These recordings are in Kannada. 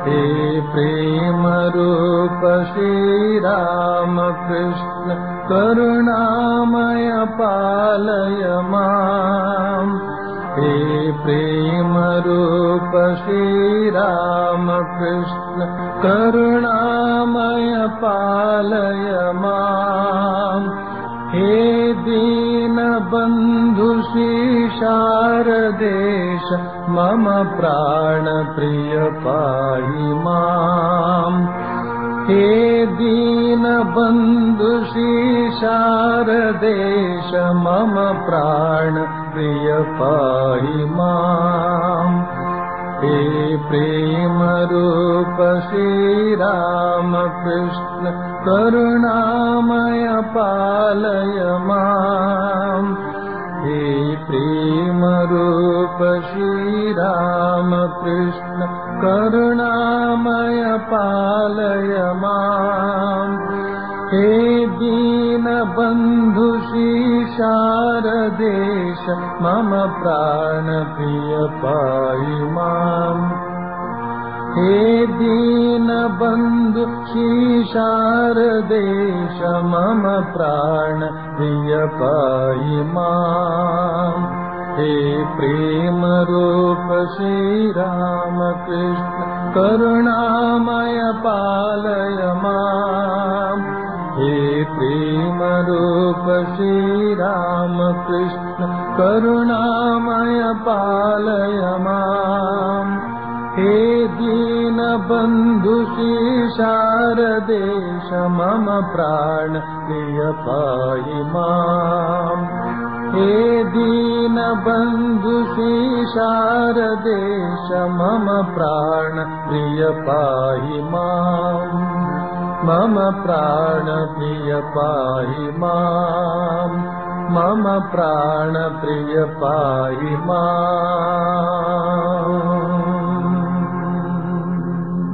हे प्रेमरूप श्रीरामकृष्ण करुणामय पालय माम् हे प्रेमरूप श्रीरामकृष्ण करुणामय पालय माम् हे दीनबन्धु शारदेश मम प्राणप्रिय पाहि माम् हे दीनबन्धु शारदेश मम प्राणप्रिय पाहि माम् हे प्रेमरूप श्रीरामकृष्ण करुणामय पालय माम् हे प्रेमरूप श्रीरामकृष्ण करुणामय पालय माम् हे दीनबन्धु शारदेश मम प्राणप्रिय पाहि माम् हे दीनबन्धु शारदेश मम प्राणप्रिय पाहि माम् हे प्रेमरूप श्रीरामकृष्ण करुणामय पालय माम् हे प्रेमरूप श्रीरामकृष्ण करुणामय पालय माम् हे दीनबन्धु शारदेश मम प्राण प्रिय पाहि माम् हे दीनबन्धु शारदेश मम प्राण प्रिय पाहि माम् मम प्राणप्रिय पाहि माम् मम प्राणप्रिय पाहि माम्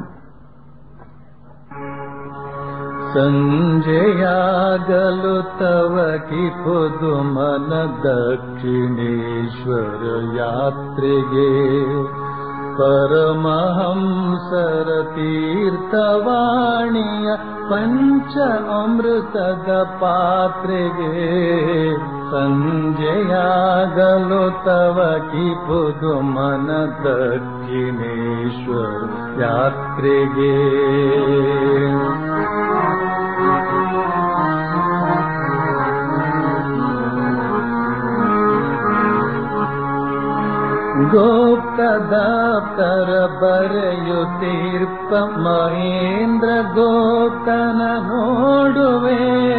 सञ्जयागलु तव कि पुदुमन दक्षिणेश्वर यात्रिगे परमहंसर तीर्थवाणीय पञ्च अमृतद पात्रिगे सञ्जयागलो तव कि पुदुमन दक्षिणेश्वर यात्रिगे गोप्तदाप्तर बರೆಯುತ್ತೀರ್ಪ ಮಹೇಂದ್ರ ಗೋಪ್ತನ ನೋಡುವೆ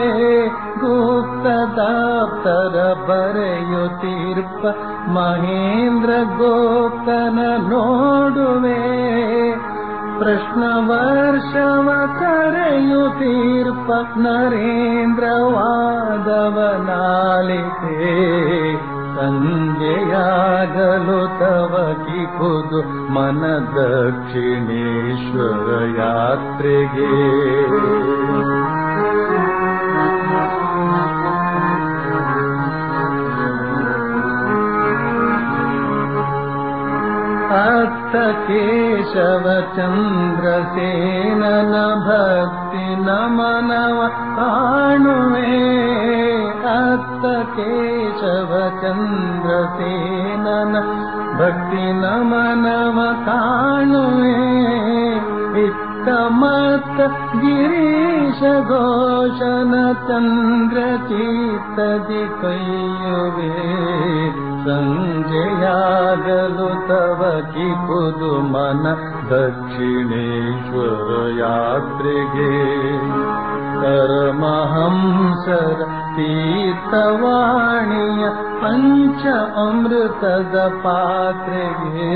ಗುಪ್ತದಾಪ್ತರ ಬರೆಯುತ್ತೀರ್ಪ ಮಹೇಂದ್ರ ಗೋಪ್ತನ ನೋಡುವೆ ಪ್ರಶ್ನ ವರ್ಷವ ಕರೆಯುತ್ತೀರ್ಪ ನರೇಂದ್ರ ವಾದವನಾಲಿತೆ ಸಂಜೆಯಾಗಲು ತವ ಕಿಪುದು ಮನ ದಕ್ಷಿಣೇಶ್ವರ ಯಾತ್ರೆಗೆ ಅತ್ತ ಕೇಶವ ಚಂದ್ರಸೇನನ ಭಕ್ತಿ ನಮನವ ಕಾಣುವೆ ಅತ್ತ ಕೇಶವ ಚಂದ್ರಸೇನನ ಭಕ್ತಿ ನಮನವ ಕಾಣುವೆ ಇತ್ತ ಮತ್ತ ಗಿರೀಶ ಘೋಷನ ಚಂದ್ರ ಚೀತದಿ ಕೈಯುವೆ ಸಂಜೆಯಾಗಲು ತವ ಕಿಪುದು ಮನ ದಕ್ಷಿಣೇಶ್ವರ ಯಾತ್ರೆಗೆ ಪರಮಹಂಸರ ತೀರ್ಥವಾಣಿಯ ಪಂಚ ಅಮೃತದ ಪಾತ್ರೆಗೆ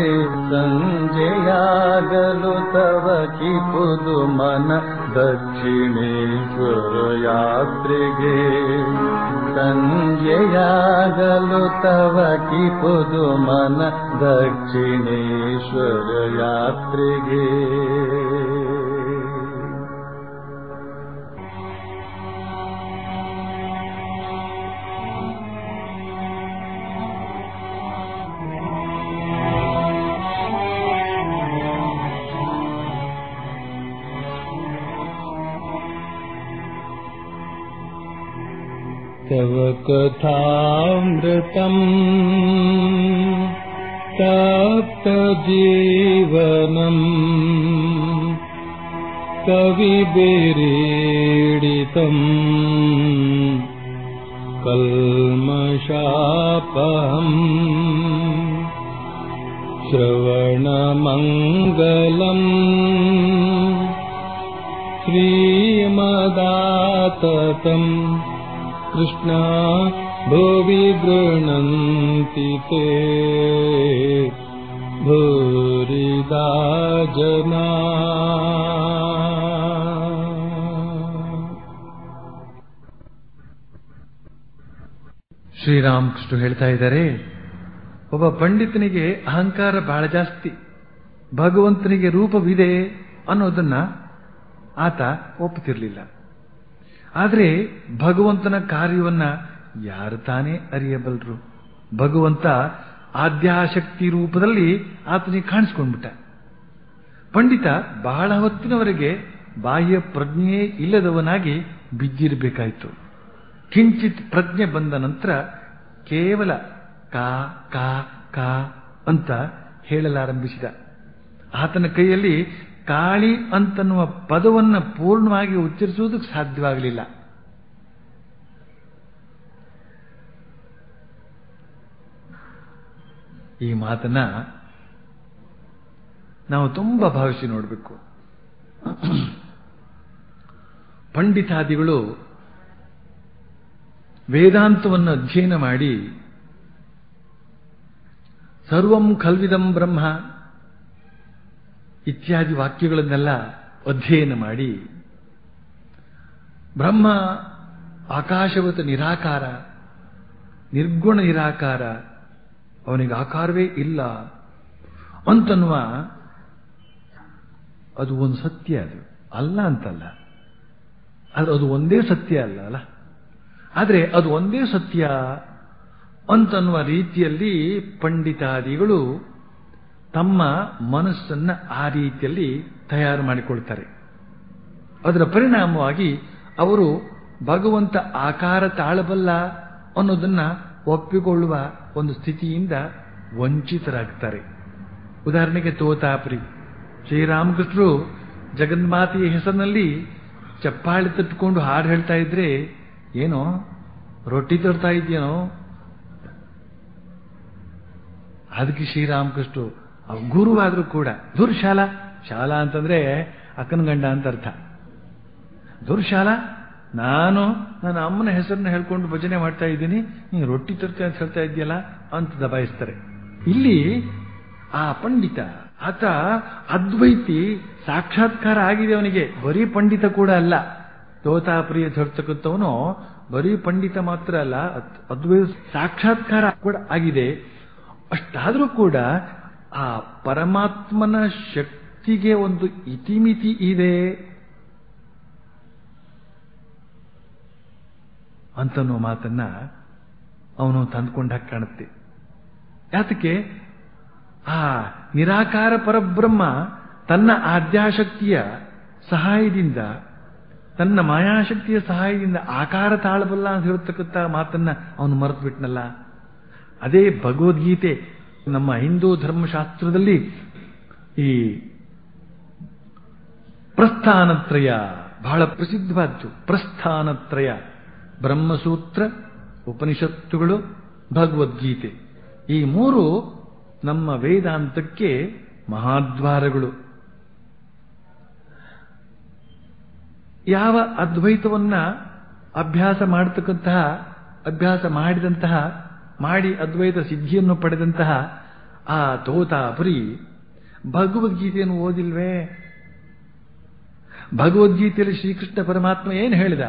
ಸಂಜೆಯಾಗಲು ತವ ಕಿಪುದು ಮನ ದಕ್ಷಿಣೇಶ್ವರ ಯಾತ್ರೆಗೆ ಸಂಜೆಯಾಗಲು ತವ ಕಿಪುದು ಮನ ದಕ್ಷಿಣೇಶ್ವರ ಯಾತ್ರೆಗೆ तव कथामृतम् तप्तजीवनम् कविभिरीडितम् कल्मषापहम् श्रवणमङ्गलम् श्रीमदाततम् कृष्णा भुवि गृह्णन्ति ते भूरिदा जना ಶ್ರೀರಾಮಕೃಷ್ಣ ಹೇಳ್ತಾ ಇದ್ದಾರೆ ಒಬ್ಬ ಪಂಡಿತನಿಗೆ ಅಹಂಕಾರ ಬಹಳ ಜಾಸ್ತಿ ಭಗವಂತನಿಗೆ ರೂಪವಿದೆ ಅನ್ನೋದನ್ನ ಆತ ಒಪ್ಪುತ್ತಿರಲಿಲ್ಲ ಆದರೆ ಭಗವಂತನ ಕಾರ್ಯವನ್ನ ಯಾರು ತಾನೇ ಅರಿಯಬಲ್ರು ಭಗವಂತ ಆದ್ಯಾಶಕ್ತಿ ರೂಪದಲ್ಲಿ ಆತನಿಗೆ ಕಾಣಿಸ್ಕೊಂಡ್ಬಿಟ್ಟ ಪಂಡಿತ ಬಹಳ ಹೊತ್ತಿನವರೆಗೆ ಬಾಹ್ಯ ಪ್ರಜ್ಞೆಯೇ ಇಲ್ಲದವನಾಗಿ ಬಿದ್ದಿರಬೇಕಾಯಿತು ಕಿಂಚಿತ್ ಪ್ರಜ್ಞೆ ಬಂದ ನಂತರ ಕೇವಲ ಕಾ ಕಾ ಕಾ ಅಂತ ಹೇಳಲಾರಂಭಿಸಿದ ಆತನ ಕೈಯಲ್ಲಿ ಕಾಳಿ ಅಂತನ್ನುವ ಪದವನ್ನ ಪೂರ್ಣವಾಗಿ ಉಚ್ಚರಿಸುವುದಕ್ಕೆ ಸಾಧ್ಯವಾಗಲಿಲ್ಲ ಈ ಮಾತನ್ನ ನಾವು ತುಂಬಾ ಭಾವಿಸಿ ನೋಡಬೇಕು ಪಂಡಿತಾದಿಗಳು ವೇದಾಂತವನ್ನು ಅಧ್ಯಯನ ಮಾಡಿ ಸರ್ವಂ ಖಲ್ವಿದಂ ಬ್ರಹ್ಮ ಇತ್ಯಾದಿ ವಾಕ್ಯಗಳನ್ನೆಲ್ಲ ಅಧ್ಯಯನ ಮಾಡಿ ಬ್ರಹ್ಮ ಆಕಾಶವತ ನಿರಾಕಾರ ನಿರ್ಗುಣ ನಿರಾಕಾರ ಅವನಿಗೆ ಆಕಾರವೇ ಇಲ್ಲ ಅಂತನ್ನುವ ಅದು ಒಂದು ಸತ್ಯ ಅದು ಅಲ್ಲ ಅಂತಲ್ಲ ಅದು ಅದು ಒಂದೇ ಸತ್ಯ ಅಲ್ಲ ಅಲ್ಲ ಆದರೆ ಅದು ಒಂದೇ ಸತ್ಯ ಅಂತನ್ನುವ ರೀತಿಯಲ್ಲಿ ಪಂಡಿತಾದಿಗಳು ತಮ್ಮ ಮನಸ್ಸನ್ನ ಆ ರೀತಿಯಲ್ಲಿ ತಯಾರು ಮಾಡಿಕೊಳ್ತಾರೆ ಅದರ ಪರಿಣಾಮವಾಗಿ ಅವರು ಭಗವಂತ ಆಕಾರ ತಾಳಬಲ್ಲ ಅನ್ನೋದನ್ನ ಒಪ್ಪಿಕೊಳ್ಳುವ ಒಂದು ಸ್ಥಿತಿಯಿಂದ ವಂಚಿತರಾಗ್ತಾರೆ ಉದಾಹರಣೆಗೆ ತೋತಾಪುರಿ ಶ್ರೀರಾಮಕೃಷ್ಣರು ಜಗನ್ಮಾತೆಯ ಹೆಸರಿನಲ್ಲಿ ಚಪ್ಪಾಳಿ ತಟ್ಟುಕೊಂಡು ಹಾಡು ಹೇಳ್ತಾ ಇದ್ರೆ ಏನೋ ರೊಟ್ಟಿ ತರ್ತಾ ಇದೆಯೇನೋ ಅದಕ್ಕೆ ಶ್ರೀರಾಮಕೃಷ್ಣರು ಗುರುವಾದ್ರೂ ಕೂಡ ದುರ್ಶಾಲಾ ಶಾಲಾ ಅಂತಂದ್ರೆ ಅಕ್ಕನ ಗಂಡ ಅಂತ ಅರ್ಥ ದುರ್ಶಾಲಾ ನಾನು ನನ್ನ ಅಮ್ಮನ ಹೆಸರನ್ನ ಹೇಳ್ಕೊಂಡು ಭಜನೆ ಮಾಡ್ತಾ ಇದ್ದೀನಿ ನೀನು ರೊಟ್ಟಿ ತರ್ತಾ ಅಂತ ಹೇಳ್ತಾ ಇದೆಯಲ್ಲ ಅಂತ ದಬಾಯಿಸ್ತಾರೆ ಇಲ್ಲಿ ಆ ಪಂಡಿತ ಆತ ಅದ್ವೈತಿ ಸಾಕ್ಷಾತ್ಕಾರ ಆಗಿದೆ ಅವನಿಗೆ ಬರೀ ಪಂಡಿತ ಕೂಡ ಅಲ್ಲ ತೋತಾಪ್ರಿಯ ಹೇಳ್ತಕ್ಕಂಥವನು ಬರೀ ಪಂಡಿತ ಮಾತ್ರ ಅಲ್ಲ ಅದ್ವೈತ ಸಾಕ್ಷಾತ್ಕಾರ ಕೂಡ ಆಗಿದೆ ಅಷ್ಟಾದರೂ ಕೂಡ ಆ ಪರಮಾತ್ಮನ ಶಕ್ತಿಗೆ ಒಂದು ಇತಿಮಿತಿ ಇದೆ ಅಂತನ್ನೋ ಮಾತನ್ನ ಅವನು ತಂದುಕೊಂಡಾಗ ಕಾಣುತ್ತೆ ಯಾತಕ್ಕೆ ಆ ನಿರಾಕಾರ ಪರಬ್ರಹ್ಮ ತನ್ನ ಆದ್ಯಾಶಕ್ತಿಯ ಸಹಾಯದಿಂದ ತನ್ನ ಮಾಯಾಶಕ್ತಿಯ ಸಹಾಯದಿಂದ ಆಕಾರ ತಾಳಬಲ್ಲ ಅಂತ ಹೇಳ್ತಕ್ಕಂಥ ಮಾತನ್ನ ಅವನು ಮರೆತು ಬಿಟ್ನಲ್ಲ ಅದೇ ಭಗವದ್ಗೀತೆ ನಮ್ಮ ಹಿಂದೂ ಧರ್ಮಶಾಸ್ತ್ರದಲ್ಲಿ ಈ ಪ್ರಸ್ಥಾನತ್ರಯ ಬಹಳ ಪ್ರಸಿದ್ಧವಾದ್ದು ಪ್ರಸ್ಥಾನತ್ರಯ ಬ್ರಹ್ಮಸೂತ್ರ ಉಪನಿಷತ್ತುಗಳು ಭಗವದ್ಗೀತೆ ಈ ಮೂರು ನಮ್ಮ ವೇದಾಂತಕ್ಕೆ ಮಹಾದ್ವಾರಗಳು ಯಾವ ಅದ್ವೈತವನ್ನ ಅಭ್ಯಾಸ ಮಾಡತಕ್ಕಂತಹ ಅಭ್ಯಾಸ ಮಾಡಿದಂತಹ ಮಾಡಿ ಅದ್ವೈತ ಸಿದ್ಧಿಯನ್ನು ಪಡೆದಂತಹ ಆ ತೋತಾಪುರಿ ಭಗವದ್ಗೀತೆಯನ್ನು ಓದಿಲ್ವೇ ಭಗವದ್ಗೀತೆಯಲ್ಲಿ ಶ್ರೀಕೃಷ್ಣ ಪರಮಾತ್ಮ ಏನು ಹೇಳಿದ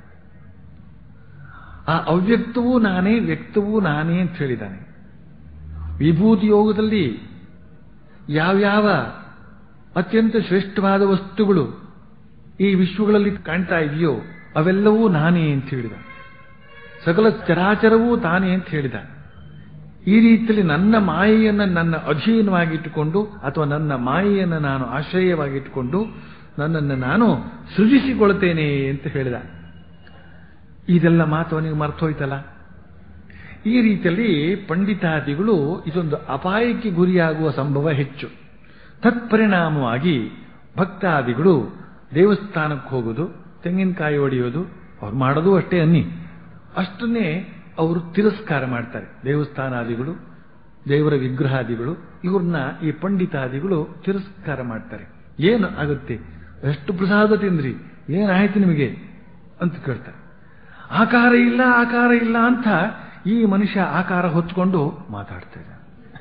ಆ ಅವ್ಯಕ್ತವೂ ನಾನೇ ವ್ಯಕ್ತವೂ ನಾನೇ ಅಂತ ಹೇಳಿದ್ದಾನೆ ವಿಭೂತಿ ಯೋಗದಲ್ಲಿ ಯಾವ್ಯಾವ ಅತ್ಯಂತ ಶ್ರೇಷ್ಠವಾದ ವಸ್ತುಗಳು ಈ ವಿಶ್ವಗಳಲ್ಲಿ ಕಾಣ್ತಾ ಇದೆಯೋ ಅವೆಲ್ಲವೂ ನಾನೇ ಅಂತ ಹೇಳಿದ ಸಕಲ ಚರಾಚರವೂ ತಾನೇ ಅಂತ ಹೇಳಿದ ಈ ರೀತಿಯಲ್ಲಿ ನನ್ನ ಮಾಯೆಯನ್ನು ನನ್ನ ಅಧೀನವಾಗಿಟ್ಟುಕೊಂಡು ಅಥವಾ ನನ್ನ ಮಾಯೆಯನ್ನು ನಾನು ಆಶ್ರಯವಾಗಿಟ್ಟುಕೊಂಡು ನನ್ನನ್ನು ನಾನು ಸೃಜಿಸಿಕೊಳ್ತೇನೆ ಅಂತ ಹೇಳಿದ ಇದೆಲ್ಲ ಮಾತು ಅವನಿಗೆ ಮರ್ತೋಯ್ತಲ್ಲ ಈ ರೀತಿಯಲ್ಲಿ ಪಂಡಿತಾದಿಗಳು ಇದೊಂದು ಅಪಾಯಕ್ಕೆ ಗುರಿಯಾಗುವ ಸಂಭವ ಹೆಚ್ಚು ತತ್ಪರಿಣಾಮವಾಗಿ ಭಕ್ತಾದಿಗಳು ದೇವಸ್ಥಾನಕ್ಕೆ ಹೋಗೋದು ತೆಂಗಿನಕಾಯಿ ಹೊಡೆಯೋದು ಅವ್ರು ಮಾಡೋದು ಅಷ್ಟೇ ಅನ್ನಿ ಅಷ್ಟನ್ನೇ ಅವರು ತಿರಸ್ಕಾರ ಮಾಡ್ತಾರೆ ದೇವಸ್ಥಾನಾದಿಗಳು ದೇವರ ವಿಗ್ರಹಾದಿಗಳು ಇವ್ರನ್ನ ಈ ಪಂಡಿತಾದಿಗಳು ತಿರಸ್ಕಾರ ಮಾಡ್ತಾರೆ ಏನು ಆಗುತ್ತೆ ಎಷ್ಟು ಪ್ರಸಾದ ತಿಂದ್ರಿ ಏನಾಯ್ತು ನಿಮಗೆ ಅಂತ ಕೇಳ್ತಾರೆ ಆಕಾರ ಇಲ್ಲ ಆಕಾರ ಇಲ್ಲ ಅಂತ ಈ ಮನುಷ್ಯ ಆಕಾರ ಹೊತ್ಕೊಂಡು ಮಾತಾಡ್ತಾ ಇದ್ದಾನೆ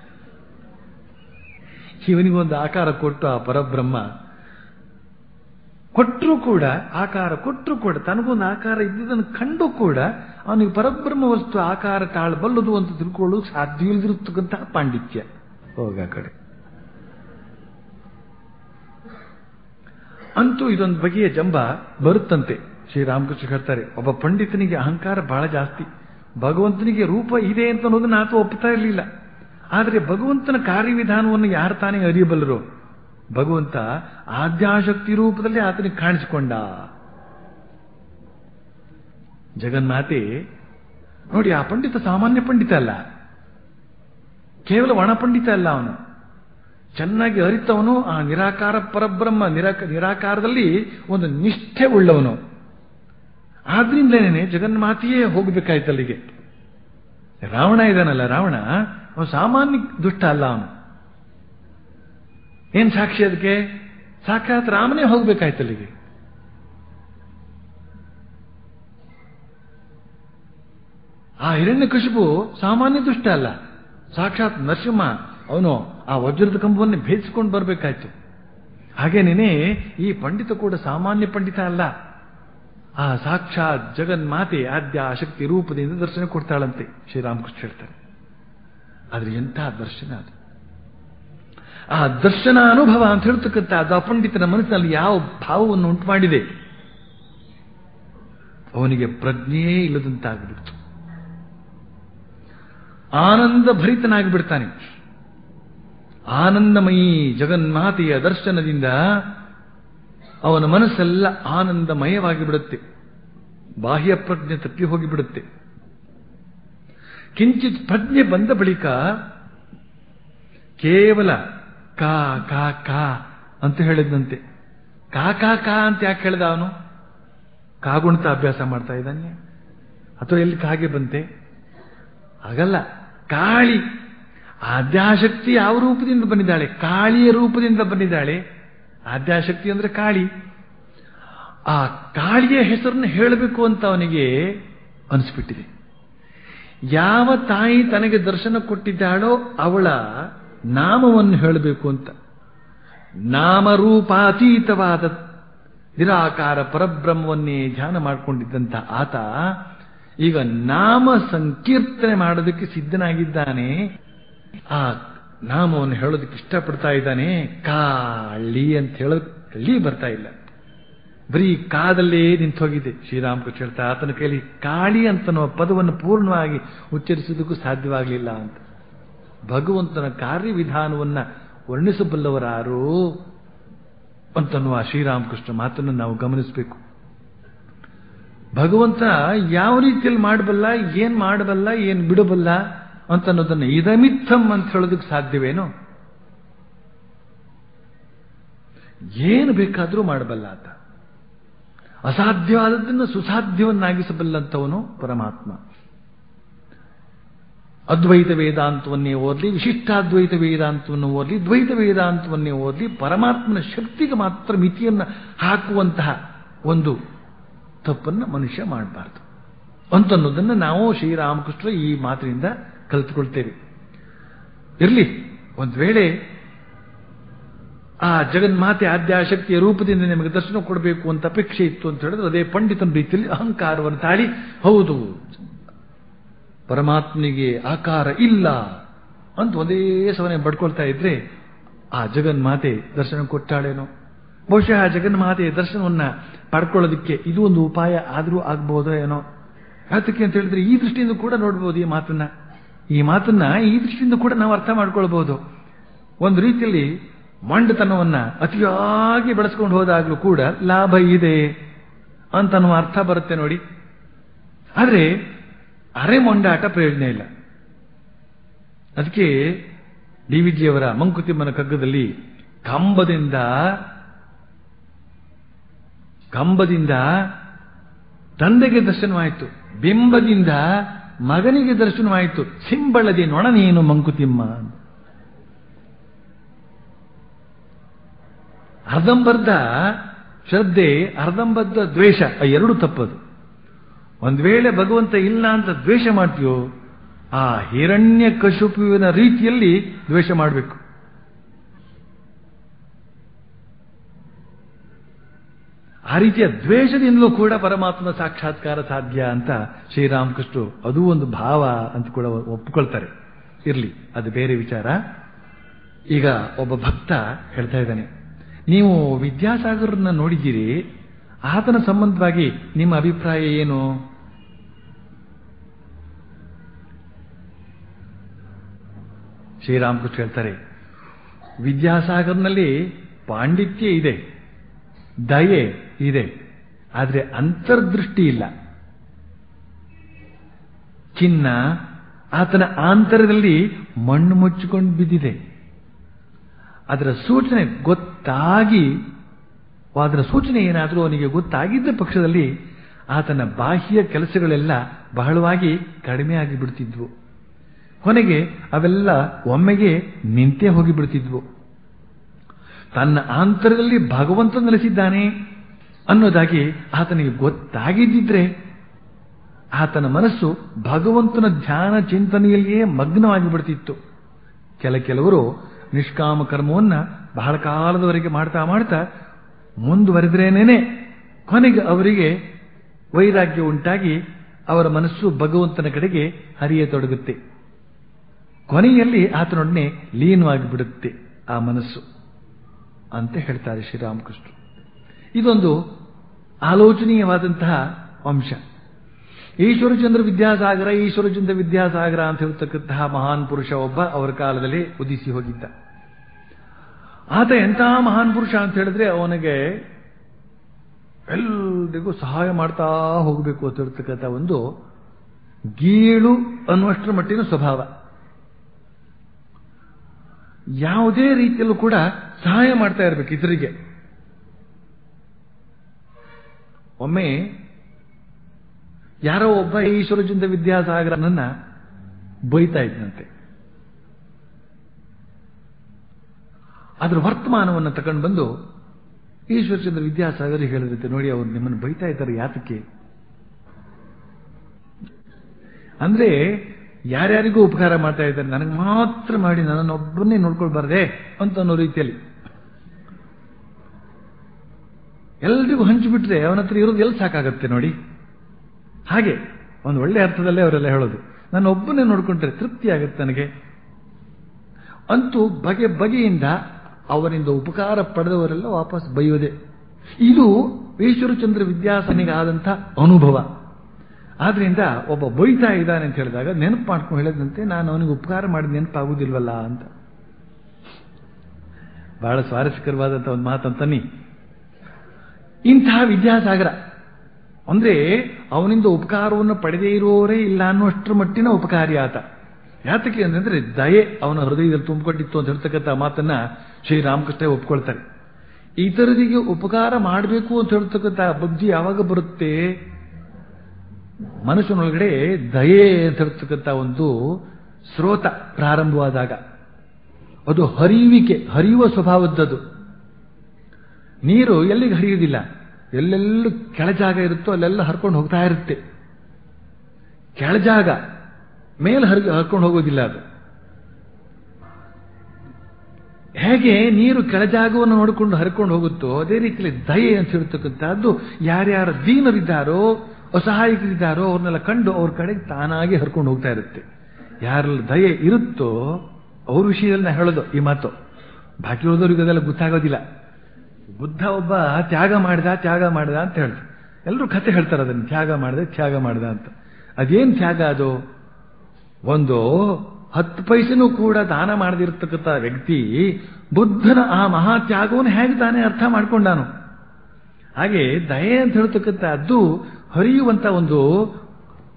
ಇವನಿಗೊಂದು ಆಕಾರ ಕೊಟ್ಟು ಆ ಪರಬ್ರಹ್ಮ ಕೊಟ್ಟರೂ ಕೂಡ ಆಕಾರ ಕೊಟ್ಟರು ಕೂಡ ತನಗೊಂದು ಆಕಾರ ಇದ್ದುದನ್ನು ಕಂಡು ಕೂಡ ಅವನಿಗೆ ಪರಬ್ರಹ್ಮ ವಸ್ತು ಆಕಾರ ತಾಳಬಲ್ಲದು ಅಂತ ತಿಳ್ಕೊಳ್ಳೋದು ಸಾಧ್ಯ ಇಲ್ದಿರತಕ್ಕಂತಹ ಪಾಂಡಿತ್ಯ ಹೋಗ ಆ ಕಡೆ ಅಂತೂ ಇದೊಂದು ಬಗೆಯ ಜಂಬ ಬರುತ್ತಂತೆ ಶ್ರೀರಾಮಕೃಷ್ಣ ಹೇಳ್ತಾರೆ ಒಬ್ಬ ಪಂಡಿತನಿಗೆ ಅಹಂಕಾರ ಬಹಳ ಜಾಸ್ತಿ ಭಗವಂತನಿಗೆ ರೂಪ ಇದೆ ಅಂತ ಅನ್ನೋದನ್ನ ಆತ ಒಪ್ತಾ ಇರಲಿಲ್ಲ ಆದರೆ ಭಗವಂತನ ಕಾರ್ಯವಿಧಾನವನ್ನು ಯಾರು ತಾನೇ ಅರಿಯಬಲ್ಲರು ಭಗವಂತ ಆದ್ಯಾಶಕ್ತಿ ರೂಪದಲ್ಲಿ ಆತನಿಗೆ ಕಾಣಿಸಿಕೊಂಡ ಜಗನ್ಮಾತೆ ನೋಡಿ ಆ ಪಂಡಿತ ಸಾಮಾನ್ಯ ಪಂಡಿತ ಅಲ್ಲ ಕೇವಲ ಒಣ ಪಂಡಿತ ಅಲ್ಲ ಅವನು ಚೆನ್ನಾಗಿ ಅರಿತವನು ಆ ನಿರಾಕಾರ ಪರಬ್ರಹ್ಮ ನಿರಾಕ ನಿರಾಕಾರದಲ್ಲಿ ಒಂದು ನಿಷ್ಠೆ ಉಳ್ಳವನು ಆದ್ರಿಂದಲೇ ಜಗನ್ಮಾತೆಯೇ ಹೋಗಬೇಕಾಯ್ತು ಅಲ್ಲಿಗೆ ರಾವಣ ಇದಾನಲ್ಲ ರಾವಣ ಅವನು ಸಾಮಾನ್ಯ ದುಷ್ಟ ಅಲ್ಲ ಅವನು ಏನ್ ಸಾಕ್ಷಿ ಅದಕ್ಕೆ ಸಾಕ್ಷಾತ್ ರಾಮನೇ ಹೋಗ್ಬೇಕಾಯ್ತು ಅಲ್ಲಿಗೆ ಆ ಹಿರಣ್ಯ ಕಶಿಪು ಸಾಮಾನ್ಯ ದುಷ್ಟ ಅಲ್ಲ ಸಾಕ್ಷಾತ್ ನರಸಿಂಹ ಅವನು ಆ ವಜ್ರದ ಕಂಬವನ್ನು ಭೇದಿಸಿಕೊಂಡು ಬರಬೇಕಾಯ್ತು ಹಾಗೇನೇನೆ ಈ ಪಂಡಿತ ಕೂಡ ಸಾಮಾನ್ಯ ಪಂಡಿತ ಅಲ್ಲ ಆ ಸಾಕ್ಷಾತ್ ಜಗನ್ಮಾತೆ ಆದ್ಯ ಶಕ್ತಿ ರೂಪದಿಂದ ದರ್ಶನ ಕೊಡ್ತಾಳಂತೆ ಶ್ರೀರಾಮಕೃಷ್ಣ ಹೇಳ್ತಾರೆ ಆದ್ರೆ ಎಂಥ ದರ್ಶನ ಅದು ಆ ದರ್ಶನ ಅನುಭವ ಅಂತ ಹೇಳ್ತಕ್ಕಂಥ ಅದು ಆ ಪಂಡಿತನ ಮನಸ್ಸಿನಲ್ಲಿ ಯಾವ ಭಾವವನ್ನು ಉಂಟು ಮಾಡಿದೆ ಅವನಿಗೆ ಪ್ರಜ್ಞೆಯೇ ಇಲ್ಲದಂತಾಗ್ಬಿಡ್ತು ಆನಂದ ಭರಿತನಾಗಿ ಬಿಡ್ತಾನೆ ಆನಂದಮಯಿ ಜಗನ್ಮಾತೆಯ ದರ್ಶನದಿಂದ ಅವನ ಮನಸ್ಸೆಲ್ಲ ಆನಂದಮಯವಾಗಿ ಬಿಡುತ್ತೆ ಬಾಹ್ಯ ಪ್ರಜ್ಞೆ ತಪ್ಪಿ ಹೋಗಿಬಿಡುತ್ತೆ ಕಿಂಚಿತ್ ಪ್ರಜ್ಞೆ ಬಂದ ಬಳಿಕ ಕೇವಲ ಕಾ ಕಾ ಕಾ ಅಂತ ಹೇಳಿದಂತೆ ಕಾ ಕಾ ಕಾ ಅಂತ ಯಾಕೆ ಹೇಳ್ದ ಅವನು ಕಾಗುಣಿತ ಅಭ್ಯಾಸ ಮಾಡ್ತಾ ಇದ್ದಾನೆ ಅಥವಾ ಎಲ್ಲಿ ಕಾಗೆ ಬಂತೆ ಹಾಗಲ್ಲ ಕಾಳಿ ಆದ್ಯಾಶಕ್ತಿ ಯಾವ ರೂಪದಿಂದ ಬಂದಿದ್ದಾಳೆ ಕಾಳಿಯ ರೂಪದಿಂದ ಬಂದಿದ್ದಾಳೆ ಆದ್ಯಾಶಕ್ತಿ ಅಂದ್ರೆ ಕಾಳಿ ಆ ಕಾಳಿಯ ಹೆಸರನ್ನು ಹೇಳಬೇಕು ಅಂತ ಅವನಿಗೆ ಅನಿಸ್ಬಿಟ್ಟಿದೆ ಯಾವ ತಾಯಿ ತನಗೆ ದರ್ಶನ ಕೊಟ್ಟಿದ್ದಾಳೋ ಅವಳ ನಾಮವನ್ನು ಹೇಳಬೇಕು ಅಂತ ನಾಮರೂಪಾತೀತವಾದ ನಿರಾಕಾರ ಪರಬ್ರಹ್ಮವನ್ನೇ ಧ್ಯಾನ ಮಾಡಿಕೊಂಡಿದ್ದಂಥ ಆತ ಈಗ ನಾಮ ಸಂಕೀರ್ತನೆ ಮಾಡೋದಕ್ಕೆ ಸಿದ್ಧನಾಗಿದ್ದಾನೆ ಆ ನಾಮವನ್ನು ಹೇಳೋದಕ್ಕೆ ಇಷ್ಟಪಡ್ತಾ ಇದ್ದಾನೆ ಕಾಳಿ ಅಂತ ಹೇಳೋದಕ್ಕೆ ಕಳ್ಳಿ ಬರ್ತಾ ಇಲ್ಲ ಬರೀ ಕಾದಲ್ಲೇ ನಿಂತು ಹೋಗಿದೆ ಶ್ರೀರಾಮಕೃಷ್ಣ ಹೇಳ್ತಾ ಆತನ ಕೈಲಿ ಕಾಳಿ ಅಂತನ್ನುವ ಪದವನ್ನು ಪೂರ್ಣವಾಗಿ ಉಚ್ಚರಿಸೋದಕ್ಕೂ ಸಾಧ್ಯವಾಗಲಿಲ್ಲ ಅಂತ ಭಗವಂತನ ಕಾರ್ಯವಿಧಾನವನ್ನ ವರ್ಣಿಸಬಲ್ಲವರಾರು ಅಂತನ್ನುವ ಶ್ರೀರಾಮಕೃಷ್ಣ ಮಾತನ್ನು ನಾವು ಗಮನಿಸಬೇಕು ಭಗವಂತ ಯಾವ ರೀತಿಯಲ್ಲಿ ಮಾಡಬಲ್ಲ ಏನ್ ಮಾಡಬಲ್ಲ ಏನ್ ಬಿಡಬಲ್ಲ ಅಂತ ಅನ್ನೋದನ್ನ ಇದಮಿತ್ತಂ ಅಂತ ಹೇಳೋದಕ್ಕೆ ಸಾಧ್ಯವೇನೋ ಏನು ಬೇಕಾದರೂ ಮಾಡಬಲ್ಲ ಆತ ಅಸಾಧ್ಯವಾದದ್ದನ್ನು ಸುಸಾಧ್ಯವನ್ನಾಗಿಸಬಲ್ಲಂಥವನು ಪರಮಾತ್ಮ ಅದ್ವೈತ ವೇದಾಂತವನ್ನೇ ಓದಲಿ ವಿಶಿಷ್ಟಾದ್ವೈತ ವೇದಾಂತವನ್ನು ಓದಲಿ ದ್ವೈತ ವೇದಾಂತವನ್ನೇ ಓದಲಿ ಪರಮಾತ್ಮನ ಶಕ್ತಿಗೆ ಮಾತ್ರ ಮಿತಿಯನ್ನು ಹಾಕುವಂತಹ ಒಂದು ತಪ್ಪನ್ನು ಮನುಷ್ಯ ಮಾಡಬಾರ್ದು ಅಂತನ್ನೋದನ್ನು ನಾವು ಶ್ರೀರಾಮಕೃಷ್ಣ ಈ ಮಾತಿನಿಂದ ಕಲಿತುಕೊಳ್ತೇವೆ ಇರಲಿ ಒಂದು ವೇಳೆ ಆ ಜಗನ್ಮಾತೆ ಆದ್ಯಾಶಕ್ತಿಯ ರೂಪದಿಂದ ನಿಮಗೆ ದರ್ಶನ ಕೊಡಬೇಕು ಅಂತ ಅಪೇಕ್ಷೆ ಇತ್ತು ಅಂತ ಹೇಳಿದ್ರೆ ಅದೇ ಪಂಡಿತನ ರೀತಿಯಲ್ಲಿ ಅಹಂಕಾರವನ್ನು ತಾಳಿ ಹೌದು ಪರಮಾತ್ಮನಿಗೆ ಆಕಾರ ಇಲ್ಲ ಅಂತ ಒಂದೇ ಸವನೆ ಬಡ್ಕೊಳ್ತಾ ಇದ್ರೆ ಆ ಜಗನ್ಮಾತೆ ದರ್ಶನ ಕೊಟ್ಟಾಳೇನೋ ಬಹುಶಃ ಆ ಜಗನ್ಮಾತೆಯ ದರ್ಶನವನ್ನ ಪಡ್ಕೊಳ್ಳೋದಕ್ಕೆ ಇದು ಒಂದು ಉಪಾಯ ಆದರೂ ಆಗ್ಬಹುದೋ ಏನೋ ಯಾತಕ್ಕೆ ಅಂತ ಹೇಳಿದ್ರೆ ಈ ದೃಷ್ಟಿಯಿಂದ ಕೂಡ ನೋಡ್ಬೋದು ಈ ಮಾತನ್ನ ಈ ಮಾತನ್ನ ಈ ದೃಷ್ಟಿಯಿಂದ ಕೂಡ ನಾವು ಅರ್ಥ ಮಾಡ್ಕೊಳ್ಬಹುದು ಒಂದು ರೀತಿಯಲ್ಲಿ ಮಂಡತನವನ್ನ ಅತಿಯಾಗಿ ಬೆಳೆಸ್ಕೊಂಡು ಹೋದಾಗಲೂ ಕೂಡ ಲಾಭ ಇದೆ ಅಂತ ಅರ್ಥ ಬರುತ್ತೆ ನೋಡಿ ಆದರೆ ಅರೆ ಮೊಂಡಾಟ ಪ್ರಯೋಜನ ಇಲ್ಲ ಅದಕ್ಕೆ ಡಿ ವಿ ಜಿಯವರ ಮಂಕುತಿಮ್ಮನ ಕಗ್ಗದಲ್ಲಿ ಕಂಬದಿಂದ ಕಂಬದಿಂದ ತಂದೆಗೆ ದರ್ಶನವಾಯಿತು ಬಿಂಬದಿಂದ ಮಗನಿಗೆ ದರ್ಶನವಾಯಿತು ಸಿಂಬಳದಿ ನೊಣ ನೀನು ಮಂಕುತಿಮ್ಮ ಅರ್ಧಂಬರ್ಧ ಶ್ರದ್ಧೆ ಅರ್ಧಂಬರ್ಧ ದ್ವೇಷ ಆ ಎರಡು ತಪ್ಪದು ಒಂದ್ ವೇಳೆ ಭಗವಂತ ಇಲ್ಲ ಅಂತ ದ್ವೇಷ ಮಾಡ್ತೀಯೋ ಆ ಹಿರಣ್ಯ ಕಶುಪುವಿನ ರೀತಿಯಲ್ಲಿ ದ್ವೇಷ ಮಾಡಬೇಕು ಆ ರೀತಿಯ ದ್ವೇಷದಿಂದಲೂ ಕೂಡ ಪರಮಾತ್ಮನ ಸಾಕ್ಷಾತ್ಕಾರ ಸಾಧ್ಯ ಅಂತ ಶ್ರೀರಾಮಕೃಷ್ಣ ಅದೂ ಒಂದು ಭಾವ ಅಂತ ಕೂಡ ಒಪ್ಪಿಕೊಳ್ತಾರೆ ಇರ್ಲಿ ಅದು ಬೇರೆ ವಿಚಾರ ಈಗ ಒಬ್ಬ ಭಕ್ತ ಹೇಳ್ತಾ ಇದ್ದಾನೆ ನೀವು ವಿದ್ಯಾಸಾಗರನ್ನ ನೋಡಿದ್ದೀರಿ ಆತನ ಸಂಬಂಧವಾಗಿ ನಿಮ್ಮ ಅಭಿಪ್ರಾಯ ಏನು ಶ್ರೀರಾಮಕೃಷ್ಣ ಹೇಳ್ತಾರೆ ವಿದ್ಯಾಸಾಗರ್ನಲ್ಲಿ ಪಾಂಡಿತ್ಯ ಇದೆ ದಯೆ ಇದೆ ಆದರೆ ಅಂತರ್ದೃಷ್ಟಿ ಇಲ್ಲ ಚಿನ್ನ ಆತನ ಆಂತರದಲ್ಲಿ ಮಣ್ಣು ಮುಚ್ಚಿಕೊಂಡು ಬಿದ್ದಿದೆ ಅದರ ಸೂಚನೆ ಗೊತ್ತಾಗಿ ಅದರ ಸೂಚನೆ ಏನಾದರೂ ಅವನಿಗೆ ಗೊತ್ತಾಗಿದ್ದ ಪಕ್ಷದಲ್ಲಿ ಆತನ ಬಾಹ್ಯ ಕೆಲಸಗಳೆಲ್ಲ ಬಹಳವಾಗಿ ಕಡಿಮೆ ಆಗಿಬಿಡ್ತಿದ್ವು ಕೊನೆಗೆ ಅವೆಲ್ಲ ಒಮ್ಮೆಗೆ ನಿಂತೇ ಹೋಗಿಬಿಡ್ತಿದ್ವು ತನ್ನ ಆಂತರದಲ್ಲಿ ಭಗವಂತ ನೆಲೆಸಿದ್ದಾನೆ ಅನ್ನೋದಾಗಿ ಆತನಿಗೆ ಗೊತ್ತಾಗಿದ್ದಿದ್ರೆ ಆತನ ಮನಸ್ಸು ಭಗವಂತನ ಧ್ಯಾನ ಚಿಂತನೆಯಲ್ಲಿಯೇ ಮಗ್ನವಾಗಿ ಬಿಡ್ತಿತ್ತು ಕೆಲ ಕೆಲವರು ನಿಷ್ಕಾಮ ಕರ್ಮವನ್ನ ಬಹಳ ಕಾಲದವರೆಗೆ ಮಾಡ್ತಾ ಮಾಡ್ತಾ ಮುಂದುವರೆದ್ರೇನೇನೆ ಕೊನೆಗೆ ಅವರಿಗೆ ವೈರಾಗ್ಯ ಉಂಟಾಗಿ ಅವರ ಮನಸ್ಸು ಭಗವಂತನ ಕಡೆಗೆ ಹರಿಯತೊಡಗುತ್ತೆ ಕೊನೆಯಲ್ಲಿ ಆತನೊಡನೆ ಲೀನವಾಗಿ ಬಿಡುತ್ತೆ ಆ ಮನಸ್ಸು ಅಂತ ಹೇಳ್ತಾರೆ ಶ್ರೀರಾಮಕೃಷ್ಣ ಇದೊಂದು ಆಲೋಚನೀಯವಾದಂತಹ ಅಂಶ ಈಶ್ವರಚಂದ್ರ ವಿದ್ಯಾಸಾಗರ ಈಶ್ವರಚಂದ್ರ ವಿದ್ಯಾಸಾಗರ ಅಂತ ಹೇಳ್ತಕ್ಕಂತಹ ಮಹಾನ್ ಪುರುಷ ಒಬ್ಬ ಅವರ ಕಾಲದಲ್ಲಿ ಉದಿಸಿ ಹೋಗಿದ್ದ ಆತ ಎಂತಹ ಮಹಾನ್ ಪುರುಷ ಅಂತ ಹೇಳಿದ್ರೆ ಅವನಿಗೆ ಎಲ್ರಿಗೂ ಸಹಾಯ ಮಾಡ್ತಾ ಹೋಗಬೇಕು ಅಂತ ಹೇಳ್ತಕ್ಕಂಥ ಒಂದು ಗೀಳು ಅನ್ನುವಷ್ಟರ ಮಟ್ಟಿನ ಸ್ವಭಾವ ಯಾವುದೇ ರೀತಿಯಲ್ಲೂ ಕೂಡ ಸಹಾಯ ಮಾಡ್ತಾ ಇರಬೇಕು ಇತರಿಗೆ ಒಮ್ಮೆ ಯಾರೋ ಒಬ್ಬ ಈಶ್ವರಚಂದ್ರ ವಿದ್ಯಾಸಾಗರನನ್ನ ಬೈತಾ ಇದ್ದಂತೆ ಅದರ ವರ್ತಮಾನವನ್ನು ತಗೊಂಡು ಬಂದು ಈಶ್ವರಚಂದ್ರ ವಿದ್ಯಾಸಾಗರ್ ಹೇಳಿರುತ್ತೆ ನೋಡಿ ಅವ್ರು ನಿಮ್ಮನ್ನು ಬೈತಾ ಇದ್ದಾರೆ ಯಾತಕ್ಕೆ ಅಂದ್ರೆ ಯಾರ್ಯಾರಿಗೂ ಉಪಕಾರ ಮಾಡ್ತಾ ಇದ್ದಾರೆ ನನಗೆ ಮಾತ್ರ ಮಾಡಿ ನನ್ನನ್ನೊಬ್ಬನ್ನೇ ನೋಡ್ಕೊಳ್ಬಾರ್ದೆ ಅಂತ ಅನ್ನೋ ರೀತಿಯಲ್ಲಿ ಎಲ್ರಿಗೂ ಹಂಚಿಬಿಟ್ರೆ ಅವನ ಹತ್ರ ಇರೋದು ಎಲ್ಲಿ ಸಾಕಾಗತ್ತೆ ನೋಡಿ ಹಾಗೆ ಒಂದು ಒಳ್ಳೆ ಅರ್ಥದಲ್ಲೇ ಅವರೆಲ್ಲ ಹೇಳೋದು ನಾನು ಒಬ್ಬನೇ ನೋಡ್ಕೊಂಡ್ರೆ ತೃಪ್ತಿ ಆಗುತ್ತೆ ನನಗೆ ಅಂತೂ ಬಗೆ ಬಗೆಯಿಂದ ಅವರಿಂದ ಉಪಕಾರ ಪಡೆದವರೆಲ್ಲ ವಾಪಸ್ ಬೈಯೋದೆ ಇದು ಈಶ್ವರಚಂದ್ರ ವಿದ್ಯಾಸನಿಗೆ ಆದಂಥ ಅನುಭವ ಆದ್ರಿಂದ ಒಬ್ಬ ಬೈತಾ ಇದ್ದಾನೆ ಅಂತ ಹೇಳಿದಾಗ ನೆನಪು ಮಾಡ್ಕೊಂಡು ಹೇಳಿದಂತೆ ನಾನು ಅವನಿಗೆ ಉಪಕಾರ ಮಾಡಿ ನೆನಪಾಗುವುದಿಲ್ವಲ್ಲ ಅಂತ ಬಹಳ ಸ್ವಾರಸ್ಯಕರವಾದಂಥ ಒಂದು ಮಾತಂತನಿ ಇಂತಹ ವಿದ್ಯಾಸಾಗರ ಅಂದ್ರೆ ಅವನಿಂದ ಉಪಕಾರವನ್ನು ಪಡೆದೇ ಇರುವವರೇ ಇಲ್ಲ ಅನ್ನುವಷ್ಟರ ಮಟ್ಟಿನ ಉಪಕಾರಿ ಆತ ಯಾತಕ್ಕೆ ಅಂತಂದ್ರೆ ದಯೆ ಅವನ ಹೃದಯದಲ್ಲಿ ತುಂಬಿಕೊಂಡಿತ್ತು ಅಂತ ಹೇಳ್ತಕ್ಕಂಥ ಮಾತನ್ನ ಶ್ರೀರಾಮಕೃಷ್ಣ ಒಪ್ಕೊಳ್ತಾರೆ ಇತರರಿಗೆ ಉಪಕಾರ ಮಾಡಬೇಕು ಅಂತ ಹೇಳ್ತಕ್ಕಂಥ ಬುದ್ಧಿ ಯಾವಾಗ ಬರುತ್ತೆ ಮನುಷ್ಯನೊಳಗಡೆ ದಯೆ ಅಂತ ಹೇಳ್ತಕ್ಕಂಥ ಒಂದು ಸ್ರೋತ ಪ್ರಾರಂಭವಾದಾಗ ಅದು ಹರಿಯುವಿಕೆ ಹರಿಯುವ ಸ್ವಭಾವದ್ದದು ನೀರು ಎಲ್ಲಿಗೆ ಹರಿಯುವುದಿಲ್ಲ ಎಲ್ಲೆಲ್ಲೂ ಕೆಳಜಾಗ ಇರುತ್ತೋ ಅಲ್ಲೆಲ್ಲ ಹರ್ಕೊಂಡು ಹೋಗ್ತಾ ಇರುತ್ತೆ ಕೆಳಜಾಗ ಮೇಲೆ ಹರಿ ಹರ್ಕೊಂಡು ಹೋಗೋದಿಲ್ಲ ಅದು ಹೇಗೆ ನೀರು ಕೆಳಜಾಗವನ್ನು ನೋಡಿಕೊಂಡು ಹರ್ಕೊಂಡು ಹೋಗುತ್ತೋ ಅದೇ ರೀತಿಯಲ್ಲಿ ದಯೆ ಅಂತ ಹೇಳ್ತಕ್ಕಂಥದ್ದು ಯಾರ್ಯಾರ ದೀನರಿದ್ದಾರೋ ಅಸಹಾಯಕರಿದ್ದಾರೋ ಅವ್ರನ್ನೆಲ್ಲ ಕಂಡು ಅವ್ರ ಕಡೆಗೆ ತಾನಾಗಿ ಹರ್ಕೊಂಡು ಹೋಗ್ತಾ ಇರುತ್ತೆ ಯಾರಲ್ಲಿ ದಯೆ ಇರುತ್ತೋ ಅವ್ರ ವಿಷಯದಲ್ಲಿ ನಾ ಹೇಳೋದು ಈ ಮಾತು ಬಾಕಿ ಉಳಿದವ್ರಿಗೆ ಅದೆಲ್ಲ ಗೊತ್ತಾಗೋದಿಲ್ಲ ಬುದ್ಧ ಒಬ್ಬ ತ್ಯಾಗ ಮಾಡಿದ ತ್ಯಾಗ ಮಾಡಿದ ಅಂತ ಹೇಳ್ತಾರೆ ಎಲ್ಲರೂ ಕತೆ ಹೇಳ್ತಾರೆ ಅದನ್ನು ತ್ಯಾಗ ಮಾಡಿದೆ ತ್ಯಾಗ ಮಾಡಿದ ಅಂತ ಅದೇನ್ ತ್ಯಾಗ ಅದು ಒಂದು ಹತ್ತು ಪೈಸೆನೂ ಕೂಡ ದಾನ ಮಾಡದಿರ್ತಕ್ಕಂಥ ವ್ಯಕ್ತಿ ಬುದ್ಧನ ಆ ಮಹಾ ತ್ಯಾಗವನ್ನು ಹೇಗೆ ತಾನೇ ಅರ್ಥ ಮಾಡ್ಕೊಂಡಾನು ಹಾಗೆ ದಯೆ ಅಂತ ಹೇಳ್ತಕ್ಕಂಥದ್ದು ಹರಿಯುವಂತ ಒಂದು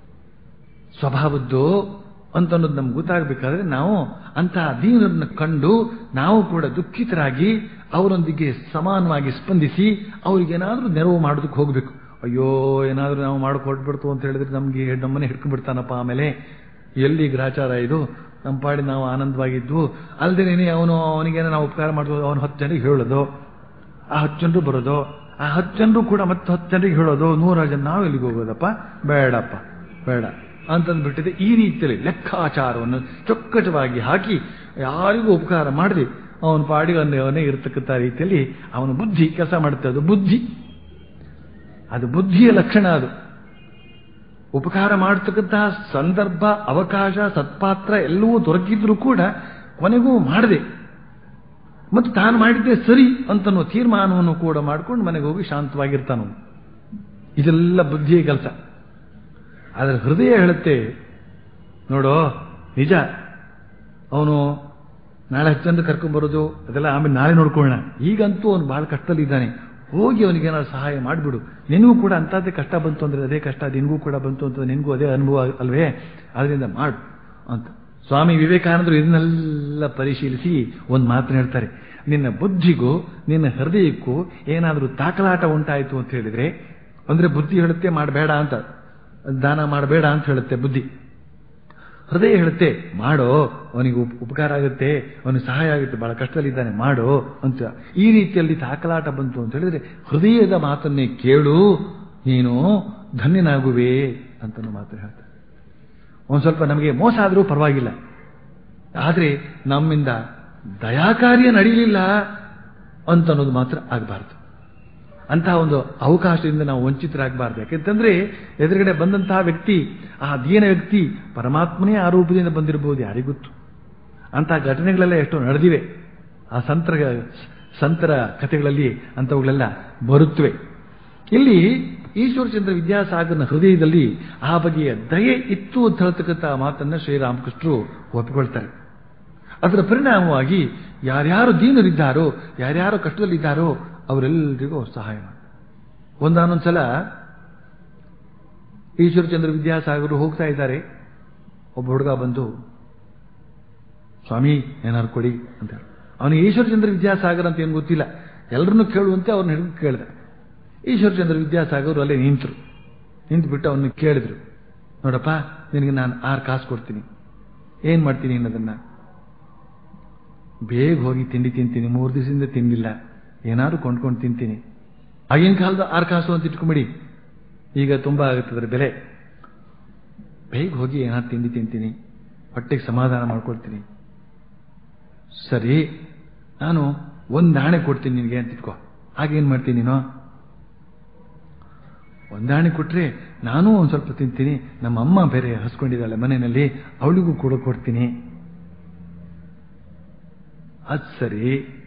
ಸ್ವಭಾವದ್ದು ಅಂತ ಅನ್ನೋದು ನಮ್ಗೆ ಗೊತ್ತಾಗಬೇಕಾದ್ರೆ ನಾವು ಅಂತಹ ದೀನರನ್ನ ಕಂಡು ನಾವು ಕೂಡ ದುಃಖಿತರಾಗಿ ಅವರೊಂದಿಗೆ ಸಮಾನವಾಗಿ ಸ್ಪಂದಿಸಿ ಅವ್ರಿಗೇನಾದ್ರೂ ನೆರವು ಮಾಡೋದಕ್ಕೆ ಹೋಗ್ಬೇಕು ಅಯ್ಯೋ ಏನಾದ್ರೂ ನಾವು ಮಾಡಕ್ ಹೊರಟ್ಬಿಡ್ತು ಅಂತ ಹೇಳಿದ್ರೆ ನಮ್ಗೆ ನಮ್ಮನೆ ಹಿಡ್ಕೊಂಡ್ಬಿಡ್ತಾನಪ್ಪ ಆಮೇಲೆ ಎಲ್ಲಿ ಗ್ರಾಚಾರ ಇದು ನಮ್ಮ ಪಾಡಿ ನಾವು ಆನಂದವಾಗಿದ್ವು ಅಲ್ದೇನೆ ಅವನು ಅವನಿಗೇನೋ ನಾವು ಉಪಕಾರ ಮಾಡೋದು ಅವನು ಹತ್ತು ಜನರಿಗೆ ಹೇಳೋದು ಆ ಹತ್ತು ಜನರು ಬರೋದು ಆ ಹತ್ತು ಜನರು ಕೂಡ ಮತ್ತೆ ಹತ್ತು ಜನರಿಗೆ ಹೇಳೋದು ನೂರಾರು ಜನ ನಾವು ಎಲ್ಲಿಗೆ ಹೋಗೋದಪ್ಪ ಬೇಡಪ್ಪ ಬೇಡ ಅಂತಂದ್ಬಿಟ್ಟಿದೆ ಈ ರೀತಿಯಲ್ಲಿ ಲೆಕ್ಕಾಚಾರವನ್ನು ಚೊಕ್ಕಟವಾಗಿ ಹಾಕಿ ಯಾರಿಗೂ ಉಪಕಾರ ಮಾಡದೆ ಅವನ ಪಾಡಿಗೆ ಅವನೇ ಇರತಕ್ಕಂಥ ರೀತಿಯಲ್ಲಿ ಅವನ ಬುದ್ಧಿ ಕೆಲಸ ಮಾಡುತ್ತೆ ಅದು ಬುದ್ಧಿ ಅದು ಬುದ್ಧಿಯ ಲಕ್ಷಣ ಅದು ಉಪಕಾರ ಮಾಡತಕ್ಕಂತಹ ಸಂದರ್ಭ ಅವಕಾಶ ಸತ್ಪಾತ್ರ ಎಲ್ಲವೂ ದೊರಕಿದ್ರೂ ಕೂಡ ಕೊನೆಗೂ ಮಾಡದೆ ಮತ್ತು ತಾನು ಮಾಡಿದ್ದೆ ಸರಿ ಅಂತನೋ ತೀರ್ಮಾನವನ್ನು ಕೂಡ ಮಾಡ್ಕೊಂಡು ಮನೆಗೆ ಹೋಗಿ ಶಾಂತವಾಗಿರ್ತಾನು ಇದೆಲ್ಲ ಬುದ್ಧಿಯ ಕೆಲಸ ಆದರೆ ಹೃದಯ ಹೇಳುತ್ತೆ ನೋಡೋ ನಿಜ ಅವನು ನಾಳೆ ಹತ್ತು ಜನರು ಕರ್ಕೊಂಡ್ಬರೋದು ಅದೆಲ್ಲ ಆಮೇಲೆ ನಾಳೆ ನೋಡ್ಕೊಳ್ಳೋಣ ಈಗಂತೂ ಅವನು ಬಹಳ ಕಷ್ಟದಲ್ಲಿದ್ದಾನೆ ಹೋಗಿ ಅವನಿಗೆ ಏನಾದ್ರು ಸಹಾಯ ಮಾಡಿಬಿಡು ನಿನಗೂ ಕೂಡ ಅಂಥದ್ದೇ ಕಷ್ಟ ಬಂತು ಅಂದ್ರೆ ಅದೇ ಕಷ್ಟ ನಿನಗೂ ಕೂಡ ಬಂತು ಅಂತ ನಿನಗೂ ಅದೇ ಅನುಭವ ಅಲ್ವೇ ಅದರಿಂದ ಮಾಡು ಅಂತ ಸ್ವಾಮಿ ವಿವೇಕಾನಂದರು ಇದನ್ನೆಲ್ಲ ಪರಿಶೀಲಿಸಿ ಒಂದು ಮಾತನ್ನ ಹೇಳ್ತಾರೆ ನಿನ್ನ ಬುದ್ಧಿಗೂ ನಿನ್ನ ಹೃದಯಕ್ಕೂ ಏನಾದರೂ ತಾಕಲಾಟ ಉಂಟಾಯಿತು ಅಂತ ಹೇಳಿದ್ರೆ ಅಂದ್ರೆ ಬುದ್ಧಿ ಹೇಳುತ್ತೆ ಮಾಡಬೇಡ ಅಂತ ದಾನ ಮಾಡಬೇಡ ಅಂತ ಹೇಳುತ್ತೆ ಬುದ್ಧಿ ಹೃದಯ ಹೇಳುತ್ತೆ ಮಾಡೋ ಅವನಿಗೆ ಉಪಕಾರ ಆಗುತ್ತೆ ಅವನಿಗೆ ಸಹಾಯ ಆಗುತ್ತೆ ಬಹಳ ಕಷ್ಟದಲ್ಲಿದ್ದಾನೆ ಮಾಡೋ ಅಂತ ಈ ರೀತಿಯಲ್ಲಿ ತಾಕಲಾಟ ಬಂತು ಅಂತ ಹೇಳಿದ್ರೆ ಹೃದಯದ ಮಾತನ್ನೇ ಕೇಳು ನೀನು ಧನ್ಯನಾಗುವೆ ಅಂತ ಮಾತು ಹೇಳ್ತಾರೆ ಒಂದ್ ಸ್ವಲ್ಪ ನಮಗೆ ಮೋಸ ಆದರೂ ಪರವಾಗಿಲ್ಲ ಆದರೆ ನಮ್ಮಿಂದ ದಯಾಕಾರ್ಯ ನಡೀಲಿಲ್ಲ ಅಂತ ಅನ್ನೋದು ಮಾತ್ರ ಆಗಬಾರ್ದು ಅಂತಹ ಒಂದು ಅವಕಾಶದಿಂದ ನಾವು ವಂಚಿತರಾಗಬಾರ್ದು ಯಾಕೆಂತಂದ್ರೆ ಎದುರುಗಡೆ ಬಂದಂತಹ ವ್ಯಕ್ತಿ ಆ ದೀನ ವ್ಯಕ್ತಿ ಪರಮಾತ್ಮನೇ ಆ ರೂಪದಿಂದ ಬಂದಿರಬಹುದು ಯಾರಿಗೊತ್ತು ಅಂತಹ ಘಟನೆಗಳೆಲ್ಲ ಎಷ್ಟೋ ನಡೆದಿವೆ ಆ ಸಂತರ ಸಂತರ ಕಥೆಗಳಲ್ಲಿ ಅಂಥವುಗಳೆಲ್ಲ ಬರುತ್ತವೆ ಇಲ್ಲಿ ಈಶ್ವರಚಂದ್ರ ವಿದ್ಯಾಸಾಗರನ ಹೃದಯದಲ್ಲಿ ಆ ಬಗೆಯ ದಯೆ ಇತ್ತು ಅಂತ ಹೇಳ್ತಕ್ಕಂಥ ಮಾತನ್ನ ಶ್ರೀರಾಮಕೃಷ್ಣರು ಒಪ್ಪಿಕೊಳ್ತಾರೆ ಅದರ ಪರಿಣಾಮವಾಗಿ ಯಾರ್ಯಾರು ದೀನರಿದ್ದಾರೋ ಯಾರ್ಯಾರು ಕಷ್ಟದಲ್ಲಿದ್ದಾರೋ ಅವರೆಲ್ಲರಿಗೂ ಅವ್ರು ಸಹಾಯ ಮಾಡಿ ಒಂದಾನೊಂದ್ಸಲ ಈಶ್ವರಚಂದ್ರ ವಿದ್ಯಾಸಾಗರು ಹೋಗ್ತಾ ಇದ್ದಾರೆ ಒಬ್ಬ ಹುಡುಗ ಬಂದು ಸ್ವಾಮಿ ಏನಾರು ಕೊಡಿ ಅಂತ ಹೇಳಿ ಅವನಿಗೆ ಈಶ್ವರಚಂದ್ರ ವಿದ್ಯಾಸಾಗರ್ ಅಂತ ಏನು ಗೊತ್ತಿಲ್ಲ ಎಲ್ಲರನ್ನೂ ಕೇಳುವಂತೆ ಅವ್ರನ್ನ ಹಿಡಿದು ಕೇಳಿದ ಈಶ್ವರಚಂದ್ರ ವಿದ್ಯಾಸಾಗರ್ ಅಲ್ಲೇ ನಿಂತರು ನಿಂತು ಬಿಟ್ಟು ಅವನ್ನ ಕೇಳಿದ್ರು ನೋಡಪ್ಪ ನಿನಗೆ ನಾನು ಆರು ಕಾಸು ಕೊಡ್ತೀನಿ ಏನ್ ಮಾಡ್ತೀನಿ ಅನ್ನೋದನ್ನ ಬೇಗ ಹೋಗಿ ತಿಂಡಿ ತಿಂತೀನಿ ಮೂರು ದಿವಸದಿಂದ ತಿನ್ನಿಲ್ಲ ಏನಾದ್ರು ಕೊಂಡ್ಕೊಂಡು ತಿಂತೀನಿ ಆಗಿನ ಕಾಲದ ಆರು ಕಾಸು ಅಂತ ಇಟ್ಕೊಂಬಿಡಿ ಈಗ ತುಂಬಾ ಆಗುತ್ತದ್ರ ಬೆಲೆ ಬೇಗ ಹೋಗಿ ಏನಾದ್ರು ತಿಂಡಿ ತಿಂತೀನಿ ಹೊಟ್ಟೆಗೆ ಸಮಾಧಾನ ಮಾಡ್ಕೊಳ್ತೀನಿ ಸರಿ ನಾನು ಒಂದು ನಾಣೆ ಕೊಡ್ತೀನಿ ನಿನಗೆ ಅಂತ ಇಟ್ಕೋ ಹಾಗೇನ್ ಮಾಡ್ತೀನಿ ನೀನು ಒಂದಾಣೆ ಕೊಟ್ರೆ ನಾನೂ ಒಂದು ಸ್ವಲ್ಪ ತಿಂತೀನಿ ನಮ್ಮ ಅಮ್ಮ ಬೇರೆ ಹಸ್ಕೊಂಡಿದ್ದಾಳೆ ಮನೆಯಲ್ಲಿ ಅವಳಿಗೂ ಕೂಡ ಕೊಡ್ತೀನಿ ಅದ್ ಸರಿ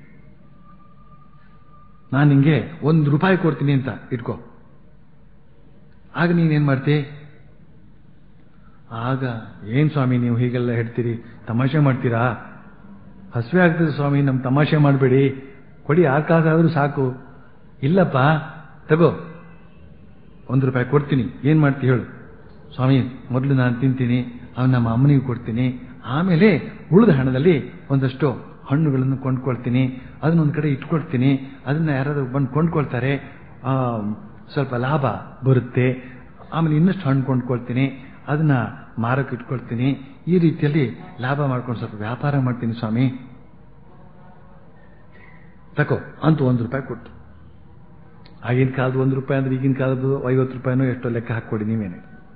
ನಾನು ನಿಂಗೆ ಒಂದು ರೂಪಾಯಿ ಕೊಡ್ತೀನಿ ಅಂತ ಇಟ್ಕೋ ಆಗ ನೀನೇನ್ ಮಾಡ್ತಿ ಆಗ ಏನ್ ಸ್ವಾಮಿ ನೀವು ಹೀಗೆಲ್ಲ ಹೇಳ್ತೀರಿ ತಮಾಷೆ ಮಾಡ್ತೀರಾ ಹಸಿವೆ ಆಗ್ತದೆ ಸ್ವಾಮಿ ನಮ್ ತಮಾಷೆ ಮಾಡಬೇಡಿ ಕೊಡಿ ಆರು ಕಾಸಾದ್ರೂ ಸಾಕು ಇಲ್ಲಪ್ಪ ತಗೋ ಒಂದು ರೂಪಾಯಿ ಕೊಡ್ತೀನಿ ಏನ್ ಮಾಡ್ತಿ ಹೇಳು ಸ್ವಾಮಿ ಮೊದಲು ನಾನು ತಿಂತೀನಿ ಅವನು ನಮ್ಮ ಅಮ್ಮನಿಗೆ ಕೊಡ್ತೀನಿ ಆಮೇಲೆ ಉಳಿದ ಹಣದಲ್ಲಿ ಒಂದಷ್ಟು ಹಣ್ಣುಗಳನ್ನು ಕೊಂಡ್ಕೊಳ್ತೀನಿ ಅದನ್ನೊಂದು ಕಡೆ ಇಟ್ಕೊಳ್ತೀನಿ ಅದನ್ನ ಯಾರಾದ್ರೂ ಬಂದು ಕೊಂಡ್ಕೊಳ್ತಾರೆ ಆ, ಸ್ವಲ್ಪ ಲಾಭ ಬರುತ್ತೆ ಆಮೇಲೆ ಇನ್ನಷ್ಟು ಹಣ್ಣು ಕೊಂಡ್ಕೊಳ್ತೀನಿ ಅದನ್ನ ಮಾರಕ್ಕೆ ಇಟ್ಕೊಳ್ತೀನಿ ಈ ರೀತಿಯಲ್ಲಿ ಲಾಭ ಮಾಡ್ಕೊಂಡು ಸ್ವಲ್ಪ ವ್ಯಾಪಾರ ಮಾಡ್ತೀನಿ ಸ್ವಾಮಿ ತಕೋ ಅಂತ ಒಂದು ರೂಪಾಯಿ ಕೊಟ್ಟು ಆಗಿನ ಕಾಲದ ಒಂದು ರೂಪಾಯಿ ಅಂದ್ರೆ ಈಗಿನ ಕಾಲದ್ದು ಐವತ್ತು ರೂಪಾಯಿನೋ ಎಷ್ಟೋ ಲೆಕ್ಕ ಹಾಕೊಡಿ ನೀವೇನೆ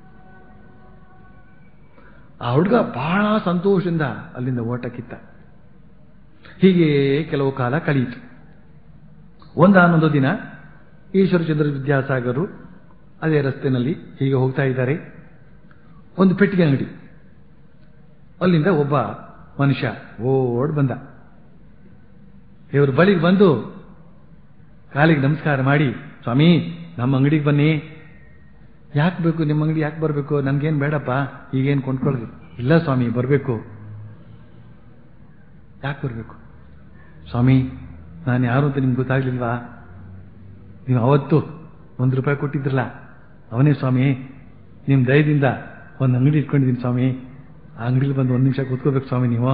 ಆ ಹುಡುಗ ಬಹಳ ಸಂತೋಷದಿಂದ ಅಲ್ಲಿಂದ ಓಟ ಕಿತ್ತ ಹೀಗೆ ಕೆಲವು ಕಾಲ ಕಳೆಯಿತು ಒಂದಾನೊಂದು ದಿನ ಈಶ್ವರಚಂದ್ರ ವಿದ್ಯಾಸಾಗರು ಅದೇ ರಸ್ತೆನಲ್ಲಿ ಹೀಗೆ ಹೋಗ್ತಾ ಇದ್ದಾರೆ ಒಂದು ಪೆಟ್ಟಿಗೆ ಅಂಗಡಿ ಅಲ್ಲಿಂದ ಒಬ್ಬ ಮನುಷ್ಯ ಓಡ್ ಬಂದ ಇವ್ರ ಬಳಿಗೆ ಬಂದು ಕಾಲಿಗೆ ನಮಸ್ಕಾರ ಮಾಡಿ ಸ್ವಾಮಿ ನಮ್ಮ ಅಂಗಡಿಗೆ ಬನ್ನಿ ಯಾಕೆ ಬೇಕು ನಿಮ್ಮ ಅಂಗಡಿ ಯಾಕೆ ಬರಬೇಕು ನನ್ಗೇನು ಬೇಡಪ್ಪ ಈಗೇನು ಕೊಂಡ್ಕೊಳ್ಳೋದು ಇಲ್ಲ ಸ್ವಾಮಿ ಬರಬೇಕು ಯಾಕೆ ಬರಬೇಕು ಸ್ವಾಮಿ ನಾನು ಯಾರು ಅಂತ ನಿಮ್ಗೆ ಗೊತ್ತಾಗ್ಲಿಲ್ವಾ ನೀವು ಅವತ್ತು ಒಂದು ರೂಪಾಯಿ ಕೊಟ್ಟಿದ್ರಲ್ಲ ಅವನೇ ಸ್ವಾಮಿ ನಿಮ್ಮ ದಯದಿಂದ ಒಂದು ಅಂಗಡಿ ಇಟ್ಕೊಂಡಿದ್ದೀನಿ ಸ್ವಾಮಿ ಆ ಅಂಗಡಿಲಿ ಬಂದು ಒಂದು ನಿಮಿಷ ಕೂತ್ಕೋಬೇಕು ಸ್ವಾಮಿ ನೀವು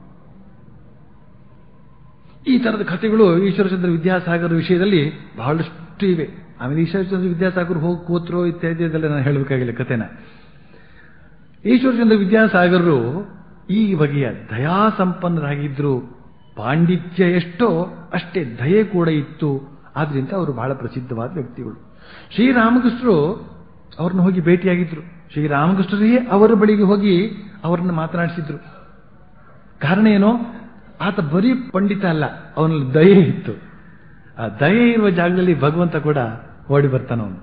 ಈ ತರದ ಕಥೆಗಳು ಈಶ್ವರಚಂದ್ರ ವಿದ್ಯಾಸಾಗರ ವಿಷಯದಲ್ಲಿ ಬಹಳಷ್ಟು ಇವೆ ಆಮೇಲೆ ಈಶ್ವರಚಂದ್ರ ವಿದ್ಯಾಸಾಗರ್ ಹೋಗಿ ಕೂತ್ರು ಇತ್ಯಾದಿ ಅದೆಲ್ಲ ನಾನು ಹೇಳಬೇಕಾಗಿಲ್ಲ ಕಥೆನ ಈಶ್ವರಚಂದ್ರ ವಿದ್ಯಾಸಾಗರರು ಈ ಬಗೆಯ ದಯಾ ಸಂಪನ್ನರಾಗಿದ್ರು ಪಾಂಡಿತ್ಯ ಎಷ್ಟೋ ಅಷ್ಟೇ ದಯೆ ಕೂಡ ಇತ್ತು ಆದ್ರಿಂದ ಅವರು ಬಹಳ ಪ್ರಸಿದ್ಧವಾದ ವ್ಯಕ್ತಿಗಳು ಶ್ರೀರಾಮಕೃಷ್ಣರು ಅವ್ರನ್ನ ಹೋಗಿ ಭೇಟಿಯಾಗಿದ್ರು ಶ್ರೀರಾಮಕೃಷ್ಣರೇ ಅವರ ಬಳಿಗೆ ಹೋಗಿ ಅವರನ್ನ ಮಾತನಾಡಿಸಿದ್ರು ಕಾರಣ ಏನು ಆತ ಬರೀ ಪಂಡಿತ ಅಲ್ಲ ಅವನಲ್ಲಿ ದಯೆ ಇತ್ತು ಆ ದಯೆ ಇರುವ ಜಾಗದಲ್ಲಿ ಭಗವಂತ ಕೂಡ ಓಡಿ ಬರ್ತಾನವನು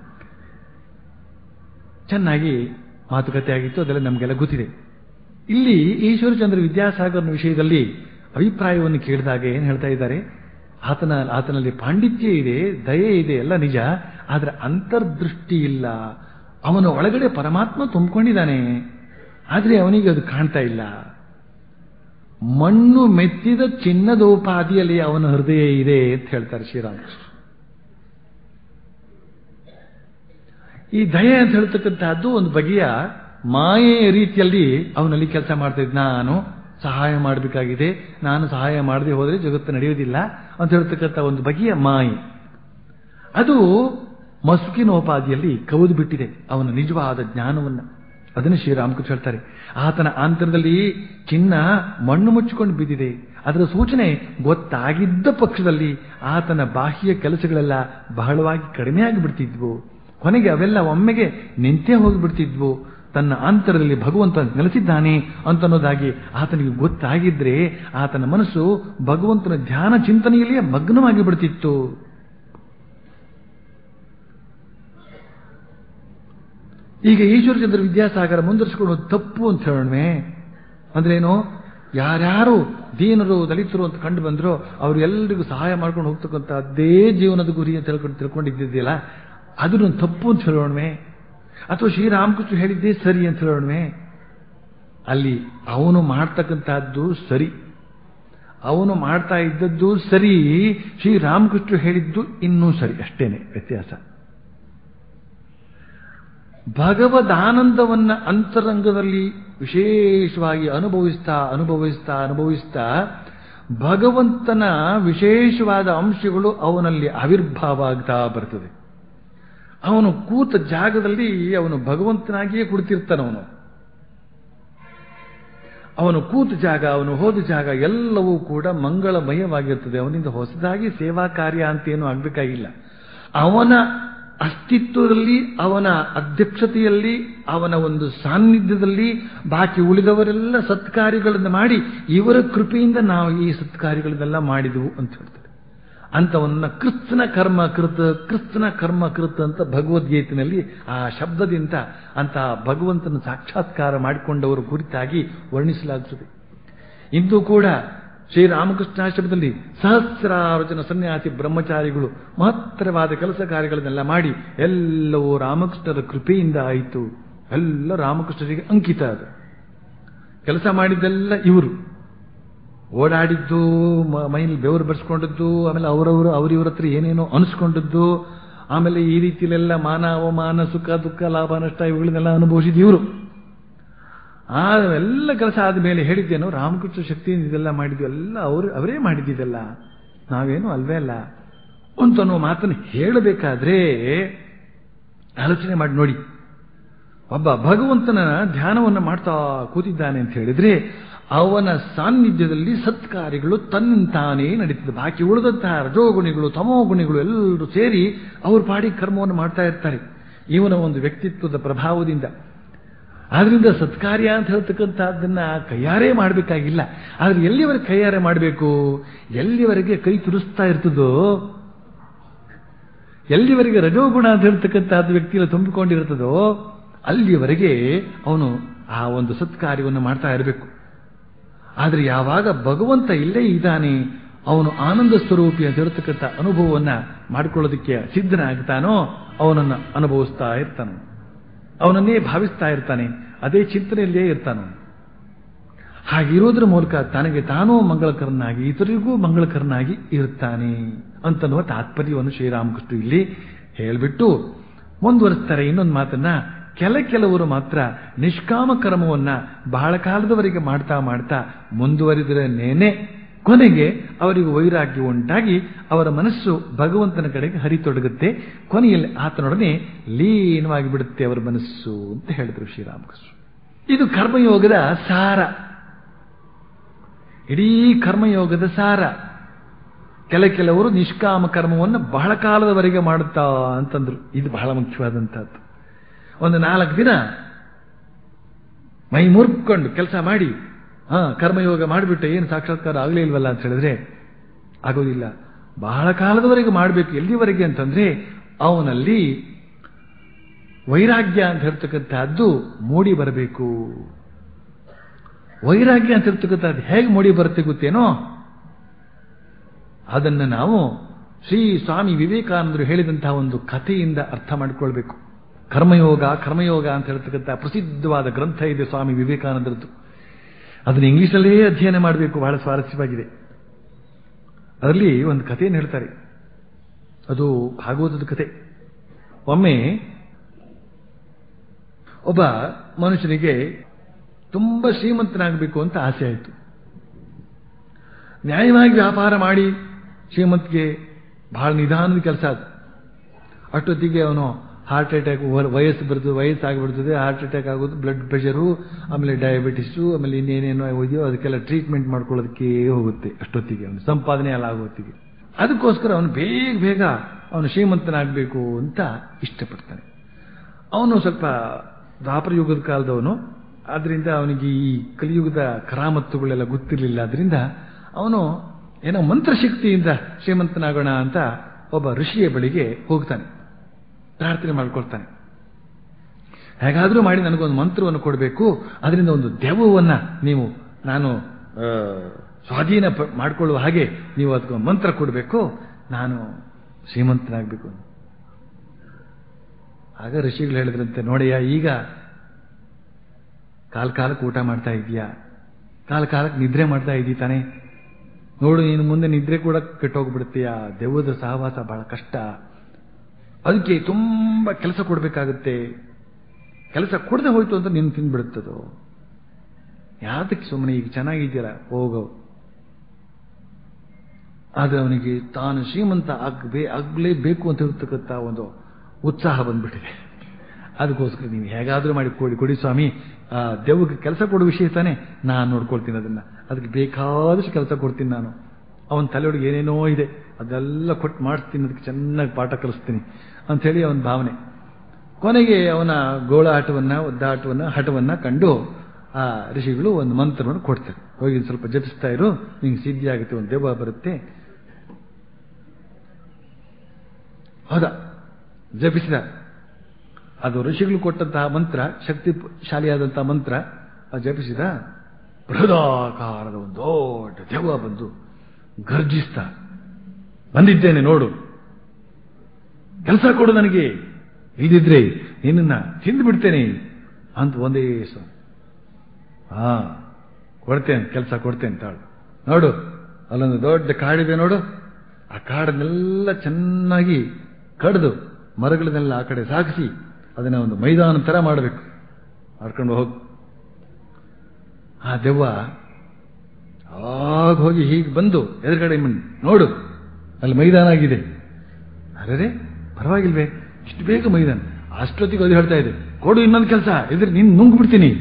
ಚೆನ್ನಾಗಿ ಮಾತುಕತೆ ಆಗಿತ್ತು ಅದೆಲ್ಲ ನಮಗೆಲ್ಲ ಗೊತ್ತಿದೆ ಇಲ್ಲಿ ಈಶ್ವರಚಂದ್ರ ವಿದ್ಯಾಸಾಗರ್ನ ವಿಷಯದಲ್ಲಿ ಅಭಿಪ್ರಾಯವನ್ನು ಕೇಳಿದಾಗ ಏನ್ ಹೇಳ್ತಾ ಇದ್ದಾರೆ ಆತನ ಆತನಲ್ಲಿ ಪಾಂಡಿತ್ಯ ಇದೆ ದಯೆ ಇದೆ ಎಲ್ಲ ನಿಜ ಆದ್ರೆ ಅಂತರ್ದೃಷ್ಟಿ ಇಲ್ಲ ಅವನ ಒಳಗಡೆ ಪರಮಾತ್ಮ ತುಂಬಿಕೊಂಡಿದ್ದಾನೆ ಆದ್ರೆ ಅವನಿಗೆ ಅದು ಕಾಣ್ತಾ ಇಲ್ಲ ಮಣ್ಣು ಮೆತ್ತಿದ ಚಿನ್ನದೋಪಾದಿಯಲ್ಲಿ ಅವನ ಹೃದಯ ಇದೆ ಅಂತ ಹೇಳ್ತಾರೆ ಶ್ರೀರಾಮಕೃಷ್ಣ ಈ ದಯೆ ಅಂತ ಹೇಳ್ತಕ್ಕಂತಹದ್ದು ಒಂದು ಬಗೆಯ ಮಾಯೆಯ ರೀತಿಯಲ್ಲಿ ಅವನಲ್ಲಿ ಕೆಲಸ ಮಾಡ್ತಾ ಇದ್ದ ನಾನು ಸಹಾಯ ಮಾಡಬೇಕಾಗಿದೆ ನಾನು ಸಹಾಯ ಮಾಡದೆ ಹೋದರೆ ಜಗತ್ತು ನಡೆಯುವುದಿಲ್ಲ ಅಂತ ಹೇಳ್ತಕ್ಕಂಥ ಒಂದು ಬಗೆಯ ಮಾಯೆ ಅದು ಮಸುಕಿನೋಪಾದಿಯಲ್ಲಿ ಕವಿದು ಬಿಟ್ಟಿದೆ ಅವನ ನಿಜವಾದ ಜ್ಞಾನವನ್ನ ಅದನ್ನು ಶ್ರೀರಾಮಕೃಷ್ಣ ಹೇಳ್ತಾರೆ ಆತನ ಆಂತರದಲ್ಲಿ ಚಿನ್ನ ಮಣ್ಣು ಮುಚ್ಚಿಕೊಂಡು ಬಿದ್ದಿದೆ ಅದರ ಸೂಚನೆ ಗೊತ್ತಾಗಿದ್ದ ಪಕ್ಷದಲ್ಲಿ ಆತನ ಬಾಹ್ಯ ಕೆಲಸಗಳೆಲ್ಲ ಬಹಳವಾಗಿ ಕಡಿಮೆಯಾಗಿ ಬಿಡ್ತಿದ್ವು ಕೊನೆಗೆ ಅವೆಲ್ಲ ಒಮ್ಮೆಗೆ ನಿಂತೇ ಹೋಗಿಬಿಡ್ತಿದ್ವು ತನ್ನ ಅಂತರದಲ್ಲಿ ಭಗವಂತ ನೆಲೆಸಿದ್ದಾನೆ ಅಂತನ್ನೋದಾಗಿ ಆತನಿಗೆ ಗೊತ್ತಾಗಿದ್ರೆ ಆತನ ಮನಸ್ಸು ಭಗವಂತನ ಧ್ಯಾನ ಚಿಂತನೆಯಲ್ಲಿಯೇ ಮಗ್ನವಾಗಿ ಬಿಡ್ತಿತ್ತು ಈಗ ಈಶ್ವರಚಂದ್ರ ವಿದ್ಯಾಸಾಗರ ಮುಂದುವರಿಸಿಕೊಂಡು ತಪ್ಪು ಅಂತ ಹೇಳೋಣವೆ ಅಂದ್ರೇನು ಯಾರ್ಯಾರು ದೀನರು ದಲಿತರು ಅಂತ ಕಂಡು ಬಂದ್ರೋ ಅವ್ರು ಎಲ್ಲರಿಗೂ ಸಹಾಯ ಮಾಡ್ಕೊಂಡು ಹೋಗ್ತಕ್ಕಂಥ ಅದೇ ಜೀವನದ ಗುರಿ ಅಂತ ಹೇಳ್ಕೊಂಡು ತಿಳ್ಕೊಂಡಿದ್ದಿದೆಯಲ್ಲ ಅದನ್ನು ತಪ್ಪು ಅಂತ ಹೇಳೋಣವೆ ಅಥವಾ ಶ್ರೀರಾಮಕೃಷ್ಣ ಹೇಳಿದ್ದೇ ಸರಿ ಅಂತ ಹೇಳೋಣವೆ ಅಲ್ಲಿ ಅವನು ಮಾಡ್ತಕ್ಕಂತಹದ್ದು ಸರಿ ಅವನು ಮಾಡ್ತಾ ಇದ್ದದ್ದು ಸರಿ ಶ್ರೀರಾಮಕೃಷ್ಣ ಹೇಳಿದ್ದು ಇನ್ನೂ ಸರಿ ಅಷ್ಟೇನೆ ವ್ಯತ್ಯಾಸ ಭಗವದಾನಂದವನ್ನ ಅಂತರಂಗದಲ್ಲಿ ವಿಶೇಷವಾಗಿ ಅನುಭವಿಸ್ತಾ ಅನುಭವಿಸ್ತಾ ಅನುಭವಿಸ್ತಾ ಭಗವಂತನ ವಿಶೇಷವಾದ ಅಂಶಗಳು ಅವನಲ್ಲಿ ಆವಿರ್ಭಾವ ಆಗ್ತಾ ಬರ್ತದೆ ಅವನು ಕೂತ ಜಾಗದಲ್ಲಿ ಅವನು ಭಗವಂತನಾಗಿಯೇ ಕುಳಿತಿರ್ತಾನವನು ಅವನು ಕೂತ ಜಾಗ ಅವನು ಹೋದ ಜಾಗ ಎಲ್ಲವೂ ಕೂಡ ಮಂಗಳಮಯವಾಗಿರ್ತದೆ ಅವನಿಂದ ಹೊಸದಾಗಿ ಸೇವಾ ಕಾರ್ಯ ಅಂತೇನು ಆಗಬೇಕಾಗಿಲ್ಲ ಅವನ ಅಸ್ತಿತ್ವದಲ್ಲಿ ಅವನ ಅಧ್ಯಕ್ಷತೆಯಲ್ಲಿ ಅವನ ಒಂದು ಸಾನ್ನಿಧ್ಯದಲ್ಲಿ ಬಾಕಿ ಉಳಿದವರೆಲ್ಲ ಸತ್ಕಾರ್ಯಗಳನ್ನು ಮಾಡಿ ಇವರ ಕೃಪೆಯಿಂದ ನಾವು ಈ ಸತ್ಕಾರ್ಯಗಳನ್ನೆಲ್ಲ ಮಾಡಿದವು ಅಂತ ಹೇಳ್ತಾರೆ ಅಂತವನ್ನ ಕ್ರಿಸ್ತನ ಕರ್ಮ ಕೃತ ಕ್ರಿಸ್ತನ ಕರ್ಮ ಕೃತ ಅಂತ ಭಗವದ್ಗೀತೆಯಲ್ಲಿ ಆ ಶಬ್ದದಿಂದ ಅಂತಹ ಭಗವಂತನ ಸಾಕ್ಷಾತ್ಕಾರ ಮಾಡಿಕೊಂಡವರು ಕುರಿತಾಗಿ ವರ್ಣಿಸಲಾಗುತ್ತದೆ ಇಂದು ಕೂಡ ಶ್ರೀರಾಮಕೃಷ್ಣಾಶ್ರಮದಲ್ಲಿ ಸಹಸ್ರಾರು ಜನ ಸನ್ಯಾಸಿ ಬ್ರಹ್ಮಚಾರಿಗಳು ಮಹತ್ತರವಾದ ಕೆಲಸ ಕಾರ್ಯಗಳನ್ನೆಲ್ಲ ಮಾಡಿ ಎಲ್ಲವೂ ರಾಮಕೃಷ್ಣರ ಕೃಪೆಯಿಂದ ಆಯಿತು ಎಲ್ಲ ರಾಮಕೃಷ್ಣರಿಗೆ ಅಂಕಿತ ಅದು ಕೆಲಸ ಮಾಡಿದ್ದೆಲ್ಲ ಇವರು ಓಡಾಡಿದ್ದು ಮೈಲಿ ಬೆವರು ಬರ್ಸ್ಕೊಂಡದ್ದು ಆಮೇಲೆ ಅವರವರು ಅವರಿವ್ರ ಹತ್ರ ಏನೇನೋ ಅನಿಸ್ಕೊಂಡದ್ದು ಆಮೇಲೆ ಈ ರೀತಿಯಲ್ಲೆಲ್ಲ ಮಾನ ಅವಮಾನ ಸುಖ ದುಃಖ ಲಾಭ ನಷ್ಟ ಇವುಗಳನ್ನೆಲ್ಲ ಅನುಭವಿಸಿದ ಇವರು ಆ ಎಲ್ಲ ಕೆಲಸ ಆದಮೇಲೆ ಹೇಳಿದ್ದೇನೋ ರಾಮಕೃಷ್ಣ ಶಕ್ತಿಯಿಂದ ಇದೆಲ್ಲ ಮಾಡಿದ್ವಿ ಎಲ್ಲ ಅವರು ಅವರೇ ಮಾಡಿದ್ದಿದೆಲ್ಲ ನಾವೇನು ಅಲ್ವೇ ಅಲ್ಲ ಅಂತನೋ ಮಾತನ್ನು ಹೇಳಬೇಕಾದ್ರೆ ಆಲೋಚನೆ ಮಾಡಿ ನೋಡಿ ಒಬ್ಬ ಭಗವಂತನ ಧ್ಯಾನವನ್ನು ಮಾಡ್ತಾ ಕೂತಿದ್ದಾನೆ ಅಂತ ಹೇಳಿದ್ರೆ ಅವನ ಸಾನ್ನಿಧ್ಯದಲ್ಲಿ ಸತ್ಕಾರ್ಯಗಳು ತನ್ನಿಂತಾನೇ ನಡೀತದೆ ಬಾಕಿ ಉಳಿದಂತಹ ರಜೋಗುಣಿಗಳು ತಮೋಗುಣಿಗಳು ಎಲ್ಲರೂ ಸೇರಿ ಅವ್ರ ಪಾಡಿ ಕರ್ಮವನ್ನು ಮಾಡ್ತಾ ಇರ್ತಾರೆ ಇವನ ಒಂದು ವ್ಯಕ್ತಿತ್ವದ ಪ್ರಭಾವದಿಂದ ಆದ್ರಿಂದ ಸತ್ಕಾರ್ಯ ಅಂತ ಹೇಳ್ತಕ್ಕಂಥದ್ದನ್ನ ಕೈಯಾರೆ ಮಾಡಬೇಕಾಗಿಲ್ಲ ಆದ್ರೆ ಎಲ್ಲಿವರೆಗೆ ಕೈಯಾರೆ ಮಾಡಬೇಕು ಎಲ್ಲಿವರೆಗೆ ಕೈ ತುರಿಸ್ತಾ ಇರ್ತದೋ ಎಲ್ಲಿವರೆಗೆ ರಜೋಗುಣ ಅಂತ ಹೇಳ್ತಕ್ಕಂಥದ್ದು ವ್ಯಕ್ತಿಯಲ್ಲಿ ತುಂಬಿಕೊಂಡಿರ್ತದೋ ಅಲ್ಲಿಯವರೆಗೆ ಅವನು ಆ ಒಂದು ಸತ್ಕಾರ್ಯವನ್ನು ಮಾಡ್ತಾ ಇರಬೇಕು ಆದರೆ ಯಾವಾಗ ಭಗವಂತ ಇಲ್ಲೇ ಇದ್ದಾನೆ ಅವನು ಆನಂದ ಸ್ವರೂಪಿ ಅಂತ ಹೇಳ್ತಕ್ಕಂಥ ಅನುಭವವನ್ನ ಮಾಡಿಕೊಳ್ಳೋದಕ್ಕೆ ಸಿದ್ಧನಾಗ್ತಾನೋ ಅವನನ್ನು ಅನುಭವಿಸ್ತಾ ಇರ್ತಾನೆ ಅವನನ್ನೇ ಭಾವಿಸ್ತಾ ಇರ್ತಾನೆ ಅದೇ ಚಿಂತನೆಯಲ್ಲೇ ಇರ್ತಾನು ಹಾಗಿರೋದ್ರ ಮೂಲಕ ತನಗೆ ತಾನೂ ಮಂಗಳಕರನಾಗಿ ಇತರಿಗೂ ಮಂಗಳಕರನಾಗಿ ಇರ್ತಾನೆ ಅಂತನ್ನುವ ತಾತ್ಪರ್ಯವನ್ನು ಶ್ರೀರಾಮಕೃಷ್ಣ ಇಲ್ಲಿ ಹೇಳಿಬಿಟ್ಟು ಮುಂದುವರಿಸ್ತಾರೆ ಇನ್ನೊಂದು ಮಾತನ್ನ ಕೆಲ ಕೆಲವರು ಮಾತ್ರ ನಿಷ್ಕಾಮ ಕರ್ಮವನ್ನ ಬಹಳ ಕಾಲದವರೆಗೆ ಮಾಡ್ತಾ ಮಾಡ್ತಾ ಮುಂದುವರಿದರೇನೆ ಕೊನೆಗೆ ಅವರಿಗೆ ವೈರಾಗ್ಯ ಉಂಟಾಗಿ ಅವರ ಮನಸ್ಸು ಭಗವಂತನ ಕಡೆಗೆ ಹರಿತೊಡಗುತ್ತೆ ಕೊನೆಯಲ್ಲಿ ಆತನೊಡನೆ ಲೀನವಾಗಿ ಬಿಡುತ್ತೆ ಅವರ ಮನಸ್ಸು ಅಂತ ಹೇಳಿದರು ಶ್ರೀರಾಮಕೃಷ್ಣ ಇದು ಕರ್ಮಯೋಗದ ಸಾರ ಇಡೀ ಕರ್ಮಯೋಗದ ಸಾರ ಕೆಲ ಕೆಲವರು ನಿಷ್ಕಾಮ ಕರ್ಮವನ್ನು ಬಹಳ ಕಾಲದವರೆಗೆ ಮಾಡುತ್ತಾ ಅಂತಂದ್ರು ಇದು ಬಹಳ ಮುಖ್ಯವಾದಂತಹದ್ದು ಒಂದು ನಾಲ್ಕು ದಿನ ಮೈ ಮುರ್ಕೊಂಡು ಕೆಲಸ ಮಾಡಿ ಹಾ ಕರ್ಮಯೋಗ ಮಾಡಿಬಿಟ್ಟು ಏನು ಸಾಕ್ಷಾತ್ಕಾರ ಆಗಲೇ ಇಲ್ವಲ್ಲ ಅಂತ ಹೇಳಿದ್ರೆ ಆಗೋದಿಲ್ಲ ಬಹಳ ಕಾಲದವರೆಗೆ ಮಾಡಬೇಕು ಎಲ್ಲಿವರೆಗೆ ಅಂತಂದ್ರೆ ಅವನಲ್ಲಿ ವೈರಾಗ್ಯ ಅಂತ ಹೇಳ್ತಕ್ಕಂಥದ್ದು ಮೂಡಿ ಬರಬೇಕು ವೈರಾಗ್ಯ ಅಂತ ಹೇಳ್ತಕ್ಕಂಥದ್ದು ಹೇಗೆ ಮೂಡಿ ಬರುತ್ತೆ ಗೊತ್ತೇನೋ ಅದನ್ನು ನಾವು ಶ್ರೀ ಸ್ವಾಮಿ ವಿವೇಕಾನಂದರು ಹೇಳಿದಂತಹ ಒಂದು ಕಥೆಯಿಂದ ಅರ್ಥ ಮಾಡಿಕೊಳ್ಬೇಕು ಕರ್ಮಯೋಗ ಕರ್ಮಯೋಗ ಅಂತ ಹೇಳ್ತಕ್ಕಂಥ ಪ್ರಸಿದ್ಧವಾದ ಗ್ರಂಥ ಇದೆ ಸ್ವಾಮಿ ವಿವೇಕಾನಂದರದ್ದು ಅದನ್ನು ಇಂಗ್ಲಿಷಲ್ಲೇ ಅಧ್ಯಯನ ಮಾಡಬೇಕು ಬಹಳ ಸ್ವಾರಸ್ಯವಾಗಿದೆ ಅದರಲ್ಲಿ ಒಂದು ಕಥೆಯನ್ನು ಹೇಳ್ತಾರೆ ಅದು ಭಾಗವತದ ಕತೆ ಒಮ್ಮೆ ಒಬ್ಬ ಮನುಷ್ಯನಿಗೆ ತುಂಬಾ ಶ್ರೀಮಂತನಾಗಬೇಕು ಅಂತ ಆಸೆ ಆಯಿತು ನ್ಯಾಯವಾಗಿ ವ್ಯಾಪಾರ ಮಾಡಿ ಶ್ರೀಮಂತಿಗೆ ಬಹಳ ನಿಧಾನದ ಕೆಲಸ ಅದು ಅಷ್ಟೊತ್ತಿಗೆ ಅವನು ಹಾರ್ಟ್ ಅಟ್ಯಾಕ್ ವಯಸ್ಸು ಬರ್ತದೆ ವಯಸ್ಸಾಗಿಬಿಡ್ತದೆ ಹಾರ್ಟ್ ಅಟ್ಯಾಕ್ ಆಗೋದು ಬ್ಲಡ್ ಪ್ರೆಷರು ಆಮೇಲೆ ಡಯಾಬಿಟಿಸು ಆಮೇಲೆ ಇನ್ನೇನೇನೋ ಇದೆಯೋ ಅದಕ್ಕೆಲ್ಲ ಟ್ರೀಟ್ಮೆಂಟ್ ಮಾಡ್ಕೊಳ್ಳೋದಕ್ಕೆ ಹೋಗುತ್ತೆ ಅಷ್ಟೊತ್ತಿಗೆ ಅವನು ಸಂಪಾದನೆ ಎಲ್ಲ ಆಗೋತ್ತಿಗೆ ಅದಕ್ಕೋಸ್ಕರ ಅವನು ಬೇಗ ಬೇಗ ಅವನು ಶ್ರೀಮಂತನಾಗಬೇಕು ಅಂತ ಇಷ್ಟಪಡ್ತಾನೆ ಅವನು ಸ್ವಲ್ಪ ದ್ವಾಪರ ಯುಗದ ಕಾಲದವನು ಆದ್ರಿಂದ ಅವನಿಗೆ ಈ ಕಲಿಯುಗದ ಕರಾಮತ್ತುಗಳೆಲ್ಲ ಗೊತ್ತಿರಲಿಲ್ಲ ಆದ್ರಿಂದ ಅವನು ಏನೋ ಮಂತ್ರಶಕ್ತಿಯಿಂದ ಶ್ರೀಮಂತನಾಗೋಣ ಅಂತ ಒಬ್ಬ ಋಷಿಯ ಬಳಿಗೆ ಹೋಗ್ತಾನೆ ಪ್ರಾರ್ಥನೆ ಮಾಡ್ಕೊಳ್ತಾನೆ ಹೇಗಾದರೂ ಮಾಡಿ ನನಗೊಂದು ಮಂತ್ರವನ್ನು ಕೊಡಬೇಕು ಅದರಿಂದ ಒಂದು ದೆವ್ವವನ್ನ ನೀವು ನಾನು ಸ್ವಾಧೀನ ಮಾಡಿಕೊಳ್ಳುವ ಹಾಗೆ ನೀವು ಅದಕ್ಕೊಂದು ಮಂತ್ರ ಕೊಡಬೇಕು ನಾನು ಶ್ರೀಮಂತನಾಗಬೇಕು ಆಗ ಋಷಿಗಳು ಹೇಳಿದ್ರಂತೆ ನೋಡಯ್ಯ ಈಗ ಕಾಲ ಕಾಲಕ್ಕೆ ಊಟ ಮಾಡ್ತಾ ಇದೀಯಾ ಕಾಲ ಕಾಲಕ್ಕೆ ನಿದ್ರೆ ಮಾಡ್ತಾ ಇದೀ ತಾನೆ ನೋಡು ನೀನು ಮುಂದೆ ನಿದ್ರೆ ಕೂಡ ಕೆಟ್ಟೋಗ್ಬಿಡ್ತೀಯ ದೆವ್ವದ ಸಹವಾಸ ಬಹಳ ಕಷ್ಟ ಅದಕ್ಕೆ ತುಂಬಾ ಕೆಲಸ ಕೊಡಬೇಕಾಗುತ್ತೆ ಕೆಲಸ ಕೊಡದೆ ಹೋಯ್ತು ಅಂತ ನಿನ್ ತಿಂದ್ಬಿಡುತ್ತದೋ ಯಾತಕ್ಕೆ ಸುಮ್ಮನೆ ಈಗ ಚೆನ್ನಾಗಿದ್ದೀರ ಹೋಗೋ ಆದ್ರೆ ಅವನಿಗೆ ತಾನು ಶ್ರೀಮಂತ ಆಗ್ಬೇ ಆಗ್ಲೇಬೇಕು ಅಂತ ಇರ್ತಕ್ಕಂಥ ಒಂದು ಉತ್ಸಾಹ ಬಂದ್ಬಿಟ್ಟಿದೆ ಅದಕ್ಕೋಸ್ಕರ ನೀವು ಹೇಗಾದ್ರೂ ಮಾಡಿ ಕೊಡಿ ಕೊಡಿ ಸ್ವಾಮಿ ಆ ದೆವ್ವಕ್ಕೆ ಕೆಲಸ ಕೊಡೋ ವಿಷಯ ತಾನೆ ನಾನು ನೋಡ್ಕೊಳ್ತೀನಿ ಅದನ್ನ ಅದಕ್ಕೆ ಬೇಕಾದಷ್ಟು ಕೆಲಸ ಕೊಡ್ತೀನಿ ನಾನು ಅವನ ತಲೆಯೊಳಗೆ ಏನೇನೋ ಇದೆ ಅದೆಲ್ಲ ಕೊಟ್ಟು ಮಾಡಿಸ್ತೀನಿ ಅದಕ್ಕೆ ಚೆನ್ನಾಗಿ ಪಾಠ ಕಲಿಸ್ತೀನಿ ಅಂಥೇಳಿ ಅವನ ಭಾವನೆ ಕೊನೆಗೆ ಅವನ ಗೋಳಾಟವನ್ನ ಒದ್ದಾಟವನ್ನ ಹಠವನ್ನ ಕಂಡು ಆ ಋಷಿಗಳು ಒಂದು ಮಂತ್ರವನ್ನು ಕೊಡ್ತಾರೆ ಹೋಗಿ ಸ್ವಲ್ಪ ಜಪಿಸ್ತಾ ಇರು ನಿಂಗೆ ಸಿದ್ಧಿ ಆಗುತ್ತೆ ಒಂದು ದೆವ್ವ ಬರುತ್ತೆ ಹೌದಾ ಜಪಿಸಿದ ಅದು ಋಷಿಗಳು ಕೊಟ್ಟಂತಹ ಮಂತ್ರ ಶಕ್ತಿಶಾಲಿಯಾದಂತಹ ಮಂತ್ರ ಅದು ಜಪಿಸಿದ ಬೃಹದಾಕಾರದ ಒಂದು ದೊಡ್ಡ ದೆವ್ವ ಬಂದು ಗರ್ಜಿಸ್ತಾ ಬಂದಿದ್ದೇನೆ ನೋಡು ಕೆಲಸ ಕೊಡು ನನಗೆ ಇಲ್ದಿದ್ರೆ ನಿನ್ನ ತಿಂದು ಬಿಡ್ತೇನೆ ಅಂತ ಒಂದೇ ಸ ಹಾ ಕೊಡ್ತೇನೆ ಕೆಲಸ ಕೊಡ್ತೇನೆ ತಾಳು ನೋಡು ಅಲ್ಲೊಂದು ದೊಡ್ಡ ಕಾಡಿದೆ ನೋಡು ಆ ಕಾಡನ್ನೆಲ್ಲ ಚೆನ್ನಾಗಿ ಕಡ್ದು ಮರಗಳನ್ನೆಲ್ಲ ಆ ಕಡೆ ಸಾಗಿಸಿ ಅದನ್ನ ಒಂದು ಮೈದಾನ ತರ ಮಾಡಬೇಕು ಮಾಡ್ಕೊಂಡು ಹೋಗಿ ಆ ದೆವ್ವ ಆಗ ಹೋಗಿ ಹೀಗೆ ಬಂದು ಎದುರುಗಡೆ ನೋಡು ಅಲ್ಲಿ ಮೈದಾನ ಆಗಿದೆ ಅರೆ ಪರವಾಗಿಲ್ವೇ ಇಷ್ಟು ಬೇಗ ಮೈದಾನ ಅಷ್ಟೊತ್ತಿಗೆ ಅದು ಹೇಳ್ತಾ ಇದೆ ಕೊಡು ಇನ್ನೊಂದು ಕೆಲಸ ಇದ್ರೆ ನೀನು ನುಂಗ್ಬಿಡ್ತೀನಿ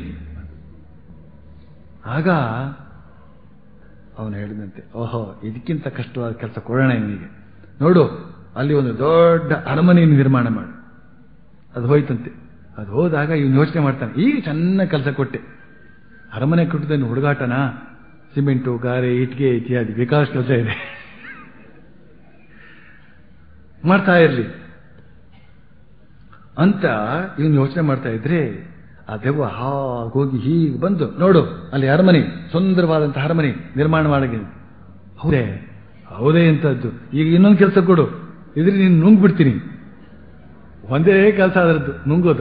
ಆಗ ಅವನು ಹೇಳಿದಂತೆ ಓಹೋ ಇದಕ್ಕಿಂತ ಕಷ್ಟವಾದ ಕೆಲಸ ಕೊಡೋಣ ಇವನಿಗೆ ನೋಡು ಅಲ್ಲಿ ಒಂದು ದೊಡ್ಡ ಅರಮನೆಯನ್ನು ನಿರ್ಮಾಣ ಮಾಡು ಅದು ಹೋಯ್ತಂತೆ ಅದು ಹೋದಾಗ ಇವನು ಯೋಚನೆ ಮಾಡ್ತಾನೆ ಈಗ ಚೆನ್ನಾಗಿ ಕೆಲಸ ಕೊಟ್ಟೆ ಅರಮನೆ ಕಟ್ಟುದೇನು ಹುಡುಗಾಟನ ಸಿಮೆಂಟು ಗಾರೆ ಇಟ್ಟಿಗೆ ಇತ್ಯಾದಿ ಬೇಕಾದಷ್ಟು ಕೆಲಸ ಇದೆ ಮಾಡ್ತಾ ಇರಲಿ ಅಂತ ಇವನು ಯೋಚನೆ ಮಾಡ್ತಾ ಇದ್ರೆ ಆ ದೆವ್ವ ಹೋಗಿ ಹೀಗೆ ಬಂದು ನೋಡು ಅಲ್ಲಿ ಅರಮನೆ ಸುಂದರವಾದಂತಹ ಅರಮನೆ ನಿರ್ಮಾಣ ಮಾಡಕ್ಕೆ ಹೌದೇ ಹೌದೇ ಅಂತದ್ದು ಈಗ ಇನ್ನೊಂದು ಕೆಲಸ ಕೊಡು ಇದ್ರೆ ನೀನು ನುಂಗ್ಬಿಡ್ತೀನಿ ಒಂದೇ ಕೆಲಸ ಅದರದ್ದು ನುಂಗೋದು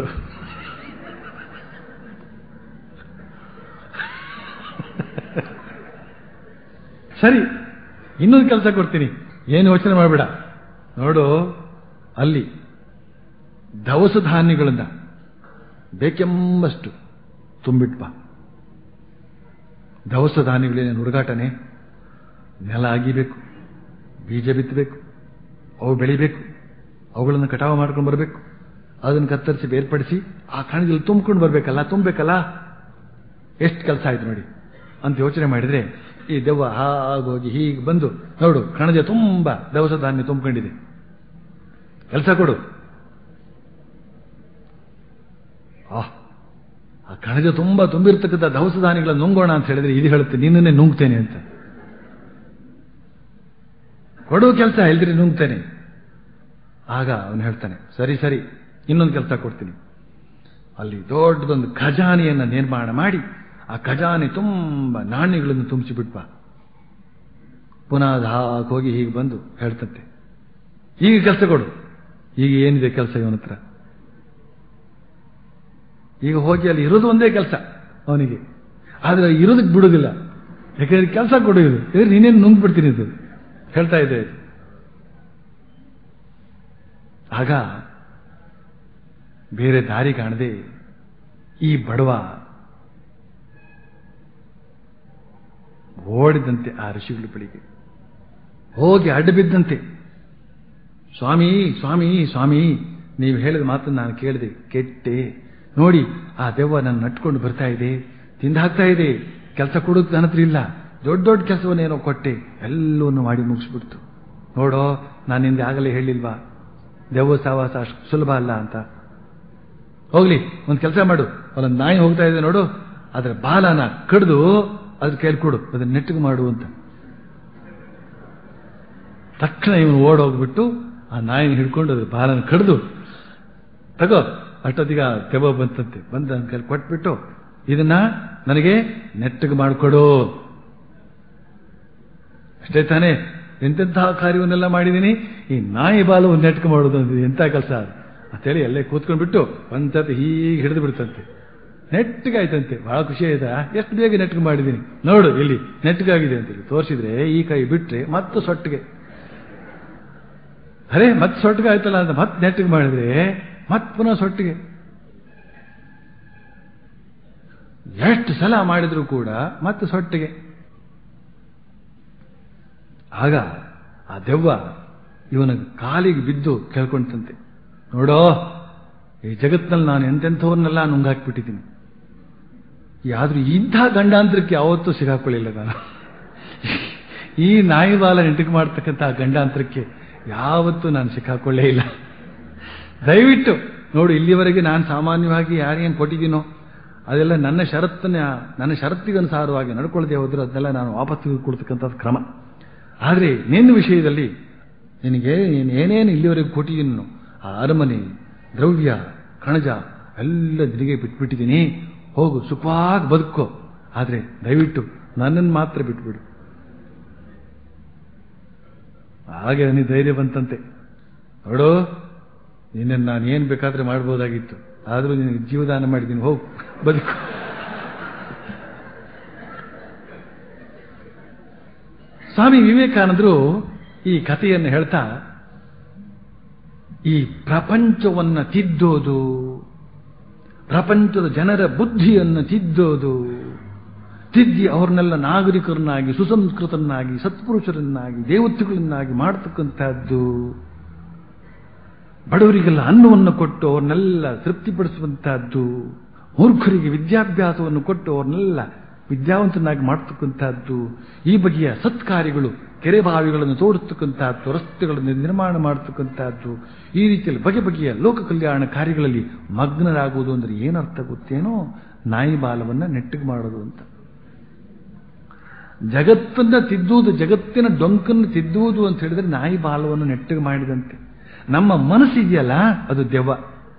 ಸರಿ ಇನ್ನೊಂದು ಕೆಲಸ ಕೊಡ್ತೀನಿ ಏನು ಯೋಚನೆ ಮಾಡಬೇಡ ನೋಡು ಅಲ್ಲಿ ದವಸ ಧಾನ್ಯಗಳನ್ನ ಬೇಕೆಂಬಷ್ಟು ತುಂಬಿಟ್ ಬಾ ದವಸ ಧಾನ್ಯಗಳೇನೆ ಹುಡುಗಾಟನೆ ನೆಲ ಅಗಿಬೇಕು ಬೀಜ ಬಿತ್ತಬೇಕು ಅವು ಬೆಳಿಬೇಕು ಅವುಗಳನ್ನು ಕಟಾವು ಮಾಡ್ಕೊಂಡು ಬರಬೇಕು ಅದನ್ನು ಕತ್ತರಿಸಿ ಬೇರ್ಪಡಿಸಿ ಆ ಕಣದಲ್ಲಿ ತುಂಬಿಕೊಂಡು ಬರಬೇಕಲ್ಲ ತುಂಬಬೇಕಲ್ಲ ಎಷ್ಟು ಕೆಲಸ ಆಯ್ತು ನೋಡಿ ಅಂತ ಯೋಚನೆ ಮಾಡಿದ್ರೆ ಈ ದೆವ್ವ ಹಾಗೋಗಿ ಹೀಗೆ ಬಂದು ನೋಡು ಕಣಜ ತುಂಬ ದವಸ ಧಾನ್ಯ ತುಂಬಿಕೊಂಡಿದೆ ಕೆಲಸ ಕೊಡು ಆಹ್ ಆ ಕಣಜ ತುಂಬ ತುಂಬಿರ್ತಕ್ಕಂಥ ದವಸ ಧಾನ್ಯಗಳನ್ನು ನುಂಗೋಣ ಅಂತ ಹೇಳಿದ್ರೆ ಇದು ಹೇಳುತ್ತೆ ನಿನ್ನನ್ನೇ ನುಂಗ್ತೇನೆ ಅಂತ ಕೊಡುವ ಕೆಲಸ ಇಲ್ದಿರಿ ನುಂಗ್ತೇನೆ ಆಗ ಅವನು ಹೇಳ್ತಾನೆ ಸರಿ ಸರಿ ಇನ್ನೊಂದು ಕೆಲಸ ಕೊಡ್ತೀನಿ ಅಲ್ಲಿ ದೊಡ್ಡದೊಂದು ಖಜಾನೆಯನ್ನು ನಿರ್ಮಾಣ ಮಾಡಿ ಆ ಖಜಾನೆ ತುಂಬ ನಾಣ್ಯಗಳನ್ನು ತುಂಬಿಸಿಬಿಟ್ಪ ಪುನಃ ಅದು ಹಾಗೆ ಹೋಗಿ ಹೀಗೆ ಬಂದು ಹೇಳ್ತಂತೆ ಈಗ ಕೆಲಸ ಕೊಡು ಈಗ ಏನಿದೆ ಕೆಲಸ ಇವನ ಹತ್ರ ಈಗ ಹೋಗಿ ಅಲ್ಲಿ ಇರೋದು ಒಂದೇ ಕೆಲಸ ಅವನಿಗೆ ಆದ್ರೆ ಇರೋದಕ್ಕೆ ಬಿಡೋದಿಲ್ಲ ಯಾಕಂದ್ರೆ ಕೆಲಸ ಕೊಡೋದು ಇದ್ರೆ ನೀನೇನು ನುಂಗ್ ಬಿಡ್ತೀನಿ ಇದು ಹೇಳ್ತಾ ಇದೆ ಆಗ ಬೇರೆ ದಾರಿ ಕಾಣದೆ ಈ ಬಡವ ಓಡಿದಂತೆ ಆ ಋಷಿಗಳ ಬಳಿಗೆ ಹೋಗಿ ಅಡ್ಡ ಬಿದ್ದಂತೆ ಸ್ವಾಮಿ ಸ್ವಾಮಿ ಸ್ವಾಮಿ ನೀವು ಹೇಳಿದ ಮಾತನ್ನು ನಾನು ಕೇಳಿದೆ ಕೆಟ್ಟೆ ನೋಡಿ ಆ ದೆವ್ವ ನನ್ನ ನಟ್ಕೊಂಡು ಬರ್ತಾ ಇದೆ ತಿಂದು ಹಾಕ್ತಾ ಇದೆ ಕೆಲಸ ಕೊಡೋದು ನನ್ನ ಹತ್ರ ಇಲ್ಲ ದೊಡ್ಡ ದೊಡ್ಡ ಕೆಲಸವನ್ನೇನೋ ಕೊಟ್ಟೆ ಎಲ್ಲವನ್ನು ಮಾಡಿ ಮುಗಿಸ್ಬಿಡ್ತು ನೋಡೋ ನಾನು ನಿಂದೆ ಆಗಲೇ ಹೇಳಿಲ್ವಾ ದೆವ್ವ ಸಾವಾಸ ಅಷ್ಟು ಸುಲಭ ಅಲ್ಲ ಅಂತ ಹೋಗ್ಲಿ ಒಂದು ಕೆಲಸ ಮಾಡು ಅಲ್ಲೊಂದು ನಾಯಿ ಹೋಗ್ತಾ ಇದೆ ನೋಡು ಅದರ ಬಾಲನ ಕಡ್ದು ಅದ್ರ ಕೈಲಿ ಕೊಡು ಅದನ್ನ ನೆಟ್ಟಿಗೆ ಮಾಡು ಅಂತ ತಕ್ಷಣ ಇವನು ಓಡೋಗ್ಬಿಟ್ಟು ಆ ನಾಯಿನ ಹಿಡ್ಕೊಂಡು ಅದ್ರ ಬಾಲನ ಕಡ್ದು ತಗೋ ಅಷ್ಟೊತ್ತಿಗೆ ಆ ದೆವ್ವ ಬಂತಂತೆ ಬಂದ ನನ್ನ ಕೈಲಿ ಕೊಟ್ಬಿಟ್ಟು ಇದನ್ನ ನನಗೆ ನೆಟ್ಟಗೆ ಮಾಡಿಕೊಡು ಅಷ್ಟೇ ತಾನೇ ಎಂತೆಂತಹ ಕಾರ್ಯವನ್ನೆಲ್ಲ ಮಾಡಿದ್ದೀನಿ ಈ ನಾಯಿ ಬಾಲವನ್ನು ನೆಟ್ಗೆ ಮಾಡೋದು ಅಂದ್ರೆ ಎಂಥ ಕೆಲಸ ಅಂತೇಳಿ ಅಲ್ಲೇ ಕೂತ್ಕೊಂಡ್ಬಿಟ್ಟು ಒಂದ್ಸತಿ ಹೀಗೆ ಹಿಡಿದು ಬಿಡ್ತಂತೆ ನೆಟ್ಟಗೆ ಆಯ್ತಂತೆ ಬಹಳ ಖುಷಿ ಆಯ್ತಾ ಎಷ್ಟು ಬೇಗ ನೆಟ್ಗೆ ಮಾಡಿದ್ದೀನಿ ನೋಡು ಇಲ್ಲಿ ನೆಟ್ಗಾಗಿದೆ ಅಂತೇಳಿ ತೋರಿಸಿದ್ರೆ ಈ ಕೈ ಬಿಟ್ರೆ ಮತ್ತೆ ಸೊಟ್ಟಿಗೆ ಅರೇ ಮತ್ತೆ ಸೊಟ್ಟಿಗೆ ಆಯ್ತಲ್ಲ ಅಂತ ಮತ್ತೆ ನೆಟ್ಟಿಗೆ ಮಾಡಿದ್ರೆ ಮತ್ತೆ ಪುನಃ ಸೊಟ್ಟಿಗೆ ಎಷ್ಟು ಸಲ ಮಾಡಿದ್ರು ಕೂಡ ಮತ್ತೆ ಸೊಟ್ಟಿಗೆ ಆಗ ಆ ದೆವ್ವ ಇವನ ಕಾಲಿಗೆ ಬಿದ್ದು ಕೇಳ್ಕೊಂತಂತೆ ನೋಡೋ ಈ ಜಗತ್ತಿನಲ್ಲಿ ನಾನು ಎಂತೆಂಥವನ್ನೆಲ್ಲ ನುಂಗಾಕ್ಬಿಟ್ಟಿದ್ದೀನಿ ಆದ್ರೂ ಇಂಥ ಗಂಡಾಂತರಕ್ಕೆ ಯಾವತ್ತೂ ಸಿಗಾಕೊಳ್ಳಿಲ್ಲ ನಾನು ಈ ನಾಯಿ ಬಾಲ ನೆಂಟಕ್ಕೆ ಮಾಡ್ತಕ್ಕಂಥ ಗಂಡಾಂತರಕ್ಕೆ ಯಾವತ್ತೂ ನಾನು ಸಿಕ್ಕಾಕೊಳ್ಳೇ ಇಲ್ಲ ದಯವಿಟ್ಟು ನೋಡು ಇಲ್ಲಿವರೆಗೆ ನಾನು ಸಾಮಾನ್ಯವಾಗಿ ಯಾರೇನು ಕೊಟ್ಟಿದ್ದೀನೋ ಅದೆಲ್ಲ ನನ್ನ ಷರತ್ತನ್ನ ನನ್ನ ಷರತ್ತಿಗನುಸಾರವಾಗಿ ನಡ್ಕೊಳ್ಳದೆ ಹೋದ್ರೆ ಅದನ್ನೆಲ್ಲ ನಾನು ವಾಪಸ್ ಕೊಡ್ತಕ್ಕಂಥದ್ದು ಕ್ರಮ ಆದರೆ ನಿನ್ನ ವಿಷಯದಲ್ಲಿ ನಿನಗೆ ನೀನು ಏನೇನು ಇಲ್ಲಿವರೆಗೆ ಕೊಟ್ಟಿದ್ದೀನೋ ಆ ಅರಮನೆ ದ್ರವ್ಯ ಕಣಜ ಎಲ್ಲ ನಿನಗೆ ಬಿಟ್ಬಿಟ್ಟಿದ್ದೀನಿ ಹೋಗು ಸುಖವಾಗಿ ಬದುಕೋ ಆದರೆ ದಯವಿಟ್ಟು ನನ್ನನ್ನು ಮಾತ್ರ ಬಿಟ್ಬಿಡು ಹಾಗೆ ನನಗೆ ಧೈರ್ಯ ಬಂತಂತೆ ನೋಡು ನಿನ್ನನ್ನು ನಾನು ಏನು ಬೇಕಾದ್ರೆ ಮಾಡ್ಬೋದಾಗಿತ್ತು ಆದರೂ ನಿನಗೆ ಜೀವದಾನ ಮಾಡಿದ್ದೀನಿ ಹೋಗು ಬದುಕು ಸ್ವಾಮಿ ವಿವೇಕಾನಂದರು ಈ ಕಥೆಯನ್ನು ಹೇಳ್ತಾ ಈ ಪ್ರಪಂಚವನ್ನು ತಿದ್ದೋದು ಪ್ರಪಂಚದ ಜನರ ಬುದ್ಧಿಯನ್ನು ತಿದ್ದೋದು ತಿದ್ದಿ ಅವ್ರನ್ನೆಲ್ಲ ನಾಗರಿಕರನ್ನಾಗಿ ಸುಸಂಸ್ಕೃತರನ್ನಾಗಿ ಸತ್ಪುರುಷರನ್ನಾಗಿ ದೇವತೆಗಳನ್ನಾಗಿ ಮಾಡತಕ್ಕಂಥದ್ದು ಬಡವರಿಗೆಲ್ಲ ಅನ್ನವನ್ನು ಕೊಟ್ಟು ಅವ್ರನ್ನೆಲ್ಲ ತೃಪ್ತಿಪಡಿಸುವಂತಹದ್ದು ಮೂರ್ಖರಿಗೆ ವಿದ್ಯಾಭ್ಯಾಸವನ್ನು ಕೊಟ್ಟು ಅವ್ರನ್ನೆಲ್ಲ ವಿದ್ಯಾವಂತನಾಗಿ ಮಾಡತಕ್ಕಂಥದ್ದು ಈ ಬಗೆಯ ಸತ್ಕಾರ್ಯಗಳು ಕೆರೆ ಬಾವಿಗಳನ್ನು ತೋಡಿಸ್ತಕ್ಕಂಥದ್ದು ರಸ್ತೆಗಳನ್ನು ನಿರ್ಮಾಣ ಮಾಡತಕ್ಕಂಥದ್ದು ಈ ರೀತಿಯಲ್ಲಿ ಬಗೆ ಬಗೆಯ ಲೋಕ ಕಲ್ಯಾಣ ಕಾರ್ಯಗಳಲ್ಲಿ ಮಗ್ನರಾಗುವುದು ಅಂದ್ರೆ ಏನರ್ಥ ಗೊತ್ತೇನೋ ನಾಯಿ ಬಾಲವನ್ನ ನೆಟ್ಟಿಗೆ ಮಾಡೋದು ಅಂತ ಜಗತ್ತನ್ನ ತಿದ್ದುವುದು ಜಗತ್ತಿನ ಡೊಂಕನ್ನು ತಿದ್ದುವುದು ಅಂತ ಹೇಳಿದ್ರೆ ನಾಯಿ ಬಾಲವನ್ನು ನೆಟ್ಟಿಗೆ ಮಾಡಿದಂತೆ ನಮ್ಮ ಮನಸ್ಸು ಇದೆಯಲ್ಲ ಅದು ದೆವ್ವ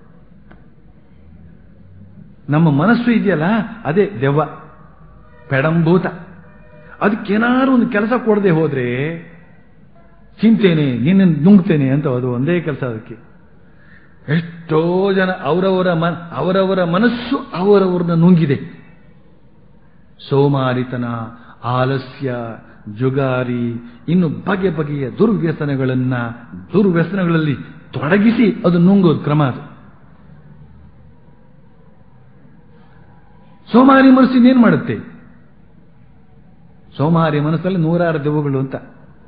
ನಮ್ಮ ಮನಸ್ಸು ಇದೆಯಲ್ಲ ಅದೇ ದೆವ್ವ ಪೆಡಂಭೂತ ಅದಕ್ಕೇನಾದ್ರು ಒಂದು ಕೆಲಸ ಕೊಡದೆ ಹೋದ್ರೆ ಚಿಂತೇನೆ ನಿನ್ನ ನುಂಗ್ತೇನೆ ಅಂತ ಅದು ಒಂದೇ ಕೆಲಸ ಅದಕ್ಕೆ ಎಷ್ಟೋ ಜನ ಅವರವರ ಮನ ಅವರವರ ಮನಸ್ಸು ಅವರವರನ್ನ ನುಂಗಿದೆ ಸೋಮಾರಿತನ ಆಲಸ್ಯ ಜುಗಾರಿ ಇನ್ನು ಬಗೆ ಬಗೆಯ ದುರ್ವ್ಯಸನಗಳನ್ನ ದುರ್ವ್ಯಸನಗಳಲ್ಲಿ ತೊಡಗಿಸಿ ಅದು ನುಂಗೋದು ಕ್ರಮ ಅದು ಸೋಮಾರಿ ಮನಸ್ಸು ಇನ್ನೇನು ಮಾಡುತ್ತೆ ಸೋಮಾರಿ ಮನಸ್ಸಲ್ಲಿ ನೂರಾರು ದೆವ್ವಗಳು ಅಂತ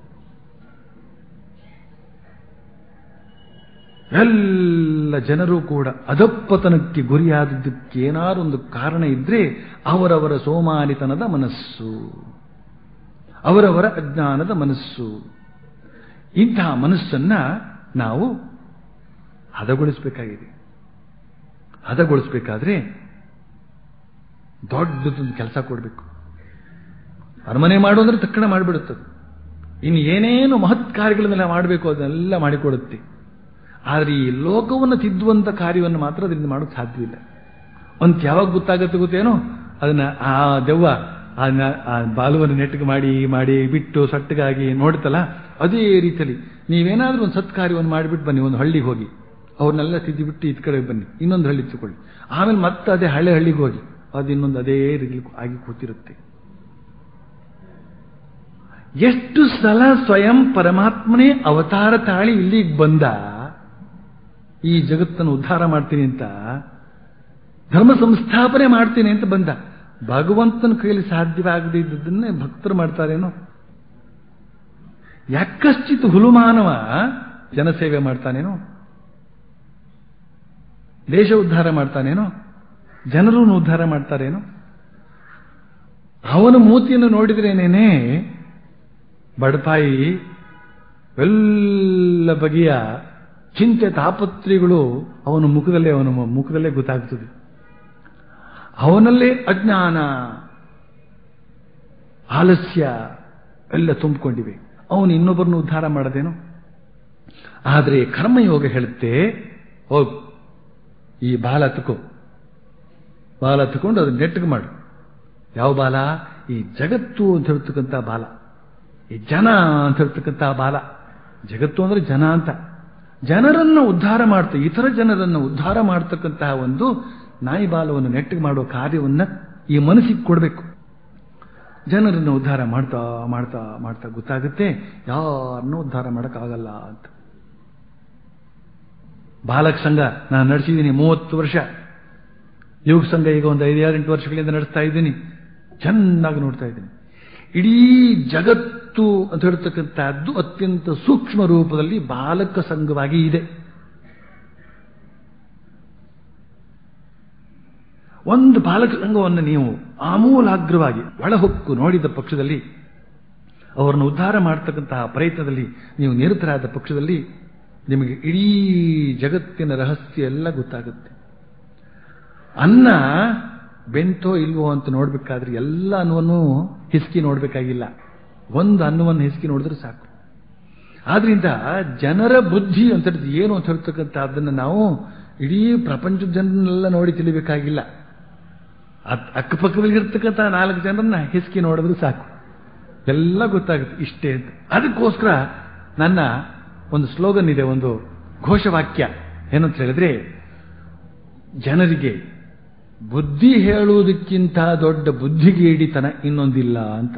ಎಲ್ಲ ಜನರು ಕೂಡ ಅಧಪ್ಪತನಕ್ಕೆ ಗುರಿಯಾದದ್ದಕ್ಕೆ ಏನಾದ್ರು ಒಂದು ಕಾರಣ ಇದ್ರೆ ಅವರವರ ಸೋಮಾರಿತನದ ಮನಸ್ಸು ಅವರವರ ಅಜ್ಞಾನದ ಮನಸ್ಸು ಇಂತಹ ಮನಸ್ಸನ್ನ ನಾವು ಹದಗೊಳಿಸಬೇಕಾಗಿದೆ ಹದಗೊಳಿಸಬೇಕಾದ್ರೆ ದೊಡ್ಡದೊಂದು ಕೆಲಸ ಕೊಡಬೇಕು ಅರಮನೆ ಮಾಡು ಅಂದ್ರೆ ತಕ್ಷಣ ಮಾಡಿಬಿಡುತ್ತದೆ ಇನ್ನು ಏನೇನು ಮಹತ್ ಕಾರ್ಯಗಳನ್ನೆಲ್ಲ ಮಾಡಬೇಕು ಅದನ್ನೆಲ್ಲ ಮಾಡಿಕೊಡುತ್ತೆ ಆದರೆ ಈ ಲೋಕವನ್ನು ತಿದ್ದುವಂತ ಕಾರ್ಯವನ್ನು ಮಾತ್ರ ಅದರಿಂದ ಮಾಡೋಕ್ಕೆ ಸಾಧ್ಯವಿಲ್ಲ ಅಂತ ಯಾವಾಗ ಗೊತ್ತಾಗತ್ತೆ ಗೊತ್ತೇನೋ ಅದನ್ನ ಆ ದೆವ್ವ ಅದನ್ನ ಆ ಬಾಲುವನ್ನು ನೆಟ್ಟಗೆ ಮಾಡಿ ಮಾಡಿ ಬಿಟ್ಟು ಸಟ್ಟಗಾಗಿ ನೋಡ್ತಲ್ಲ ಅದೇ ರೀತಿಯಲ್ಲಿ ನೀವೇನಾದ್ರೂ ಒಂದು ಸತ್ಕಾರ್ಯವನ್ನು ಮಾಡಿಬಿಟ್ಟು ಬನ್ನಿ ಒಂದು ಹಳ್ಳಿಗೆ ಹೋಗಿ ಅವ್ರನ್ನೆಲ್ಲ ತಿದ್ದಿಬಿಟ್ಟು ಇದ್ ಕಡೆ ಬನ್ನಿ ಇನ್ನೊಂದು ಹಳ್ಳಿ ತಗೊಳ್ಳಿ ಆಮೇಲೆ ಮತ್ತೆ ಅದೇ ಹಳೆ ಹಳ್ಳಿಗೆ ಹೋಗಿ ಅದು ಇನ್ನೊಂದು ಅದೇ ರೀತಿ ಆಗಿ ಕೂತಿರುತ್ತೆ ಎಷ್ಟು ಸಲ ಸ್ವಯಂ ಪರಮಾತ್ಮನೇ ಅವತಾರ ತಾಳಿ ಇಲ್ಲಿಗೆ ಬಂದ ಈ ಜಗತ್ತನ್ನು ಉದ್ಧಾರ ಮಾಡ್ತೀನಿ ಅಂತ ಧರ್ಮ ಸಂಸ್ಥಾಪನೆ ಮಾಡ್ತೀನಿ ಅಂತ ಬಂದ ಭಗವಂತನ ಕೈಯಲ್ಲಿ ಸಾಧ್ಯವಾಗದೇ ಇದ್ದದನ್ನೇ ಭಕ್ತರು ಮಾಡ್ತಾರೇನೋ ಯಾಕಶ್ಚಿತ್ ಹುಲುಮಾನವ ಜನಸೇವೆ ಮಾಡ್ತಾನೇನೋ ದೇಶ ಉದ್ಧಾರ ಮಾಡ್ತಾನೇನೋ ಜನರನ್ನು ಉದ್ಧಾರ ಮಾಡ್ತಾರೇನೋ ಅವನ ಮೂತಿಯನ್ನು ನೋಡಿದ್ರೇನೇನೆ ಬಡಪಾಯಿ ಎಲ್ಲ ಬಗೆಯ ಚಿಂತೆ ತಾಪತ್ರೆಗಳು ಅವನ ಮುಖದಲ್ಲೇ ಅವನ ಮುಖದಲ್ಲೇ ಗೊತ್ತಾಗ್ತದೆ ಅವನಲ್ಲೇ ಅಜ್ಞಾನ ಆಲಸ್ಯ ಎಲ್ಲ ತುಂಬಿಕೊಂಡಿವೆ ಅವನು ಇನ್ನೊಬ್ಬರನ್ನು ಉದ್ಧಾರ ಮಾಡದೇನೋ ಆದರೆ ಕರ್ಮಯೋಗ ಹೇಳುತ್ತೆ ಹೋಗು ಈ ಬಾಲ ತಕೋ ಬಾಲ ತಕೊಂಡು ಅದನ್ನ ನೆಟ್ಟಗೆ ಮಾಡು ಯಾವ ಬಾಲ ಈ ಜಗತ್ತು ಅಂತ ಹೇಳ್ತಕ್ಕಂಥ ಬಾಲ ಈ ಜನ ಅಂತ ಹೇಳ್ತಕ್ಕಂಥ ಬಾಲ ಜಗತ್ತು ಅಂದ್ರೆ ಜನ ಅಂತ ಜನರನ್ನ ಉದ್ಧಾರ ಮಾಡ್ತಾ ಇತರ ಜನರನ್ನ ಉದ್ಧಾರ ಮಾಡ್ತಕ್ಕಂತಹ ಒಂದು ನಾಯಿ ಬಾಲವನ್ನು ನೆಟ್ಟಿಗೆ ಮಾಡುವ ಕಾರ್ಯವನ್ನ ಈ ಮನಸ್ಸಿಗೆ ಕೊಡಬೇಕು ಜನರನ್ನು ಉದ್ಧಾರ ಮಾಡ್ತಾ ಮಾಡ್ತಾ ಮಾಡ್ತಾ ಗೊತ್ತಾಗುತ್ತೆ ಯಾರನ್ನೂ ಉದ್ಧಾರ ಮಾಡೋಕ್ಕಾಗಲ್ಲ ಅಂತ ಬಾಲಕ ಸಂಘ ನಾನು ನಡೆಸಿದ್ದೀನಿ ಮೂವತ್ತು ವರ್ಷ ಯುಗ ಸಂಘ ಈಗ ಒಂದು ಐದಾರೆಂಟು ವರ್ಷಗಳಿಂದ ನಡೆಸ್ತಾ ಇದ್ದೀನಿ ಚೆನ್ನಾಗಿ ನೋಡ್ತಾ ಇದ್ದೀನಿ ಇಡೀ ಜಗತ್ತು ಅಂತ ಹೇಳ್ತಕ್ಕಂಥದ್ದು ಅತ್ಯಂತ ಸೂಕ್ಷ್ಮ ರೂಪದಲ್ಲಿ ಬಾಲಕ ಸಂಘವಾಗಿ ಇದೆ ಒಂದು ಬಾಲಕ ಸಂಘವನ್ನು ನೀವು ಆಮೂಲಾಗ್ರವಾಗಿ ಒಳಹೊಕ್ಕು ನೋಡಿದ ಪಕ್ಷದಲ್ಲಿ ಅವರನ್ನು ಉದ್ಧಾರ ಮಾಡತಕ್ಕಂತಹ ಪ್ರಯತ್ನದಲ್ಲಿ ನೀವು ನಿರತರಾದ ಪಕ್ಷದಲ್ಲಿ ನಿಮಗೆ ಇಡೀ ಜಗತ್ತಿನ ರಹಸ್ಯ ಎಲ್ಲ ಗೊತ್ತಾಗುತ್ತೆ ಅನ್ನ ಬೆಂತೋ ಇಲ್ವೋ ಅಂತ ನೋಡ್ಬೇಕಾದ್ರೆ ಎಲ್ಲ ಅನ್ನವನ್ನು ಹಿಸ್ಕಿ ನೋಡ್ಬೇಕಾಗಿಲ್ಲ ಒಂದು ಅನ್ನವನ್ನು ಹಿಸ್ಕಿ ನೋಡಿದ್ರೆ ಸಾಕು ಆದ್ರಿಂದ ಜನರ ಬುದ್ಧಿ ಅಂತ ಹೇಳಿದ್ರೆ ಏನು ಅಂತ ಹೇಳ್ತಕ್ಕಂಥ ಅದನ್ನು ನಾವು ಇಡೀ ಪ್ರಪಂಚದ ಜನರನ್ನೆಲ್ಲ ನೋಡಿ ತಿಳಿಬೇಕಾಗಿಲ್ಲ ಅಕ್ಕಪಕ್ಕದಲ್ಲಿ ಇರ್ತಕ್ಕಂಥ ನಾಲ್ಕು ಜನರನ್ನ ಹಿಸ್ಕಿ ನೋಡಿದ್ರೆ ಸಾಕು ಎಲ್ಲ ಗೊತ್ತಾಗುತ್ತೆ ಇಷ್ಟೇ ಅಂತ ಅದಕ್ಕೋಸ್ಕರ ನನ್ನ ಒಂದು ಸ್ಲೋಗನ್ ಇದೆ ಒಂದು ಘೋಷವಾಕ್ಯ ಏನಂತ ಹೇಳಿದ್ರೆ ಜನರಿಗೆ ಬುದ್ಧಿ ಹೇಳುವುದಕ್ಕಿಂತ ದೊಡ್ಡ ಬುದ್ಧಿಗೇಡಿತನ ಇನ್ನೊಂದಿಲ್ಲ ಅಂತ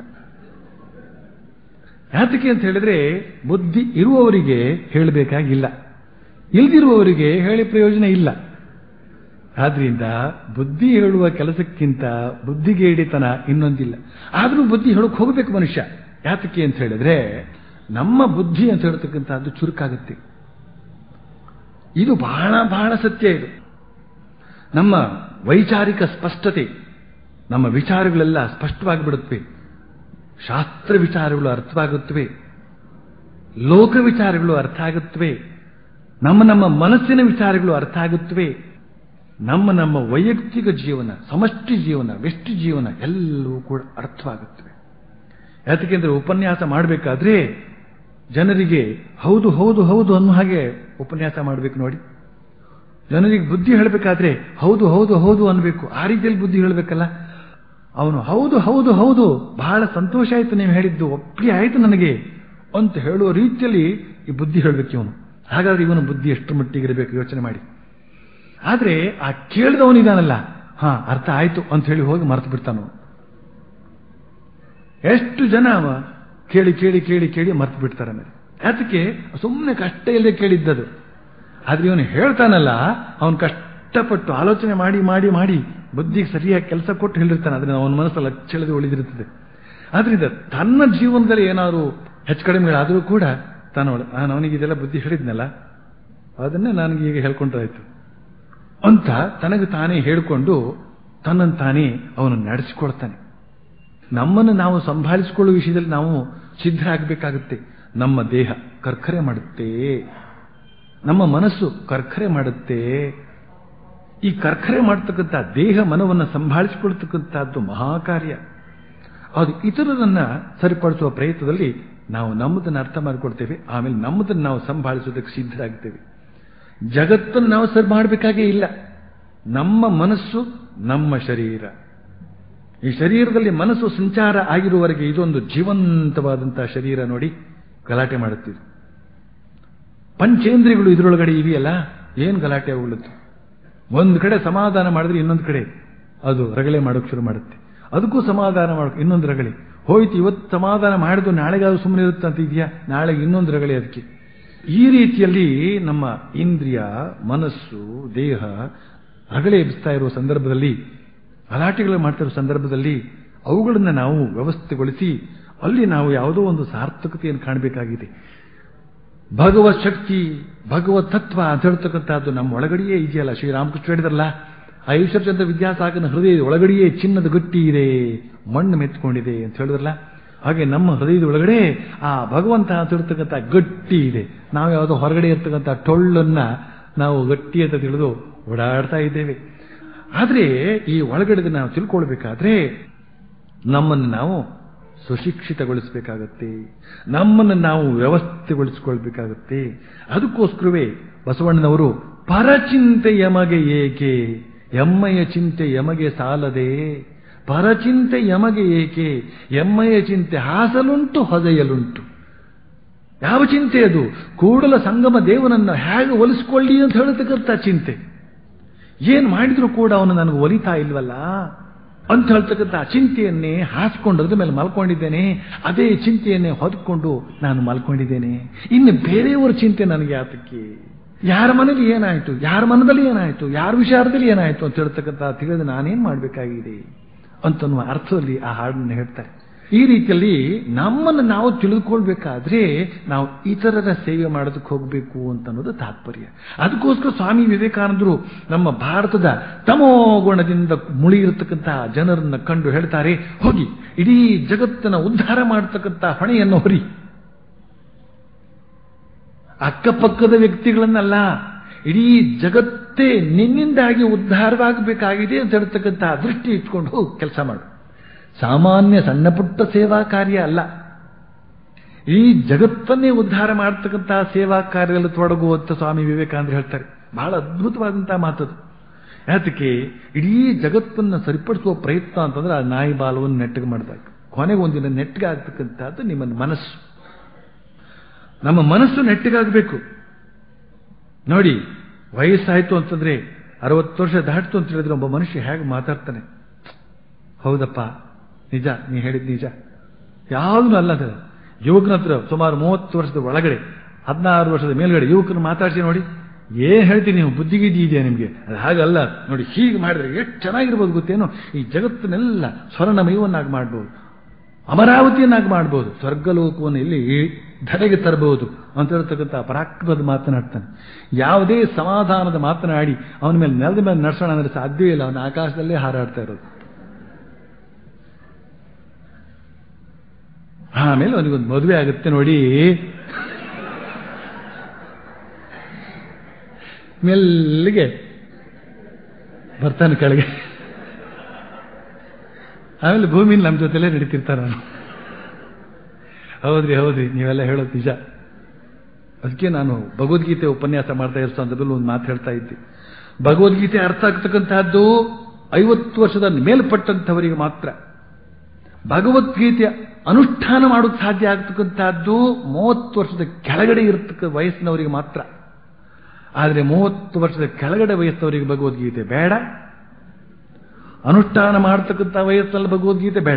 ಯಾತಕ್ಕೆ ಅಂತ ಹೇಳಿದ್ರೆ ಬುದ್ಧಿ ಇರುವವರಿಗೆ ಹೇಳಬೇಕಾಗಿಲ್ಲ ಇಲ್ದಿರುವವರಿಗೆ ಹೇಳಿ ಪ್ರಯೋಜನ ಇಲ್ಲ ಆದ್ರಿಂದ ಬುದ್ಧಿ ಹೇಳುವ ಕೆಲಸಕ್ಕಿಂತ ಬುದ್ಧಿಗೇಡಿತನ ಇನ್ನೊಂದಿಲ್ಲ ಆದ್ರೂ ಬುದ್ಧಿ ಹೇಳಕ್ ಹೋಗಬೇಕು ಮನುಷ್ಯ ಯಾತಕ್ಕೆ ಅಂತ ಹೇಳಿದ್ರೆ ನಮ್ಮ ಬುದ್ಧಿ ಅಂತ ಹೇಳ್ತಕ್ಕಂಥದ್ದು ಚುರುಕಾಗುತ್ತೆ ಇದು ಬಹಳ ಬಹಳ ಸತ್ಯ ಇದು ನಮ್ಮ ವೈಚಾರಿಕ ಸ್ಪಷ್ಟತೆ ನಮ್ಮ ವಿಚಾರಗಳೆಲ್ಲ ಸ್ಪಷ್ಟವಾಗಿ ಬಿಡುತ್ತವೆ ಶಾಸ್ತ್ರ ವಿಚಾರಗಳು ಅರ್ಥವಾಗುತ್ತವೆ ಲೋಕ ವಿಚಾರಗಳು ಅರ್ಥ ಆಗುತ್ತವೆ ನಮ್ಮ ನಮ್ಮ ಮನಸ್ಸಿನ ವಿಚಾರಗಳು ಅರ್ಥ ಆಗುತ್ತವೆ ನಮ್ಮ ನಮ್ಮ ವೈಯಕ್ತಿಕ ಜೀವನ ಸಮಷ್ಟಿ ಜೀವನ ವ್ಯಷ್ಟಿ ಜೀವನ ಎಲ್ಲವೂ ಕೂಡ ಅರ್ಥವಾಗುತ್ತವೆ ಯಾತಕ್ಕೆಂದ್ರೆ ಉಪನ್ಯಾಸ ಮಾಡಬೇಕಾದ್ರೆ ಜನರಿಗೆ ಹೌದು ಹೌದು ಹೌದು ಅನ್ನೋ ಹಾಗೆ ಉಪನ್ಯಾಸ ಮಾಡಬೇಕು ನೋಡಿ ಜನರಿಗೆ ಬುದ್ಧಿ ಹೇಳಬೇಕಾದ್ರೆ ಹೌದು ಹೌದು ಹೌದು ಅನ್ಬೇಕು ಆ ರೀತಿಯಲ್ಲಿ ಬುದ್ಧಿ ಹೇಳಬೇಕಲ್ಲ ಅವನು ಹೌದು ಹೌದು ಹೌದು ಬಹಳ ಸಂತೋಷ ಆಯ್ತು ನೀವು ಹೇಳಿದ್ದು ಒಪ್ಪಿಗೆ ಆಯ್ತು ನನಗೆ ಅಂತ ಹೇಳುವ ರೀತಿಯಲ್ಲಿ ಈ ಬುದ್ಧಿ ಹೇಳಬೇಕು ಇವನು ಹಾಗಾದ್ರೆ ಇವನು ಬುದ್ಧಿ ಎಷ್ಟು ಮಟ್ಟಿಗೆ ಇರಬೇಕು ಯೋಚನೆ ಮಾಡಿ ಆದ್ರೆ ಆ ಕೇಳಿದವನಿದಾನಲ್ಲ ಹಾ ಅರ್ಥ ಆಯ್ತು ಅಂತ ಹೇಳಿ ಹೋಗಿ ಮರೆತು ಬಿಡ್ತಾನು ಎಷ್ಟು ಜನ ಅವ ಕೇಳಿ ಕೇಳಿ ಕೇಳಿ ಕೇಳಿ ಮರ್ತು ಬಿಡ್ತಾರೆ ಆಮೇಲೆ ಅದಕ್ಕೆ ಸುಮ್ಮನೆ ಕಷ್ಟ ಇಲ್ಲದೆ ಕೇಳಿದ್ದದು ಆದ್ರೆ ಇವನು ಹೇಳ್ತಾನಲ್ಲ ಅವನು ಕಷ್ಟಪಟ್ಟು ಆಲೋಚನೆ ಮಾಡಿ ಮಾಡಿ ಮಾಡಿ ಬುದ್ಧಿಗೆ ಸರಿಯಾಗಿ ಕೆಲಸ ಕೊಟ್ಟು ಹೇಳಿರ್ತಾನೆ ಅದನ್ನ ಅವನ ಮನಸ್ಸಲ್ಲಿ ಅಚ್ಚಳಿದು ಉಳಿದಿರುತ್ತದೆ ಆದ್ರಿಂದ ತನ್ನ ಜೀವನದಲ್ಲಿ ಏನಾದ್ರು ಹೆಚ್ಚು ಕಡಿಮೆಗಳಾದರೂ ಕೂಡ ತಾನು ನಾನು ಅವನಿಗೆ ಇದೆಲ್ಲ ಬುದ್ಧಿ ಹೇಳಿದ್ನಲ್ಲ ಅದನ್ನೇ ನನಗೆ ಈಗ ಹೇಳ್ಕೊಂಡ್ರಾಯ್ತು ಅಂತ ತನಗೆ ತಾನೇ ಹೇಳಿಕೊಂಡು ತನ್ನನ್ನು ತಾನೇ ಅವನು ನಡೆಸಿಕೊಳ್ತಾನೆ ನಮ್ಮನ್ನು ನಾವು ಸಂಭಾಳಿಸಿಕೊಳ್ಳುವ ವಿಷಯದಲ್ಲಿ ನಾವು ಸಿದ್ಧರಾಗಬೇಕಾಗುತ್ತೆ ನಮ್ಮ ದೇಹ ಕರ್ಕರೆ ಮಾಡುತ್ತೆ ನಮ್ಮ ಮನಸ್ಸು ಕರ್ಕರೆ ಮಾಡುತ್ತೆ ಈ ಕರ್ಕರೆ ಮಾಡತಕ್ಕಂಥ ದೇಹ ಮನವನ್ನು ಸಂಭಾಳಿಸಿಕೊಳ್ತಕ್ಕಂಥದ್ದು ಮಹಾಕಾರ್ಯ ಅದು ಇತರರನ್ನ ಸರಿಪಡಿಸುವ ಪ್ರಯತ್ನದಲ್ಲಿ ನಾವು ನಮ್ಮದನ್ನು ಅರ್ಥ ಮಾಡಿಕೊಳ್ತೇವೆ ಆಮೇಲೆ ನಮ್ಮದನ್ನು ನಾವು ಸಂಭಾಳಿಸೋದಕ್ಕೆ ಸಿದ್ಧರಾಗ್ತೇವೆ ಜಗತ್ತನ್ನು ನಾವು ಸರಿ ಮಾಡಬೇಕಾಗೇ ಇಲ್ಲ ನಮ್ಮ ಮನಸ್ಸು ನಮ್ಮ ಶರೀರ ಈ ಶರೀರದಲ್ಲಿ ಮನಸ್ಸು ಸಂಚಾರ ಆಗಿರುವವರೆಗೆ ಇದೊಂದು ಜೀವಂತವಾದಂತಹ ಶರೀರ ನೋಡಿ ಗಲಾಟೆ ಮಾಡುತ್ತಿದೆ ಪಂಚೇಂದ್ರಿಯಗಳು ಇದರೊಳಗಡೆ ಇದೆಯಲ್ಲ ಏನು ಗಲಾಟೆ ಆಗುಳುತ್ತೆ ಒಂದು ಕಡೆ ಸಮಾಧಾನ ಮಾಡಿದ್ರೆ ಇನ್ನೊಂದು ಕಡೆ ಅದು ರಗಳೆ ಮಾಡೋಕೆ ಶುರು ಮಾಡುತ್ತೆ ಅದಕ್ಕೂ ಸಮಾಧಾನ ಮಾಡೋಕೆ ಇನ್ನೊಂದು ರಗಳೆ ಹೋಯ್ತು ಇವತ್ತು ಸಮಾಧಾನ ಮಾಡಿದ್ದು ನಾಳೆಗಾದ್ರೂ ಸುಮ್ಮನೆ ಇರುತ್ತೆ ಅಂತ ಇದೆಯಾ ನಾಳೆಗೆ ಇನ್ನೊಂದು ರಗಳೆ ಅದಕ್ಕೆ ಈ ರೀತಿಯಲ್ಲಿ ನಮ್ಮ ಇಂದ್ರಿಯ ಮನಸ್ಸು ದೇಹ ರಗಳೆ ಎಬ್ಬಿಸ್ತಾ ಇರುವ ಸಂದರ್ಭದಲ್ಲಿ ಗಲಾಟೆಗಳು ಮಾಡ್ತಿರೋ ಸಂದರ್ಭದಲ್ಲಿ ಅವುಗಳನ್ನು ನಾವು ವ್ಯವಸ್ಥೆಗೊಳಿಸಿ ಅಲ್ಲಿ ನಾವು ಯಾವುದೋ ಒಂದು ಸಾರ್ಥಕತೆಯನ್ನು ಕಾಣಬೇಕಾಗಿದೆ ಭಗವತ್ ಶಕ್ತಿ ಭಗವತ್ ತತ್ವ ಅಂತ ಹೇಳ್ತಕ್ಕಂಥದ್ದು ನಮ್ಮ ಒಳಗಡೆಯೇ ಇದೆಯಲ್ಲ ಶ್ರೀರಾಮಕೃಷ್ಣ ಹೇಳಿದ್ರಲ್ಲ ಆ ಈಶ್ವರಚಂದ್ರ ವಿದ್ಯಾಸಾಗರ ಹೃದಯದ ಒಳಗಡೆಯೇ ಚಿನ್ನದ ಗಟ್ಟಿ ಇದೆ ಮಣ್ಣು ಮೆತ್ಕೊಂಡಿದೆ ಅಂತ ಹೇಳಿದ್ರಲ್ಲ ಹಾಗೆ ನಮ್ಮ ಹೃದಯದ ಒಳಗಡೆ ಆ ಭಗವಂತ ಅಂತ ಹೇಳ್ತಕ್ಕಂಥ ಗಟ್ಟಿ ಇದೆ ನಾವು ಯಾವುದೋ ಹೊರಗಡೆ ಇರ್ತಕ್ಕಂಥ ಟೊಳ್ಳನ್ನ ನಾವು ಗಟ್ಟಿ ಅಂತ ತಿಳಿದು ಓಡಾಡ್ತಾ ಇದ್ದೇವೆ ಆದರೆ ಈ ಒಳಗಡೆ ನಾವು ತಿಳ್ಕೊಳ್ಬೇಕಾದ್ರೆ ನಮ್ಮನ್ನು ನಾವು ಸುಶಿಕ್ಷಿತಗೊಳಿಸಬೇಕಾಗತ್ತೆ ನಮ್ಮನ್ನು ನಾವು ವ್ಯವಸ್ಥೆಗೊಳಿಸಿಕೊಳ್ಬೇಕಾಗತ್ತೆ ಅದಕ್ಕೋಸ್ಕರವೇ ಬಸವಣ್ಣನವರು ಪರಚಿಂತೆ ಯಮಗೆ ಏಕೆ ಎಮ್ಮಯ ಚಿಂತೆ ಯಮಗೆ ಸಾಲದೆ ಪರಚಿಂತೆ ಯಮಗೆ ಏಕೆ ಎಮ್ಮಯ ಚಿಂತೆ ಹಾಸಲುಂಟು ಹೊದೆಯಲುಂಟು ಯಾವ ಚಿಂತೆ ಅದು ಕೂಡಲ ಸಂಗಮ ದೇವನನ್ನು ಹೇಗೆ ಒಲಿಸ್ಕೊಳ್ಳಿ ಅಂತ ಹೇಳ್ತಕ್ಕಂಥ ಚಿಂತೆ ಏನ್ ಮಾಡಿದ್ರು ಕೂಡ ಅವನು ನನಗೆ ಒಲಿತಾ ಇಲ್ವಲ್ಲ ಅಂತ ಹೇಳ್ತಕ್ಕಂಥ ಚಿಂತೆಯನ್ನೇ ಹಾಸ್ಕೊಂಡು ಅದ್ರ ಮೇಲೆ ಮಲ್ಕೊಂಡಿದ್ದೇನೆ ಅದೇ ಚಿಂತೆಯನ್ನೇ ಹೊದ್ಕೊಂಡು ನಾನು ಮಲ್ಕೊಂಡಿದ್ದೇನೆ ಇನ್ನು ಬೇರೆಯವರ ಚಿಂತೆ ನನಗೆ ಯಾತಕ್ಕೆ ಯಾರ ಮನೇಲಿ ಏನಾಯ್ತು ಯಾರ ಮನದಲ್ಲಿ ಏನಾಯ್ತು ಯಾರ ವಿಚಾರದಲ್ಲಿ ಏನಾಯ್ತು ಅಂತ ಹೇಳ್ತಕ್ಕಂಥ ತಿಳಿದು ನಾನೇನ್ ಮಾಡಬೇಕಾಗಿದೆ ಅಂತನ್ನುವ ಅರ್ಥದಲ್ಲಿ ಆ ಹಾಡನ್ನು ಹೇಳ್ತಾರೆ ಈ ರೀತಿಯಲ್ಲಿ ನಮ್ಮನ್ನು ನಾವು ತಿಳಿದುಕೊಳ್ಬೇಕಾದ್ರೆ ನಾವು ಇತರರ ಸೇವೆ ಮಾಡೋದಕ್ಕೆ ಹೋಗಬೇಕು ಅಂತ ಅನ್ನೋದು ತಾತ್ಪರ್ಯ ಅದಕ್ಕೋಸ್ಕರ ಸ್ವಾಮಿ ವಿವೇಕಾನಂದರು ನಮ್ಮ ಭಾರತದ ತಮೋಗುಣದಿಂದ ಮುಳಿಯಿರತಕ್ಕಂತಹ ಜನರನ್ನ ಕಂಡು ಹೇಳ್ತಾರೆ ಹೋಗಿ ಇಡೀ ಜಗತ್ತನ್ನ ಉದ್ಧಾರ ಮಾಡತಕ್ಕಂಥ ಹೊಣೆಯನ್ನು ಹೊರಿ ಅಕ್ಕಪಕ್ಕದ ವ್ಯಕ್ತಿಗಳನ್ನಲ್ಲ ಇಡೀ ಜಗತ್ತೇ ನಿನ್ನಿಂದಾಗಿ ಉದ್ಧಾರವಾಗಬೇಕಾಗಿದೆ ಅಂತ ಹೇಳ್ತಕ್ಕಂಥ ದೃಷ್ಟಿ ಇಟ್ಕೊಂಡು ಹೋಗಿ ಕೆಲಸ ಮಾಡು ಸಾಮಾನ್ಯ ಸಣ್ಣ ಪುಟ್ಟ ಸೇವಾ ಕಾರ್ಯ ಅಲ್ಲ ಈ ಜಗತ್ತನ್ನೇ ಉದ್ಧಾರ ಮಾಡತಕ್ಕಂತಹ ಸೇವಾ ಕಾರ್ಯದಲ್ಲಿ ತೊಡಗುವಂತ ಸ್ವಾಮಿ ವಿವೇಕಾನಂದ ಹೇಳ್ತಾರೆ ಬಹಳ ಅದ್ಭುತವಾದಂತಹ ಮಾತದು ಯಾತಕ್ಕೆ ಇಡೀ ಜಗತ್ತನ್ನು ಸರಿಪಡಿಸುವ ಪ್ರಯತ್ನ ಅಂತಂದ್ರೆ ಆ ನಾಯಿ ಬಾಲವನ್ನು ನೆಟ್ಟಗೆ ಮಾಡಬೇಕು ಕೊನೆಗೆ ಒಂದಿನ ನೆಟ್ಟಗೆ ಆಗ್ತಕ್ಕಂಥದ್ದು ನಿಮ್ಮ ಮನಸ್ಸು ನಮ್ಮ ಮನಸ್ಸು ನೆಟ್ಟಗಾಗಬೇಕು ನೋಡಿ ವಯಸ್ಸಾಯ್ತು ಅಂತಂದ್ರೆ ಅರವತ್ತು ವರ್ಷ ದಾಟಿತು ಅಂತ ಹೇಳಿದ್ರೆ ಒಬ್ಬ ಮನುಷ್ಯ ಹೇಗೆ ಮಾತಾಡ್ತಾನೆ ಹೌದಪ್ಪ ನಿಜ ನೀ ಹೇಳಿದ್ ನಿಜ ಯಾವುದೂ ಅಲ್ಲ ಅದು ಯುವಕನ ಹತ್ರ ಸುಮಾರು ಮೂವತ್ತು ವರ್ಷದ ಒಳಗಡೆ ಹದಿನಾರು ವರ್ಷದ ಮೇಲ್ಗಡೆ ಯುವಕರು ಮಾತಾಡ್ಸಿ ನೋಡಿ ಏನ್ ಹೇಳ್ತೀನಿ ನೀವು ಬುದ್ಧಿಗಿದ್ದಿ ಇದೆಯಾ ನಿಮಗೆ ಅದು ಹಾಗಲ್ಲ ನೋಡಿ ಹೀಗೆ ಮಾಡಿದ್ರೆ ಎಷ್ಟು ಚೆನ್ನಾಗಿರ್ಬೋದು ಗೊತ್ತೇನೋ ಈ ಜಗತ್ತನ್ನೆಲ್ಲ ಸ್ವರ್ಣಮಯವನ್ನಾಗಿ ಮಾಡ್ಬೋದು ಅಮರಾವತಿಯನ್ನಾಗಿ ಮಾಡ್ಬೋದು ಸ್ವರ್ಗಲೋಕವನ್ನು ಇಲ್ಲಿ ಧರೆಗೆ ತರಬಹುದು ಅಂತ ಹೇಳ್ತಕ್ಕಂಥ ಪರಾಕ್ರಮದ ಮಾತನಾಡ್ತಾನೆ ಯಾವುದೇ ಸಮಾಧಾನದ ಮಾತನಾಡಿ ಅವನ ಮೇಲೆ ನೆಲದ ಮೇಲೆ ನಡೆಸೋಣ ಅಂದ್ರೆ ಸಾಧ್ಯವೇ ಇಲ್ಲ ಅವನ ಆಕಾಶದಲ್ಲೇ ಹಾರಾಡ್ತಾ ಇರೋದು ಆಮೇಲೆ ಅವನಿಗೊಂದು ಮದುವೆ ಆಗುತ್ತೆ ನೋಡಿ ಮೆಲ್ಲಿಗೆ ಬರ್ತಾನೆ ಕೆಳಗೆ ಆಮೇಲೆ ಭೂಮಿಲಿ ನಮ್ಮ ಜೊತೆಲೇ ನಡೀತಿರ್ತಾರ ಹೌದ್ರಿ ಹೌದ್ರಿ ನೀವೆಲ್ಲ ಹೇಳೋದು ನಿಜ ಅದಕ್ಕೆ ನಾನು ಭಗವದ್ಗೀತೆ ಉಪನ್ಯಾಸ ಮಾಡ್ತಾ ಇರೋ ಸಂದರ್ಭದಲ್ಲಿ ಒಂದು ಮಾತು ಹೇಳ್ತಾ ಇದ್ದೆ ಭಗವದ್ಗೀತೆ ಅರ್ಥ ಆಗ್ತಕ್ಕಂತಹದ್ದು ಐವತ್ತು ವರ್ಷದ ಮೇಲ್ಪಟ್ಟಂಥವರಿಗೆ ಮಾತ್ರ ಭಗವದ್ಗೀತೆ ಅನುಷ್ಠಾನ ಮಾಡೋದು ಸಾಧ್ಯ ಆಗ್ತಕ್ಕಂಥದ್ದು ಮೂವತ್ತು ವರ್ಷದ ಕೆಳಗಡೆ ಇರತಕ್ಕ ವಯಸ್ಸಿನವರಿಗೆ ಮಾತ್ರ ಆದರೆ ಮೂವತ್ತು ವರ್ಷದ ಕೆಳಗಡೆ ವಯಸ್ಸಿನವರಿಗೆ ಭಗವದ್ಗೀತೆ ಬೇಡ ಅನುಷ್ಠಾನ ಮಾಡತಕ್ಕಂಥ ವಯಸ್ಸಲ್ಲಿ ಭಗವದ್ಗೀತೆ ಬೇಡ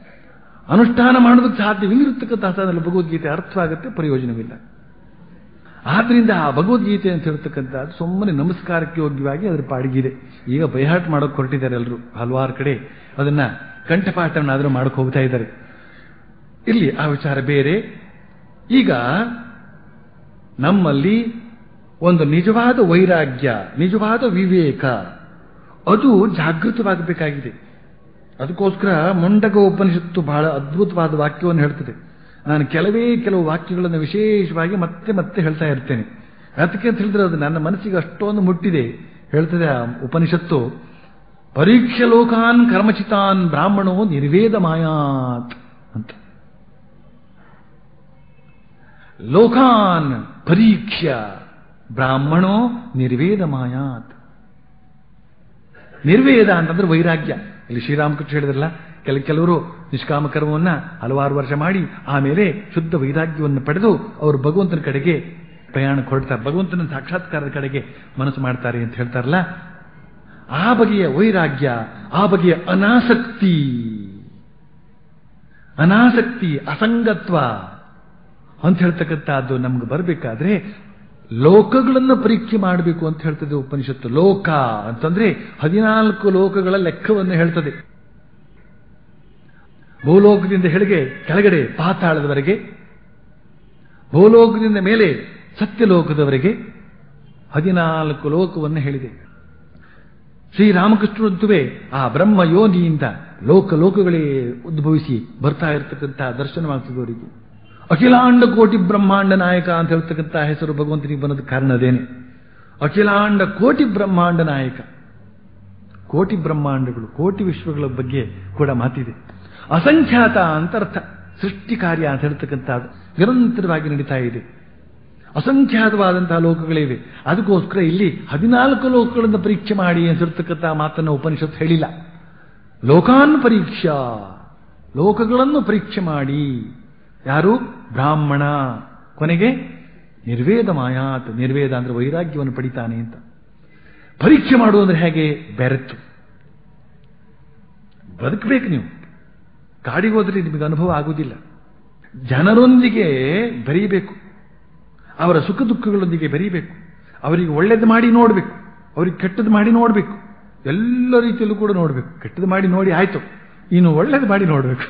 ಅನುಷ್ಠಾನ ಮಾಡೋದಕ್ಕೆ ಸಾಧ್ಯವಿರತಕ್ಕಂಥ ಸ್ಥಾನದಲ್ಲಿ ಭಗವದ್ಗೀತೆ ಅರ್ಥವಾಗುತ್ತೆ ಪ್ರಯೋಜನವಿಲ್ಲ ಆದ್ರಿಂದ ಆ ಭಗವದ್ಗೀತೆ ಅಂತ ಹೇಳ್ತಕ್ಕಂಥದ್ದು ಸುಮ್ಮನೆ ನಮಸ್ಕಾರಕ್ಕೆ ಯೋಗ್ಯವಾಗಿ ಅದರ ಪಾಡಿಗಿದೆ ಈಗ ಬೈಹಾಟ್ ಮಾಡೋಕೆ ಹೊರಟಿದ್ದಾರೆ ಎಲ್ಲರೂ ಹಲವಾರು ಕಡೆ ಅದನ್ನ ಕಂಠಪಾಠವನ್ನಾದರೂ ಮಾಡಕ್ ಹೋಗ್ತಾ ಇದ್ದಾರೆ ಇಲ್ಲಿ ಆ ವಿಚಾರ ಬೇರೆ ಈಗ ನಮ್ಮಲ್ಲಿ ಒಂದು ನಿಜವಾದ ವೈರಾಗ್ಯ ನಿಜವಾದ ವಿವೇಕ ಅದು ಜಾಗೃತವಾಗಬೇಕಾಗಿದೆ ಅದಕ್ಕೋಸ್ಕರ ಮುಂಡಗ ಉಪನಿಷತ್ತು ಬಹಳ ಅದ್ಭುತವಾದ ವಾಕ್ಯವನ್ನು ಹೇಳ್ತದೆ ನಾನು ಕೆಲವೇ ಕೆಲವು ವಾಕ್ಯಗಳನ್ನು ವಿಶೇಷವಾಗಿ ಮತ್ತೆ ಮತ್ತೆ ಹೇಳ್ತಾ ಇರ್ತೇನೆ ಅದಕ್ಕೆ ಅಂತ ಹೇಳಿದ್ರೆ ಅದು ನನ್ನ ಮನಸ್ಸಿಗೆ ಅಷ್ಟೊಂದು ಮುಟ್ಟಿದೆ ಹೇಳ್ತದೆ ಆ ಉಪನಿಷತ್ತು ಪರೀಕ್ಷೆ ಲೋಕಾನ್ ಕರ್ಮಚಿತಾನ್ ಬ್ರಾಹ್ಮಣೋ ನಿರ್ವೇದ ಮಾಯಾತ್ ಅಂತ ಲೋಕಾನ್ ಪರೀಕ್ಷ ಬ್ರಾಹ್ಮಣೋ ನಿರ್ವೇದ ಮಾಯಾತ್ ನಿರ್ವೇದ ಅಂತಂದ್ರೆ ವೈರಾಗ್ಯ ಇಲ್ಲಿ ಶ್ರೀರಾಮಕೃಷ್ಣ ಹೇಳಿದ್ರಲ್ಲ ಕೆಲ ಕೆಲವರು ನಿಷ್ಕಾಮ ಕರ್ಮವನ್ನ ಹಲವಾರು ವರ್ಷ ಮಾಡಿ ಆಮೇಲೆ ಶುದ್ಧ ವೈರಾಗ್ಯವನ್ನು ಪಡೆದು ಅವರು ಭಗವಂತನ ಕಡೆಗೆ ಪ್ರಯಾಣಕ್ಕೆ ಹೊರಡ್ತಾರೆ ಭಗವಂತನ ಸಾಕ್ಷಾತ್ಕಾರದ ಕಡೆಗೆ ಮನಸ್ಸು ಮಾಡ್ತಾರೆ ಅಂತ ಹೇಳ್ತಾರಲ್ಲ ಆ ಬಗೆಯ ವೈರಾಗ್ಯ ಆ ಬಗೆಯ ಅನಾಸಕ್ತಿ ಅನಾಸಕ್ತಿ ಅಸಂಗತ್ವ ಅಂತ ಹೇಳ್ತಕ್ಕಂಥದ್ದು ನಮ್ಗೆ ಬರಬೇಕಾದ್ರೆ ಲೋಕಗಳನ್ನು ಪರೀಕ್ಷೆ ಮಾಡಬೇಕು ಅಂತ ಹೇಳ್ತದೆ ಉಪನಿಷತ್ತು ಲೋಕ ಅಂತಂದ್ರೆ ಹದಿನಾಲ್ಕು ಲೋಕಗಳ ಲೆಕ್ಕವನ್ನು ಹೇಳ್ತದೆ ಭೂಲೋಕದಿಂದ ಕೆಳಗೆ ಕೆಳಗಡೆ ಪಾತಾಳದವರೆಗೆ ಭೂಲೋಕದಿಂದ ಮೇಲೆ ಸತ್ಯಲೋಕದವರೆಗೆ ಹದಿನಾಲ್ಕು ಲೋಕವನ್ನು ಹೇಳಿದೆ ಶ್ರೀರಾಮಕೃಷ್ಣರಂತುವೇ ಆ ಬ್ರಹ್ಮ ಯೋನಿಯಿಂದ ಲೋಕ ಲೋಕಗಳೇ ಉದ್ಭವಿಸಿ ಬರ್ತಾ ಇರತಕ್ಕಂತಹ ದರ್ಶನವಾಗ್ತದವರಿಗೆ ಅಖಿಲಾಂಡ ಕೋಟಿ ಬ್ರಹ್ಮಾಂಡ ನಾಯಕ ಅಂತ ಹೇಳ್ತಕ್ಕಂಥ ಹೆಸರು ಭಗವಂತನಿಗೆ ಬಂದ ಕಾರಣ ಅದೇನೆ ಅಖಿಲಾಂಡ ಕೋಟಿ ಬ್ರಹ್ಮಾಂಡ ನಾಯಕ ಕೋಟಿ ಬ್ರಹ್ಮಾಂಡಗಳು ಕೋಟಿ ವಿಶ್ವಗಳ ಬಗ್ಗೆ ಕೂಡ ಮಾತಿದೆ ಅಸಂಖ್ಯಾತ ಅಂತ ಅರ್ಥ ಸೃಷ್ಟಿ ಕಾರ್ಯ ಅಂತ ಹೇಳ್ತಕ್ಕಂಥದ್ದು ನಿರಂತರವಾಗಿ ನಡೀತಾ ಇದೆ ಅಸಂಖ್ಯಾತವಾದಂತಹ ಲೋಕಗಳಿವೆ ಅದಕ್ಕೋಸ್ಕರ ಇಲ್ಲಿ ಹದಿನಾಲ್ಕು ಲೋಕಗಳನ್ನು ಪರೀಕ್ಷೆ ಮಾಡಿ ಅಂತ ಹೇಳ್ತಕ್ಕಂಥ ಮಾತನ್ನು ಉಪನಿಷತ್ತು ಹೇಳಿಲ್ಲ ಲೋಕಾನ್ ಪರೀಕ್ಷಾ ಲೋಕಗಳನ್ನು ಪರೀಕ್ಷೆ ಮಾಡಿ ಯಾರು ಬ್ರಾಹ್ಮಣ ಕೊನೆಗೆ ನಿರ್ವೇದ ಮಾಯಾತ್ ನಿರ್ವೇದ ಅಂದ್ರೆ ವೈರಾಗ್ಯವನ್ನು ಪಡಿತಾನೆ ಅಂತ ಪರೀಕ್ಷೆ ಮಾಡುವಂದ್ರೆ ಹೇಗೆ ಬೆರೆತು ಬದುಕಬೇಕು ನೀವು ಕಾಡಿಗೆ ಹೋದ್ರೆ ನಿಮಗೆ ಅನುಭವ ಆಗುವುದಿಲ್ಲ ಜನರೊಂದಿಗೆ ಬೆರೀಬೇಕು ಅವರ ಸುಖ ದುಃಖಗಳೊಂದಿಗೆ ಬೆರೀಬೇಕು ಅವರಿಗೆ ಒಳ್ಳೇದು ಮಾಡಿ ನೋಡಬೇಕು ಅವರಿಗೆ ಕೆಟ್ಟದ್ದು ಮಾಡಿ ನೋಡಬೇಕು ಎಲ್ಲ ರೀತಿಯಲ್ಲೂ ಕೂಡ ನೋಡಬೇಕು ಕೆಟ್ಟದ್ದು ಮಾಡಿ ನೋಡಿ ಆಯ್ತು ಇನ್ನು ಒಳ್ಳೇದು ಮಾಡಿ ನೋಡಬೇಕು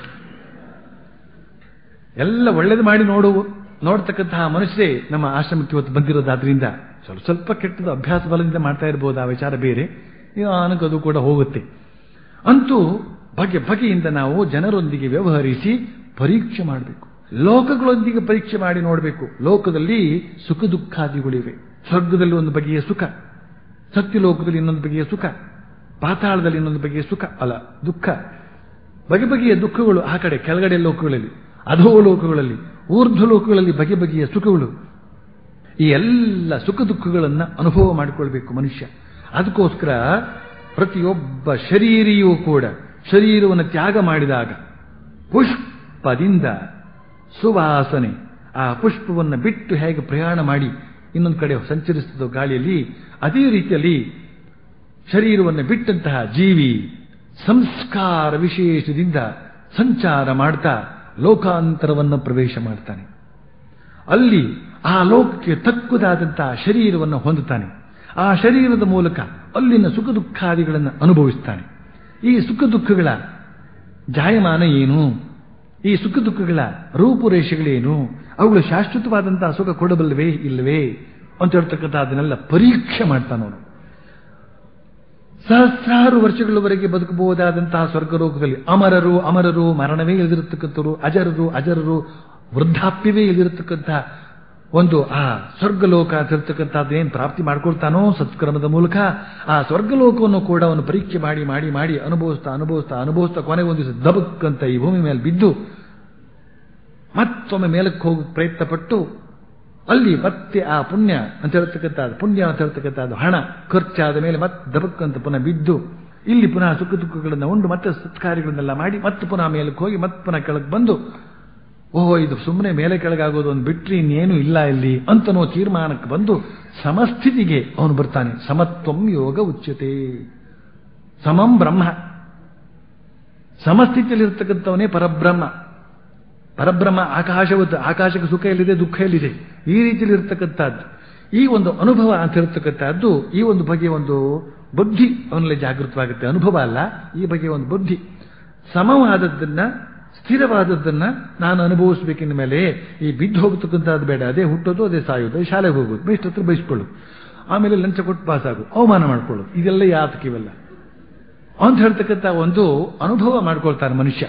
ಎಲ್ಲ ಒಳ್ಳೇದು ಮಾಡಿ ನೋಡುವ ನೋಡ್ತಕ್ಕಂತಹ ಮನುಷ್ಯರೇ ನಮ್ಮ ಆಶ್ರಮಕ್ಕೆ ಇವತ್ತು ಬಂದಿರೋದಾದ್ರಿಂದ ಸ್ವಲ್ಪ ಸ್ವಲ್ಪ ಕೆಟ್ಟದ್ದು ಅಭ್ಯಾಸ ಬಲದಿಂದ ಮಾಡ್ತಾ ಇರಬಹುದು ಆ ವಿಚಾರ ಬೇರೆ ನಿಧಾನಕ್ಕೆ ಅದು ಕೂಡ ಹೋಗುತ್ತೆ ಅಂತೂ ಬಗೆ ಬಗೆಯಿಂದ ನಾವು ಜನರೊಂದಿಗೆ ವ್ಯವಹರಿಸಿ ಪರೀಕ್ಷೆ ಮಾಡಬೇಕು ಲೋಕಗಳೊಂದಿಗೆ ಪರೀಕ್ಷೆ ಮಾಡಿ ನೋಡಬೇಕು ಲೋಕದಲ್ಲಿ ಸುಖ ದುಃಖಾದಿಗಳಿವೆ ಸ್ವರ್ಗದಲ್ಲಿ ಒಂದು ಬಗೆಯ ಸುಖ ಸತ್ಯಲೋಕದಲ್ಲಿ ಇನ್ನೊಂದು ಬಗೆಯ ಸುಖ ಪಾತಾಳದಲ್ಲಿ ಇನ್ನೊಂದು ಬಗೆಯ ಸುಖ ಅಲ್ಲ ದುಃಖ ಬಗೆ ಬಗೆಯ ದುಃಖಗಳು ಆ ಕಡೆ ಕೆಳಗಡೆ ಲೋಕಗಳಲ್ಲಿ ಅಧೋ ಲೋಕಗಳಲ್ಲಿ ಊರ್ಧ್ವ ಲೋಕಗಳಲ್ಲಿ ಬಗೆ ಬಗೆಯ ಸುಖಗಳು ಈ ಎಲ್ಲ ಸುಖ ದುಃಖಗಳನ್ನು ಅನುಭವ ಮಾಡಿಕೊಳ್ಬೇಕು ಮನುಷ್ಯ ಅದಕ್ಕೋಸ್ಕರ ಪ್ರತಿಯೊಬ್ಬ ಶರೀರಿಯೂ ಕೂಡ ಶರೀರವನ್ನು ತ್ಯಾಗ ಮಾಡಿದಾಗ ಪುಷ್ಪದಿಂದ ಸುವಾಸನೆ ಆ ಪುಷ್ಪವನ್ನು ಬಿಟ್ಟು ಹೇಗೆ ಪ್ರಯಾಣ ಮಾಡಿ ಇನ್ನೊಂದು ಕಡೆ ಸಂಚರಿಸುತ್ತದೋ ಗಾಳಿಯಲ್ಲಿ ಅದೇ ರೀತಿಯಲ್ಲಿ ಶರೀರವನ್ನು ಬಿಟ್ಟಂತಹ ಜೀವಿ ಸಂಸ್ಕಾರ ವಿಶೇಷದಿಂದ ಸಂಚಾರ ಮಾಡ್ತಾ ಲೋಕಾಂತರವನ್ನು ಪ್ರವೇಶ ಮಾಡ್ತಾನೆ ಅಲ್ಲಿ ಆ ಲೋಕಕ್ಕೆ ತಕ್ಕುದಾದಂತಹ ಶರೀರವನ್ನು ಹೊಂದುತ್ತಾನೆ ಆ ಶರೀರದ ಮೂಲಕ ಅಲ್ಲಿನ ಸುಖ ದುಃಖಾದಿಗಳನ್ನು ಅನುಭವಿಸ್ತಾನೆ ಈ ಸುಖ ದುಃಖಗಳ ಜಾಯಮಾನ ಏನು ಈ ಸುಖ ದುಃಖಗಳ ರೂಪುರೇಷೆಗಳೇನು ಅವುಗಳು ಶಾಶ್ವತವಾದಂತಹ ಸುಖ ಕೊಡಬಲ್ಲವೇ ಇಲ್ಲವೇ ಅಂತ ಹೇಳ್ತಕ್ಕಂಥ ಅದನ್ನೆಲ್ಲ ಪರೀಕ್ಷೆ ಮಾಡ್ತಾನವನು ಸಹಸ್ರಾರು ವರ್ಷಗಳವರೆಗೆ ಬದುಕಬಹುದಾದಂತಹ ಸ್ವರ್ಗಲೋಕದಲ್ಲಿ ಅಮರರು ಅಮರರು ಮರಣವೇ ಇಳಿದಿರತಕ್ಕಂಥವ್ರು ಅಜರರು ಅಜರರು ವೃದ್ಧಾಪ್ಯವೇ ಇಳಿದಿರತಕ್ಕಂತಹ ಒಂದು ಆ ಸ್ವರ್ಗಲೋಕ ಅಂತ ಹೇಳ್ತಕ್ಕಂಥದ್ದು ಏನು ಪ್ರಾಪ್ತಿ ಮಾಡ್ಕೊಳ್ತಾನೋ ಸತ್ಕರ್ಮದ ಮೂಲಕ ಆ ಸ್ವರ್ಗಲೋಕವನ್ನು ಕೂಡ ಅವನು ಪರೀಕ್ಷೆ ಮಾಡಿ ಮಾಡಿ ಮಾಡಿ ಅನುಭವಿಸ್ತಾ ಅನುಭವಿಸ್ತಾ ಅನುಭವಿಸ್ತಾ ಕೊನೆಗೆ ಒಂದು ದಿವಸ ದಬಕ್ಕಂತ ಈ ಭೂಮಿ ಮೇಲೆ ಬಿದ್ದು ಮತ್ತೊಮ್ಮೆ ಮೇಲಕ್ಕೆ ಹೋಗಿ ಪ್ರಯತ್ನ ಪಟ್ಟು ಅಲ್ಲಿ ಮತ್ತೆ ಆ ಪುಣ್ಯ ಅಂತ ಹೇಳ್ತಕ್ಕಂಥದ್ದು ಪುಣ್ಯ ಅಂತ ಹೇಳ್ತಕ್ಕಂಥದ್ದು ಹಣ ಖರ್ಚಾದ ಮೇಲೆ ಮತ್ತೆ ದಬಕ್ಕಂತ ಪುನಃ ಬಿದ್ದು ಇಲ್ಲಿ ಪುನಃ ಸುಖ ದುಃಖಗಳನ್ನು ಉಂಡು ಮತ್ತೆ ಸತ್ಕಾರ್ಯಗಳನ್ನೆಲ್ಲ ಮಾಡಿ ಮತ್ತೆ ಪುನಃ ಮೇಲಕ್ಕೆ ಹೋಗಿ ಮತ್ತೆ ಪುನಃ ಕೆಳಗೆ ಬಂದು ಓಹೋ ಇದು ಸುಮ್ಮನೆ ಮೇಲೆ ಕೆಳಗಾಗೋದು ಒಂದು ಬಿಟ್ರಿ ಇನ್ನೇನು ಇಲ್ಲ ಇಲ್ಲಿ ಅಂತನೋ ತೀರ್ಮಾನಕ್ಕೆ ಬಂದು ಸಮಸ್ಥಿತಿಗೆ ಅವನು ಬರ್ತಾನೆ ಸಮತ್ವಂ ಯೋಗ ಉಚ್ಯತೆ ಸಮಂ ಬ್ರಹ್ಮ ಸಮಸ್ಥಿತಿಯಲ್ಲಿರ್ತಕ್ಕಂಥವನೇ ಪರಬ್ರಹ್ಮ ಪರಬ್ರಹ್ಮ ಆಕಾಶವತ್ತು ಆಕಾಶಕ್ಕೆ ಸುಖ ಎಲ್ಲಿದೆ ದುಃಖ ಎಲ್ಲಿದೆ ಈ ರೀತಿಯಲ್ಲಿ ಇರ್ತಕ್ಕಂಥದ್ದು ಈ ಒಂದು ಅನುಭವ ಅಂತ ಇರ್ತಕ್ಕಂಥದ್ದು ಈ ಒಂದು ಬಗೆಯ ಒಂದು ಬುದ್ಧಿ ಅವನಲ್ಲಿ ಜಾಗೃತವಾಗುತ್ತೆ ಅನುಭವ ಅಲ್ಲ ಈ ಬಗೆಯ ಒಂದು ಬುದ್ಧಿ ಸಮವಾದದ್ದನ್ನ ಸ್ಥಿರವಾದದ್ದನ್ನ ನಾನು ಅನುಭವಿಸ್ಬೇಕಿನ ಮೇಲೆ ಈ ಬಿದ್ದು ಹೋಗ್ತಕ್ಕಂಥದ್ದು ಬೇಡ ಅದೇ ಹುಟ್ಟೋದು ಅದೇ ಸಾಯೋದು ಅದೇ ಶಾಲೆಗೆ ಹೋಗೋದು ಬೇಸ್ಟ್ ಹತ್ರ ಬಯಸ್ಕೊಳ್ಳೋದು ಆಮೇಲೆ ಲಂಚ ಕೊಟ್ಟು ಪಾಸ್ ಆಗು ಅವಮಾನ ಮಾಡ್ಕೊಳ್ಳೋದು ಇದೆಲ್ಲ ಯಾತಕ್ಕೆ ಇವೆಲ್ಲ ಅಂತ ಹೇಳ್ತಕ್ಕಂಥ ಒಂದು ಅನುಭವ ಮಾಡ್ಕೊಳ್ತಾನೆ ಮನುಷ್ಯ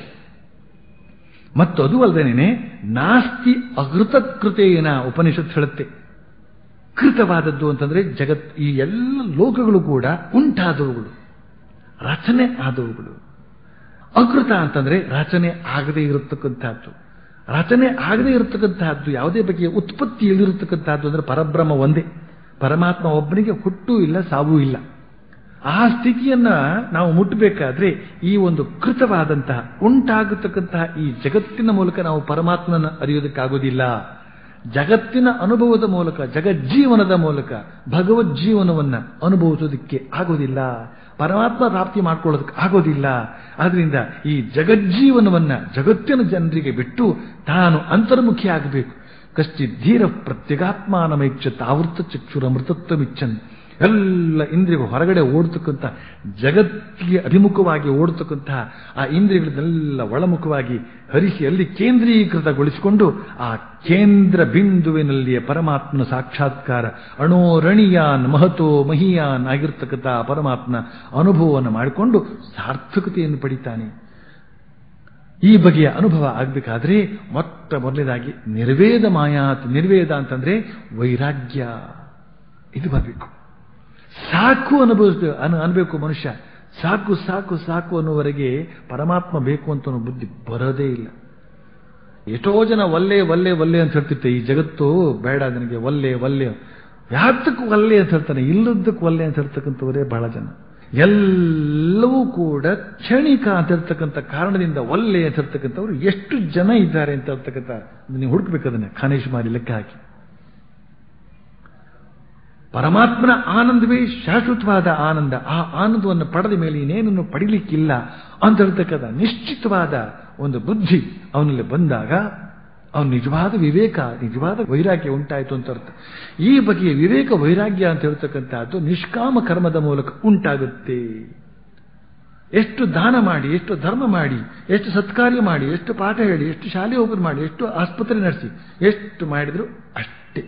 ಮತ್ತು ಅದು ಅಲ್ಲದೇನೆ ನಾಸ್ತಿ ಅಕೃತ ಕೃತೇನ ಉಪನಿಷತ್ ಹೇಳುತ್ತೆ ಕೃತವಾದದ್ದು ಅಂತಂದ್ರೆ ಜಗತ್ ಈ ಎಲ್ಲ ಲೋಕಗಳು ಕೂಡ ಉಂಟಾದವುಗಳು ರಚನೆ ಆದವುಗಳು ಅಕೃತ ಅಂತಂದ್ರೆ ರಚನೆ ಆಗದೇ ಇರತಕ್ಕಂತಹದ್ದು ರಚನೆ ಆಗದೇ ಇರತಕ್ಕಂತಹದ್ದು ಯಾವುದೇ ಬಗೆಯ ಉತ್ಪತ್ತಿ ಇಳಿರತಕ್ಕಂತಹದ್ದು ಅಂದ್ರೆ ಪರಬ್ರಹ್ಮ ಒಂದೇ ಪರಮಾತ್ಮ ಒಬ್ಬನಿಗೆ ಹುಟ್ಟು ಇಲ್ಲ ಸಾವು ಇಲ್ಲ ಆ ಸ್ಥಿತಿಯನ್ನ ನಾವು ಮುಟ್ಟಬೇಕಾದ್ರೆ ಈ ಒಂದು ಕೃತವಾದಂತಹ ಉಂಟಾಗತಕ್ಕಂತಹ ಈ ಜಗತ್ತಿನ ಮೂಲಕ ನಾವು ಪರಮಾತ್ಮನ ಅರಿಯೋದಕ್ಕಾಗೋದಿಲ್ಲ ಜಗತ್ತಿನ ಅನುಭವದ ಮೂಲಕ ಜಗಜ್ಜೀವನದ ಮೂಲಕ ಭಗವಜ್ಜೀವನವನ್ನ ಅನುಭವಿಸೋದಕ್ಕೆ ಆಗೋದಿಲ್ಲ ಪರಮಾತ್ಮ ಪ್ರಾಪ್ತಿ ಮಾಡ್ಕೊಳ್ಳೋದಕ್ಕೆ ಆಗೋದಿಲ್ಲ ಆದ್ರಿಂದ ಈ ಜಗಜ್ಜೀವನವನ್ನ ಜಗತ್ತಿನ ಜನರಿಗೆ ಬಿಟ್ಟು ತಾನು ಅಂತರ್ಮುಖಿ ಆಗಬೇಕು ಕಶ್ಚಿಧೀರ ಪ್ರತ್ಯಗಾತ್ಮಾನಮೈಕ್ಷ ತಾವೃತ ಚಕ್ಷುರ ಮೃತತ್ವಮಿಚ್ಚನ್ ಎಲ್ಲ ಇಂದ್ರಿಯಗಳು ಹೊರಗಡೆ ಓಡ್ತಕ್ಕಂಥ ಜಗತ್ತಿಗೆ ಅಭಿಮುಖವಾಗಿ ಓಡ್ತಕ್ಕಂತಹ ಆ ಇಂದ್ರಿಯಗಳನ್ನೆಲ್ಲ ಒಳಮುಖವಾಗಿ ಹರಿಸಿ ಅಲ್ಲಿ ಕೇಂದ್ರೀಕೃತಗೊಳಿಸಿಕೊಂಡು ಆ ಕೇಂದ್ರ ಬಿಂದುವಿನಲ್ಲಿಯ ಪರಮಾತ್ಮನ ಸಾಕ್ಷಾತ್ಕಾರ ಅಣೋರಣೀಯಾನ್ ಮಹತೋ ಮಹಿಯಾನ್ ಆಗಿರ್ತಕ್ಕಂಥ ಆ ಪರಮಾತ್ಮನ ಅನುಭವವನ್ನು ಮಾಡಿಕೊಂಡು ಸಾರ್ಥಕತೆಯನ್ನು ಪಡಿತಾನೆ ಈ ಬಗೆಯ ಅನುಭವ ಆಗಬೇಕಾದ್ರೆ ಮೊಟ್ಟ ಮೊದಲನೇದಾಗಿ ನಿರ್ವೇದ ಮಾಯಾತ್ ನಿರ್ವೇದ ಅಂತಂದ್ರೆ ವೈರಾಗ್ಯ ಇದು ಬರಬೇಕು ಸಾಕು ಅನುಭವಿಸ್ಬೇಕು ಅನ್ ಅನ್ಬೇಕು ಮನುಷ್ಯ ಸಾಕು ಸಾಕು ಸಾಕು ಅನ್ನುವರೆಗೆ ಪರಮಾತ್ಮ ಬೇಕು ಅಂತ ಅನ್ನೋ ಬುದ್ಧಿ ಬರೋದೇ ಇಲ್ಲ ಎಷ್ಟೋ ಜನ ಒಲ್ಲೆ ಒಲ್ಲೆ ಒಲ್ಲೆ ಅಂತ ಹೇಳ್ತಿರ್ತೆ ಈ ಜಗತ್ತು ಬೇಡ ನನಗೆ ಒಲ್ಲೆ ಒಲ್ಲೆ ಯಾತಕ್ಕೂ ಒಲ್ಲೆ ಅಂತ ಹೇಳ್ತಾನೆ ಇಲ್ಲದಕ್ಕೂ ಒಲ್ಲೆ ಅಂತ ಹೇಳ್ತಕ್ಕಂಥವರೇ ಬಹಳ ಜನ ಎಲ್ಲವೂ ಕೂಡ ಕ್ಷಣಿಕ ಅಂತ ಹೇಳ್ತಕ್ಕಂಥ ಕಾರಣದಿಂದ ಒಲ್ಲೆ ಅಂತ ಹೇಳ್ತಕ್ಕಂಥವ್ರು ಎಷ್ಟು ಜನ ಇದ್ದಾರೆ ಅಂತ ಹೇಳ್ತಕ್ಕಂಥ ನೀವು ಹುಡುಕ್ಬೇಕು ಅದನ್ನ ಖಾನೇಶ್ ಮಾರಿ ಲೆಕ್ಕ ಹಾಕಿ ಪರಮಾತ್ಮನ ಆನಂದವೇ ಶಾಶ್ವತವಾದ ಆನಂದ ಆ ಆನಂದವನ್ನು ಪಡೆದ ಮೇಲೆ ಇನ್ನೇನನ್ನು ಪಡಿಲಿಕ್ಕಿಲ್ಲ ಅಂತ ಹೇಳ್ತಕ್ಕಂಥ ನಿಶ್ಚಿತವಾದ ಒಂದು ಬುದ್ಧಿ ಅವನಲ್ಲಿ ಬಂದಾಗ ಅವನು ನಿಜವಾದ ವಿವೇಕ ನಿಜವಾದ ವೈರಾಗ್ಯ ಉಂಟಾಯಿತು ಅಂತ ಅರ್ಥ ಈ ಬಗೆಯ ವಿವೇಕ ವೈರಾಗ್ಯ ಅಂತ ಹೇಳ್ತಕ್ಕಂಥದ್ದು ನಿಷ್ಕಾಮ ಕರ್ಮದ ಮೂಲಕ ಉಂಟಾಗುತ್ತೆ ಎಷ್ಟು ದಾನ ಮಾಡಿ ಎಷ್ಟು ಧರ್ಮ ಮಾಡಿ ಎಷ್ಟು ಸತ್ಕಾರ್ಯ ಮಾಡಿ ಎಷ್ಟು ಪಾಠ ಹೇಳಿ ಎಷ್ಟು ಶಾಲೆ ಓಪನ್ ಮಾಡಿ ಎಷ್ಟು ಆಸ್ಪತ್ರೆ ನಡೆಸಿ ಎಷ್ಟು ಮಾಡಿದ್ರು ಅಷ್ಟೇ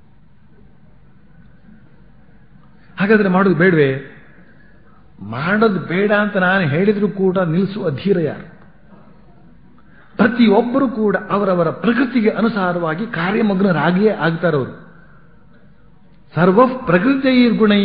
ಹಾಗಾದ್ರೆ ಮಾಡೋದು ಬೇಡವೇ ಮಾಡೋದು ಬೇಡ ಅಂತ ನಾನು ಹೇಳಿದ್ರು ಕೂಡ ನಿಲ್ಲಿಸುವ ಧೀರ ಯಾರು ಪ್ರತಿಯೊಬ್ಬರು ಕೂಡ ಅವರವರ ಪ್ರಕೃತಿಗೆ ಅನುಸಾರವಾಗಿ ಕಾರ್ಯಮಗ್ನರಾಗಿಯೇ ಆಗ್ತಾರವರು ಸರ್ವ ಪ್ರಕೃತಿರ್ಗುಣೈ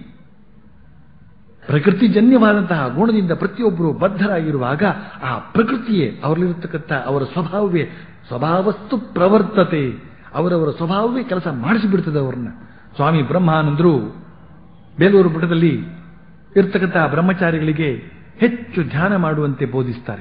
ಪ್ರಕೃತಿಜನ್ಯವಾದಂತಹ ಗುಣದಿಂದ ಪ್ರತಿಯೊಬ್ಬರು ಬದ್ಧರಾಗಿರುವಾಗ ಆ ಪ್ರಕೃತಿಯೇ ಅವರಲ್ಲಿರತಕ್ಕಂಥ ಅವರ ಸ್ವಭಾವವೇ ಸ್ವಭಾವಸ್ತು ಪ್ರವರ್ತತೆ ಅವರವರ ಸ್ವಭಾವವೇ ಕೆಲಸ ಮಾಡಿಸಿಬಿಡ್ತದೆ ಅವರನ್ನ ಸ್ವಾಮಿ ಬ್ರಹ್ಮಾನಂದರು ಬೇಲೂರು ಮಠದಲ್ಲಿ ಇರ್ತಕ್ಕಂತಹ ಬ್ರಹ್ಮಚಾರಿಗಳಿಗೆ ಹೆಚ್ಚು ಧ್ಯಾನ ಮಾಡುವಂತೆ ಬೋಧಿಸ್ತಾರೆ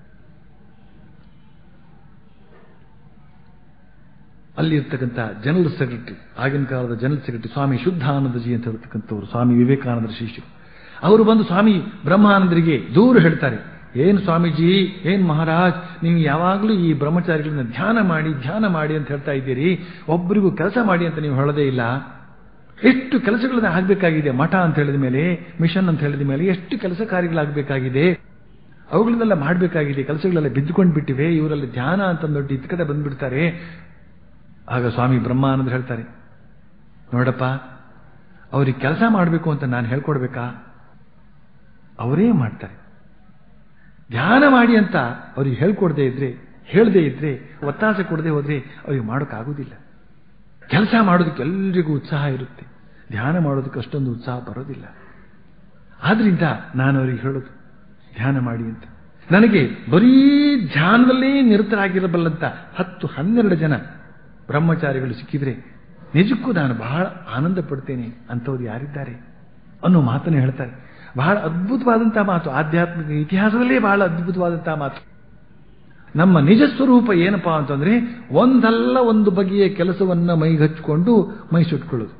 ಅಲ್ಲಿ ಇರ್ತಕ್ಕಂಥ ಜನರಲ್ ಸೆಕ್ರೆಟರಿ ಆಗಿನ ಕಾಲದ ಜನರಲ್ ಸೆಕ್ರೆಟರಿ ಸ್ವಾಮಿ ಶುದ್ಧಾನಂದಜಿ ಅಂತ ಹೇಳ್ತಕ್ಕಂಥವ್ರು ಸ್ವಾಮಿ ವಿವೇಕಾನಂದರ ಶಿಷ್ಯರು ಅವರು ಬಂದು ಸ್ವಾಮಿ ಬ್ರಹ್ಮಾನಂದರಿಗೆ ದೂರ ಹೇಳ್ತಾರೆ ಏನು ಸ್ವಾಮೀಜಿ ಏನ್ ಮಹಾರಾಜ್ ನೀವು ಯಾವಾಗಲೂ ಈ ಬ್ರಹ್ಮಚಾರಿಗಳನ್ನ ಧ್ಯಾನ ಮಾಡಿ ಧ್ಯಾನ ಮಾಡಿ ಅಂತ ಹೇಳ್ತಾ ಇದ್ದೀರಿ ಒಬ್ಬರಿಗೂ ಕೆಲಸ ಮಾಡಿ ಅಂತ ನೀವು ಹೇಳೋದೇ ಇಲ್ಲ ಎಷ್ಟು ಕೆಲಸಗಳನ್ನ ಆಗಬೇಕಾಗಿದೆ ಮಠ ಅಂತ ಹೇಳಿದ ಮೇಲೆ ಮಿಷನ್ ಅಂತ ಹೇಳಿದ ಮೇಲೆ ಎಷ್ಟು ಕೆಲಸ ಕಾರ್ಯಗಳಾಗಬೇಕಾಗಿದೆ ಅವುಗಳನ್ನೆಲ್ಲ ಮಾಡಬೇಕಾಗಿದೆ ಕೆಲಸಗಳೆಲ್ಲ ಬಿದ್ದುಕೊಂಡು ಬಿಟ್ಟಿವೆ ಇವರಲ್ಲಿ ಧ್ಯಾನ ಅಂತ ದೊಡ್ಡ ಇತ್ತ ಕಡೆ ಬಂದ್ಬಿಡ್ತಾರೆ ಆಗ ಸ್ವಾಮಿ ಬ್ರಹ್ಮಾನಂದ ಹೇಳ್ತಾರೆ ನೋಡಪ್ಪ ಅವ್ರಿಗೆ ಕೆಲಸ ಮಾಡಬೇಕು ಅಂತ ನಾನು ಹೇಳ್ಕೊಡ್ಬೇಕಾ ಅವರೇ ಮಾಡ್ತಾರೆ ಧ್ಯಾನ ಮಾಡಿ ಅಂತ ಅವ್ರಿಗೆ ಹೇಳ್ಕೊಡದೆ ಇದ್ರೆ ಹೇಳದೇ ಇದ್ರೆ ಒತ್ತಾಸೆ ಕೊಡದೆ ಹೋದ್ರೆ ಅವ್ರಿಗೆ ಮಾಡೋಕ್ಕಾಗೋದಿಲ್ಲ ಕೆಲಸ ಮಾಡೋದಕ್ಕೆ ಎಲ್ರಿಗೂ ಉತ್ಸಾಹ ಇರುತ್ತೆ ಧ್ಯಾನ ಮಾಡೋದಕ್ಕೆ ಅಷ್ಟೊಂದು ಉತ್ಸಾಹ ಬರೋದಿಲ್ಲ ಆದ್ರಿಂದ ನಾನು ಅವರಿಗೆ ಹೇಳೋದು ಧ್ಯಾನ ಮಾಡಿ ಅಂತ ನನಗೆ ಬರೀ ಧ್ಯಾನದಲ್ಲೇ ನಿರತರಾಗಿರಬಲ್ಲಂತ ಹತ್ತು ಹನ್ನೆರಡು ಜನ ಬ್ರಹ್ಮಚಾರಿಗಳು ಸಿಕ್ಕಿದ್ರೆ ನಿಜಕ್ಕೂ ನಾನು ಬಹಳ ಆನಂದ ಪಡ್ತೇನೆ ಅಂತವ್ರು ಯಾರಿದ್ದಾರೆ ಅನ್ನೋ ಮಾತನ್ನು ಹೇಳ್ತಾರೆ ಬಹಳ ಅದ್ಭುತವಾದಂತಹ ಮಾತು ಆಧ್ಯಾತ್ಮಿಕ ಇತಿಹಾಸದಲ್ಲೇ ಬಹಳ ಅದ್ಭುತವಾದಂತಹ ಮಾತು ನಮ್ಮ ನಿಜ ಸ್ವರೂಪ ಏನಪ್ಪಾ ಅಂತಂದ್ರೆ ಒಂದಲ್ಲ ಒಂದು ಬಗೆಯ ಕೆಲಸವನ್ನ ಮೈಗಚ್ಚಿಕೊಂಡು ಮೈ ಸುಟ್ಕೊಳ್ಳೋದು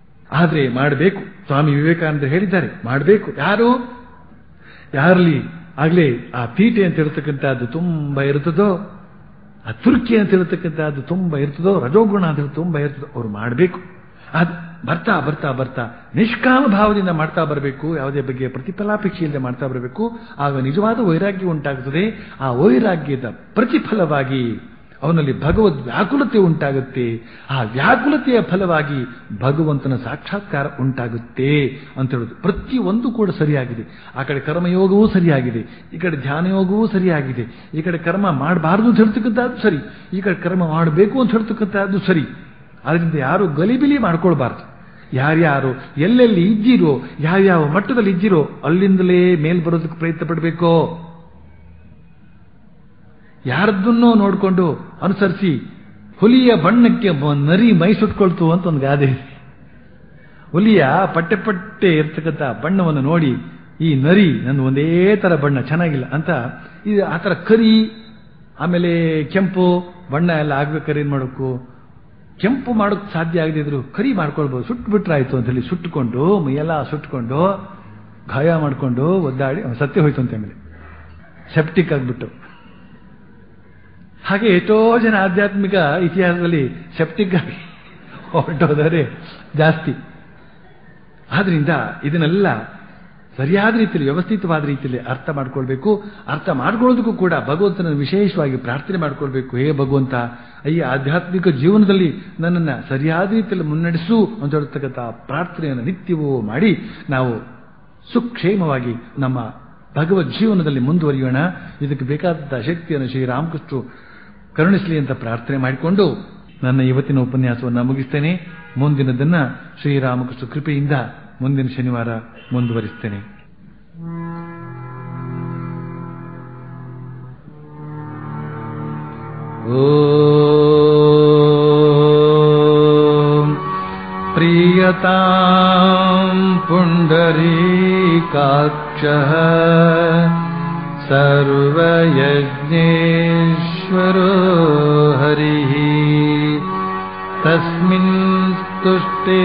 ಆದ್ರೆ ಮಾಡಬೇಕು ಸ್ವಾಮಿ ವಿವೇಕಾನಂದ ಹೇಳಿದ್ದಾರೆ ಮಾಡಬೇಕು ಯಾರು ಯಾರಲ್ಲಿ ಆಗ್ಲೇ ಆ ತೀಟೆ ಅಂತ ಹೇಳ್ತಕ್ಕಂಥದ್ದು ತುಂಬಾ ಇರ್ತದೋ ಆ ತುರ್ಕಿ ಅಂತ ಹೇಳ್ತಕ್ಕಂಥದ್ದು ತುಂಬಾ ಇರ್ತದೋ ರಜೋಗುಣ ಅಂತ ತುಂಬಾ ಇರ್ತದೋ ಅವ್ರು ಮಾಡಬೇಕು ಅದ್ ಬರ್ತಾ ಬರ್ತಾ ಬರ್ತಾ ನಿಷ್ಕಾಮ ಭಾವದಿಂದ ಮಾಡ್ತಾ ಬರಬೇಕು ಯಾವುದೇ ಬಗ್ಗೆ ಪ್ರತಿಫಲಾಪೇಕ್ಷೆ ಇಲ್ಲದೆ ಮಾಡ್ತಾ ಬರಬೇಕು ಆಗ ನಿಜವಾದ ವೈರಾಗ್ಯ ಉಂಟಾಗುತ್ತದೆ ಆ ವೈರಾಗ್ಯದ ಪ್ರತಿಫಲವಾಗಿ ಅವನಲ್ಲಿ ಭಗವದ್ ವ್ಯಾಕುಲತೆ ಉಂಟಾಗುತ್ತೆ ಆ ವ್ಯಾಕುಲತೆಯ ಫಲವಾಗಿ ಭಗವಂತನ ಸಾಕ್ಷಾತ್ಕಾರ ಉಂಟಾಗುತ್ತೆ ಅಂತ ಹೇಳುದು ಪ್ರತಿಯೊಂದು ಕೂಡ ಸರಿಯಾಗಿದೆ ಆ ಕಡೆ ಕರ್ಮಯೋಗವೂ ಸರಿಯಾಗಿದೆ ಈ ಕಡೆ ಧ್ಯಾನಯೋಗವೂ ಸರಿಯಾಗಿದೆ ಈ ಕಡೆ ಕರ್ಮ ಮಾಡಬಾರದು ಅಂತ ಹೇಳ್ತಕ್ಕಂಥದ್ದು ಸರಿ ಈ ಕಡೆ ಕರ್ಮ ಮಾಡಬೇಕು ಅಂತ ಹೇಳ್ತಕ್ಕಂಥದ್ದು ಸರಿ ಅದರಿಂದ ಯಾರು ಗಲಿಬಿಲಿ ಮಾಡ್ಕೊಳ್ಬಾರ್ದು ಯಾರ್ಯಾರು ಎಲ್ಲೆಲ್ಲಿ ಇದ್ದೀರೋ ಯಾವ್ಯಾವ ಮಟ್ಟದಲ್ಲಿ ಇದ್ದೀರೋ ಅಲ್ಲಿಂದಲೇ ಮೇಲ್ ಬರೋದಕ್ಕೆ ಪ್ರಯತ್ನ ಪಡಬೇಕೋ ಯಾರದ್ದನ್ನೋ ನೋಡಿಕೊಂಡು ಅನುಸರಿಸಿ ಹುಲಿಯ ಬಣ್ಣಕ್ಕೆ ಮ- ನರಿ ಮೈ ಸುಟ್ಕೊಳ್ತು ಅಂತ ಒಂದು ಗಾದೆ ಇದೆ ಹುಲಿಯ ಪಟ್ಟೆ ಪಟ್ಟೆ ಇರ್ತಕ್ಕಂಥ ಬಣ್ಣವನ್ನು ನೋಡಿ ಈ ನರಿ ನನ್ನ ಒಂದೇ ತರ ಬಣ್ಣ ಚೆನ್ನಾಗಿಲ್ಲ ಅಂತ ಇದು ಆ ತರ ಕರಿ ಆಮೇಲೆ ಕೆಂಪು ಬಣ್ಣ ಎಲ್ಲ ಆಗ್ಬೇಕಾದ್ರೆ ಏನ್ ಮಾಡಬೇಕು ಕೆಂಪು ಮಾಡೋಕ್ ಸಾಧ್ಯ ಆಗದಿದ್ರು ಕರಿ ಮಾಡ್ಕೊಳ್ಬಹುದು ಸುಟ್ಟು ಬಿಟ್ರಾಯ್ತು ಅಂತ ಹೇಳಿ ಸುಟ್ಟುಕೊಂಡು ಮೈಯೆಲ್ಲ ಸುಟ್ಟುಕೊಂಡು ಗಾಯ ಮಾಡ್ಕೊಂಡು ಒದ್ದಾಡಿ ಅವ್ನು ಸತ್ಯ ಹೋಯ್ತು ಅಂತ ಆಮೇಲೆ ಸೆಪ್ಟಿಕ್ ಆಗ್ಬಿಟ್ಟು ಹಾಗೆ ಎಷ್ಟೋ ಜನ ಆಧ್ಯಾತ್ಮಿಕ ಇತಿಹಾಸದಲ್ಲಿ ಸೆಪ್ಟಿಕ್ ಆಗಿ ಹೊರಟೋದರೆ ಜಾಸ್ತಿ ಆದ್ರಿಂದ ಇದನ್ನೆಲ್ಲ ಸರಿಯಾದ ರೀತಿಯಲ್ಲಿ ವ್ಯವಸ್ಥಿತವಾದ ರೀತಿಯಲ್ಲಿ ಅರ್ಥ ಮಾಡ್ಕೊಳ್ಬೇಕು ಅರ್ಥ ಮಾಡ್ಕೊಳ್ಳೋದಕ್ಕೂ ಕೂಡ ಭಗವಂತನ ವಿಶೇಷವಾಗಿ ಪ್ರಾರ್ಥನೆ ಮಾಡ್ಕೊಳ್ಬೇಕು ಹೇ ಭಗವಂತ ಈ ಆಧ್ಯಾತ್ಮಿಕ ಜೀವನದಲ್ಲಿ ನನ್ನನ್ನು ಸರಿಯಾದ ರೀತಿಯಲ್ಲಿ ಮುನ್ನಡೆಸು ಅಂತ ಹೇಳ್ತಕ್ಕಂಥ ಪ್ರಾರ್ಥನೆಯನ್ನು ನಿತ್ಯವೂ ಮಾಡಿ ನಾವು ಸುಕ್ಷೇಮವಾಗಿ ನಮ್ಮ ಭಗವದ್ ಜೀವನದಲ್ಲಿ ಮುಂದುವರಿಯೋಣ ಇದಕ್ಕೆ ಬೇಕಾದಂತಹ ಶಕ್ತಿಯನ್ನು ಶ್ರೀರಾಮಕೃಷ್ಣರು ಕರುಣಿಸಲಿ ಅಂತ ಪ್ರಾರ್ಥನೆ ಮಾಡಿಕೊಂಡು ನನ್ನ ಇವತ್ತಿನ ಉಪನ್ಯಾಸವನ್ನು ಮುಗಿಸ್ತೇನೆ ಮುಂದಿನದನ್ನ ಶ್ರೀರಾಮಕೃಷ್ಣ ಕೃಪೆಯಿಂದ ಮುಂದಿನ ಶನಿವಾರ ಮುಂದುವರಿಸ್ತೇನೆ ॐ प्रीयताम् पुण्डरीकाक्षः सर्वयज्ञेश्वरो हरिः तस्मिन् तुष्टे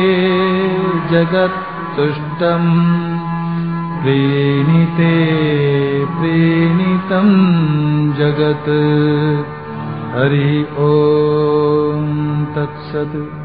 जगत्तुष्टम् प्रीणिते प्रीणितम् जगत् हरि ॐ तत्सत्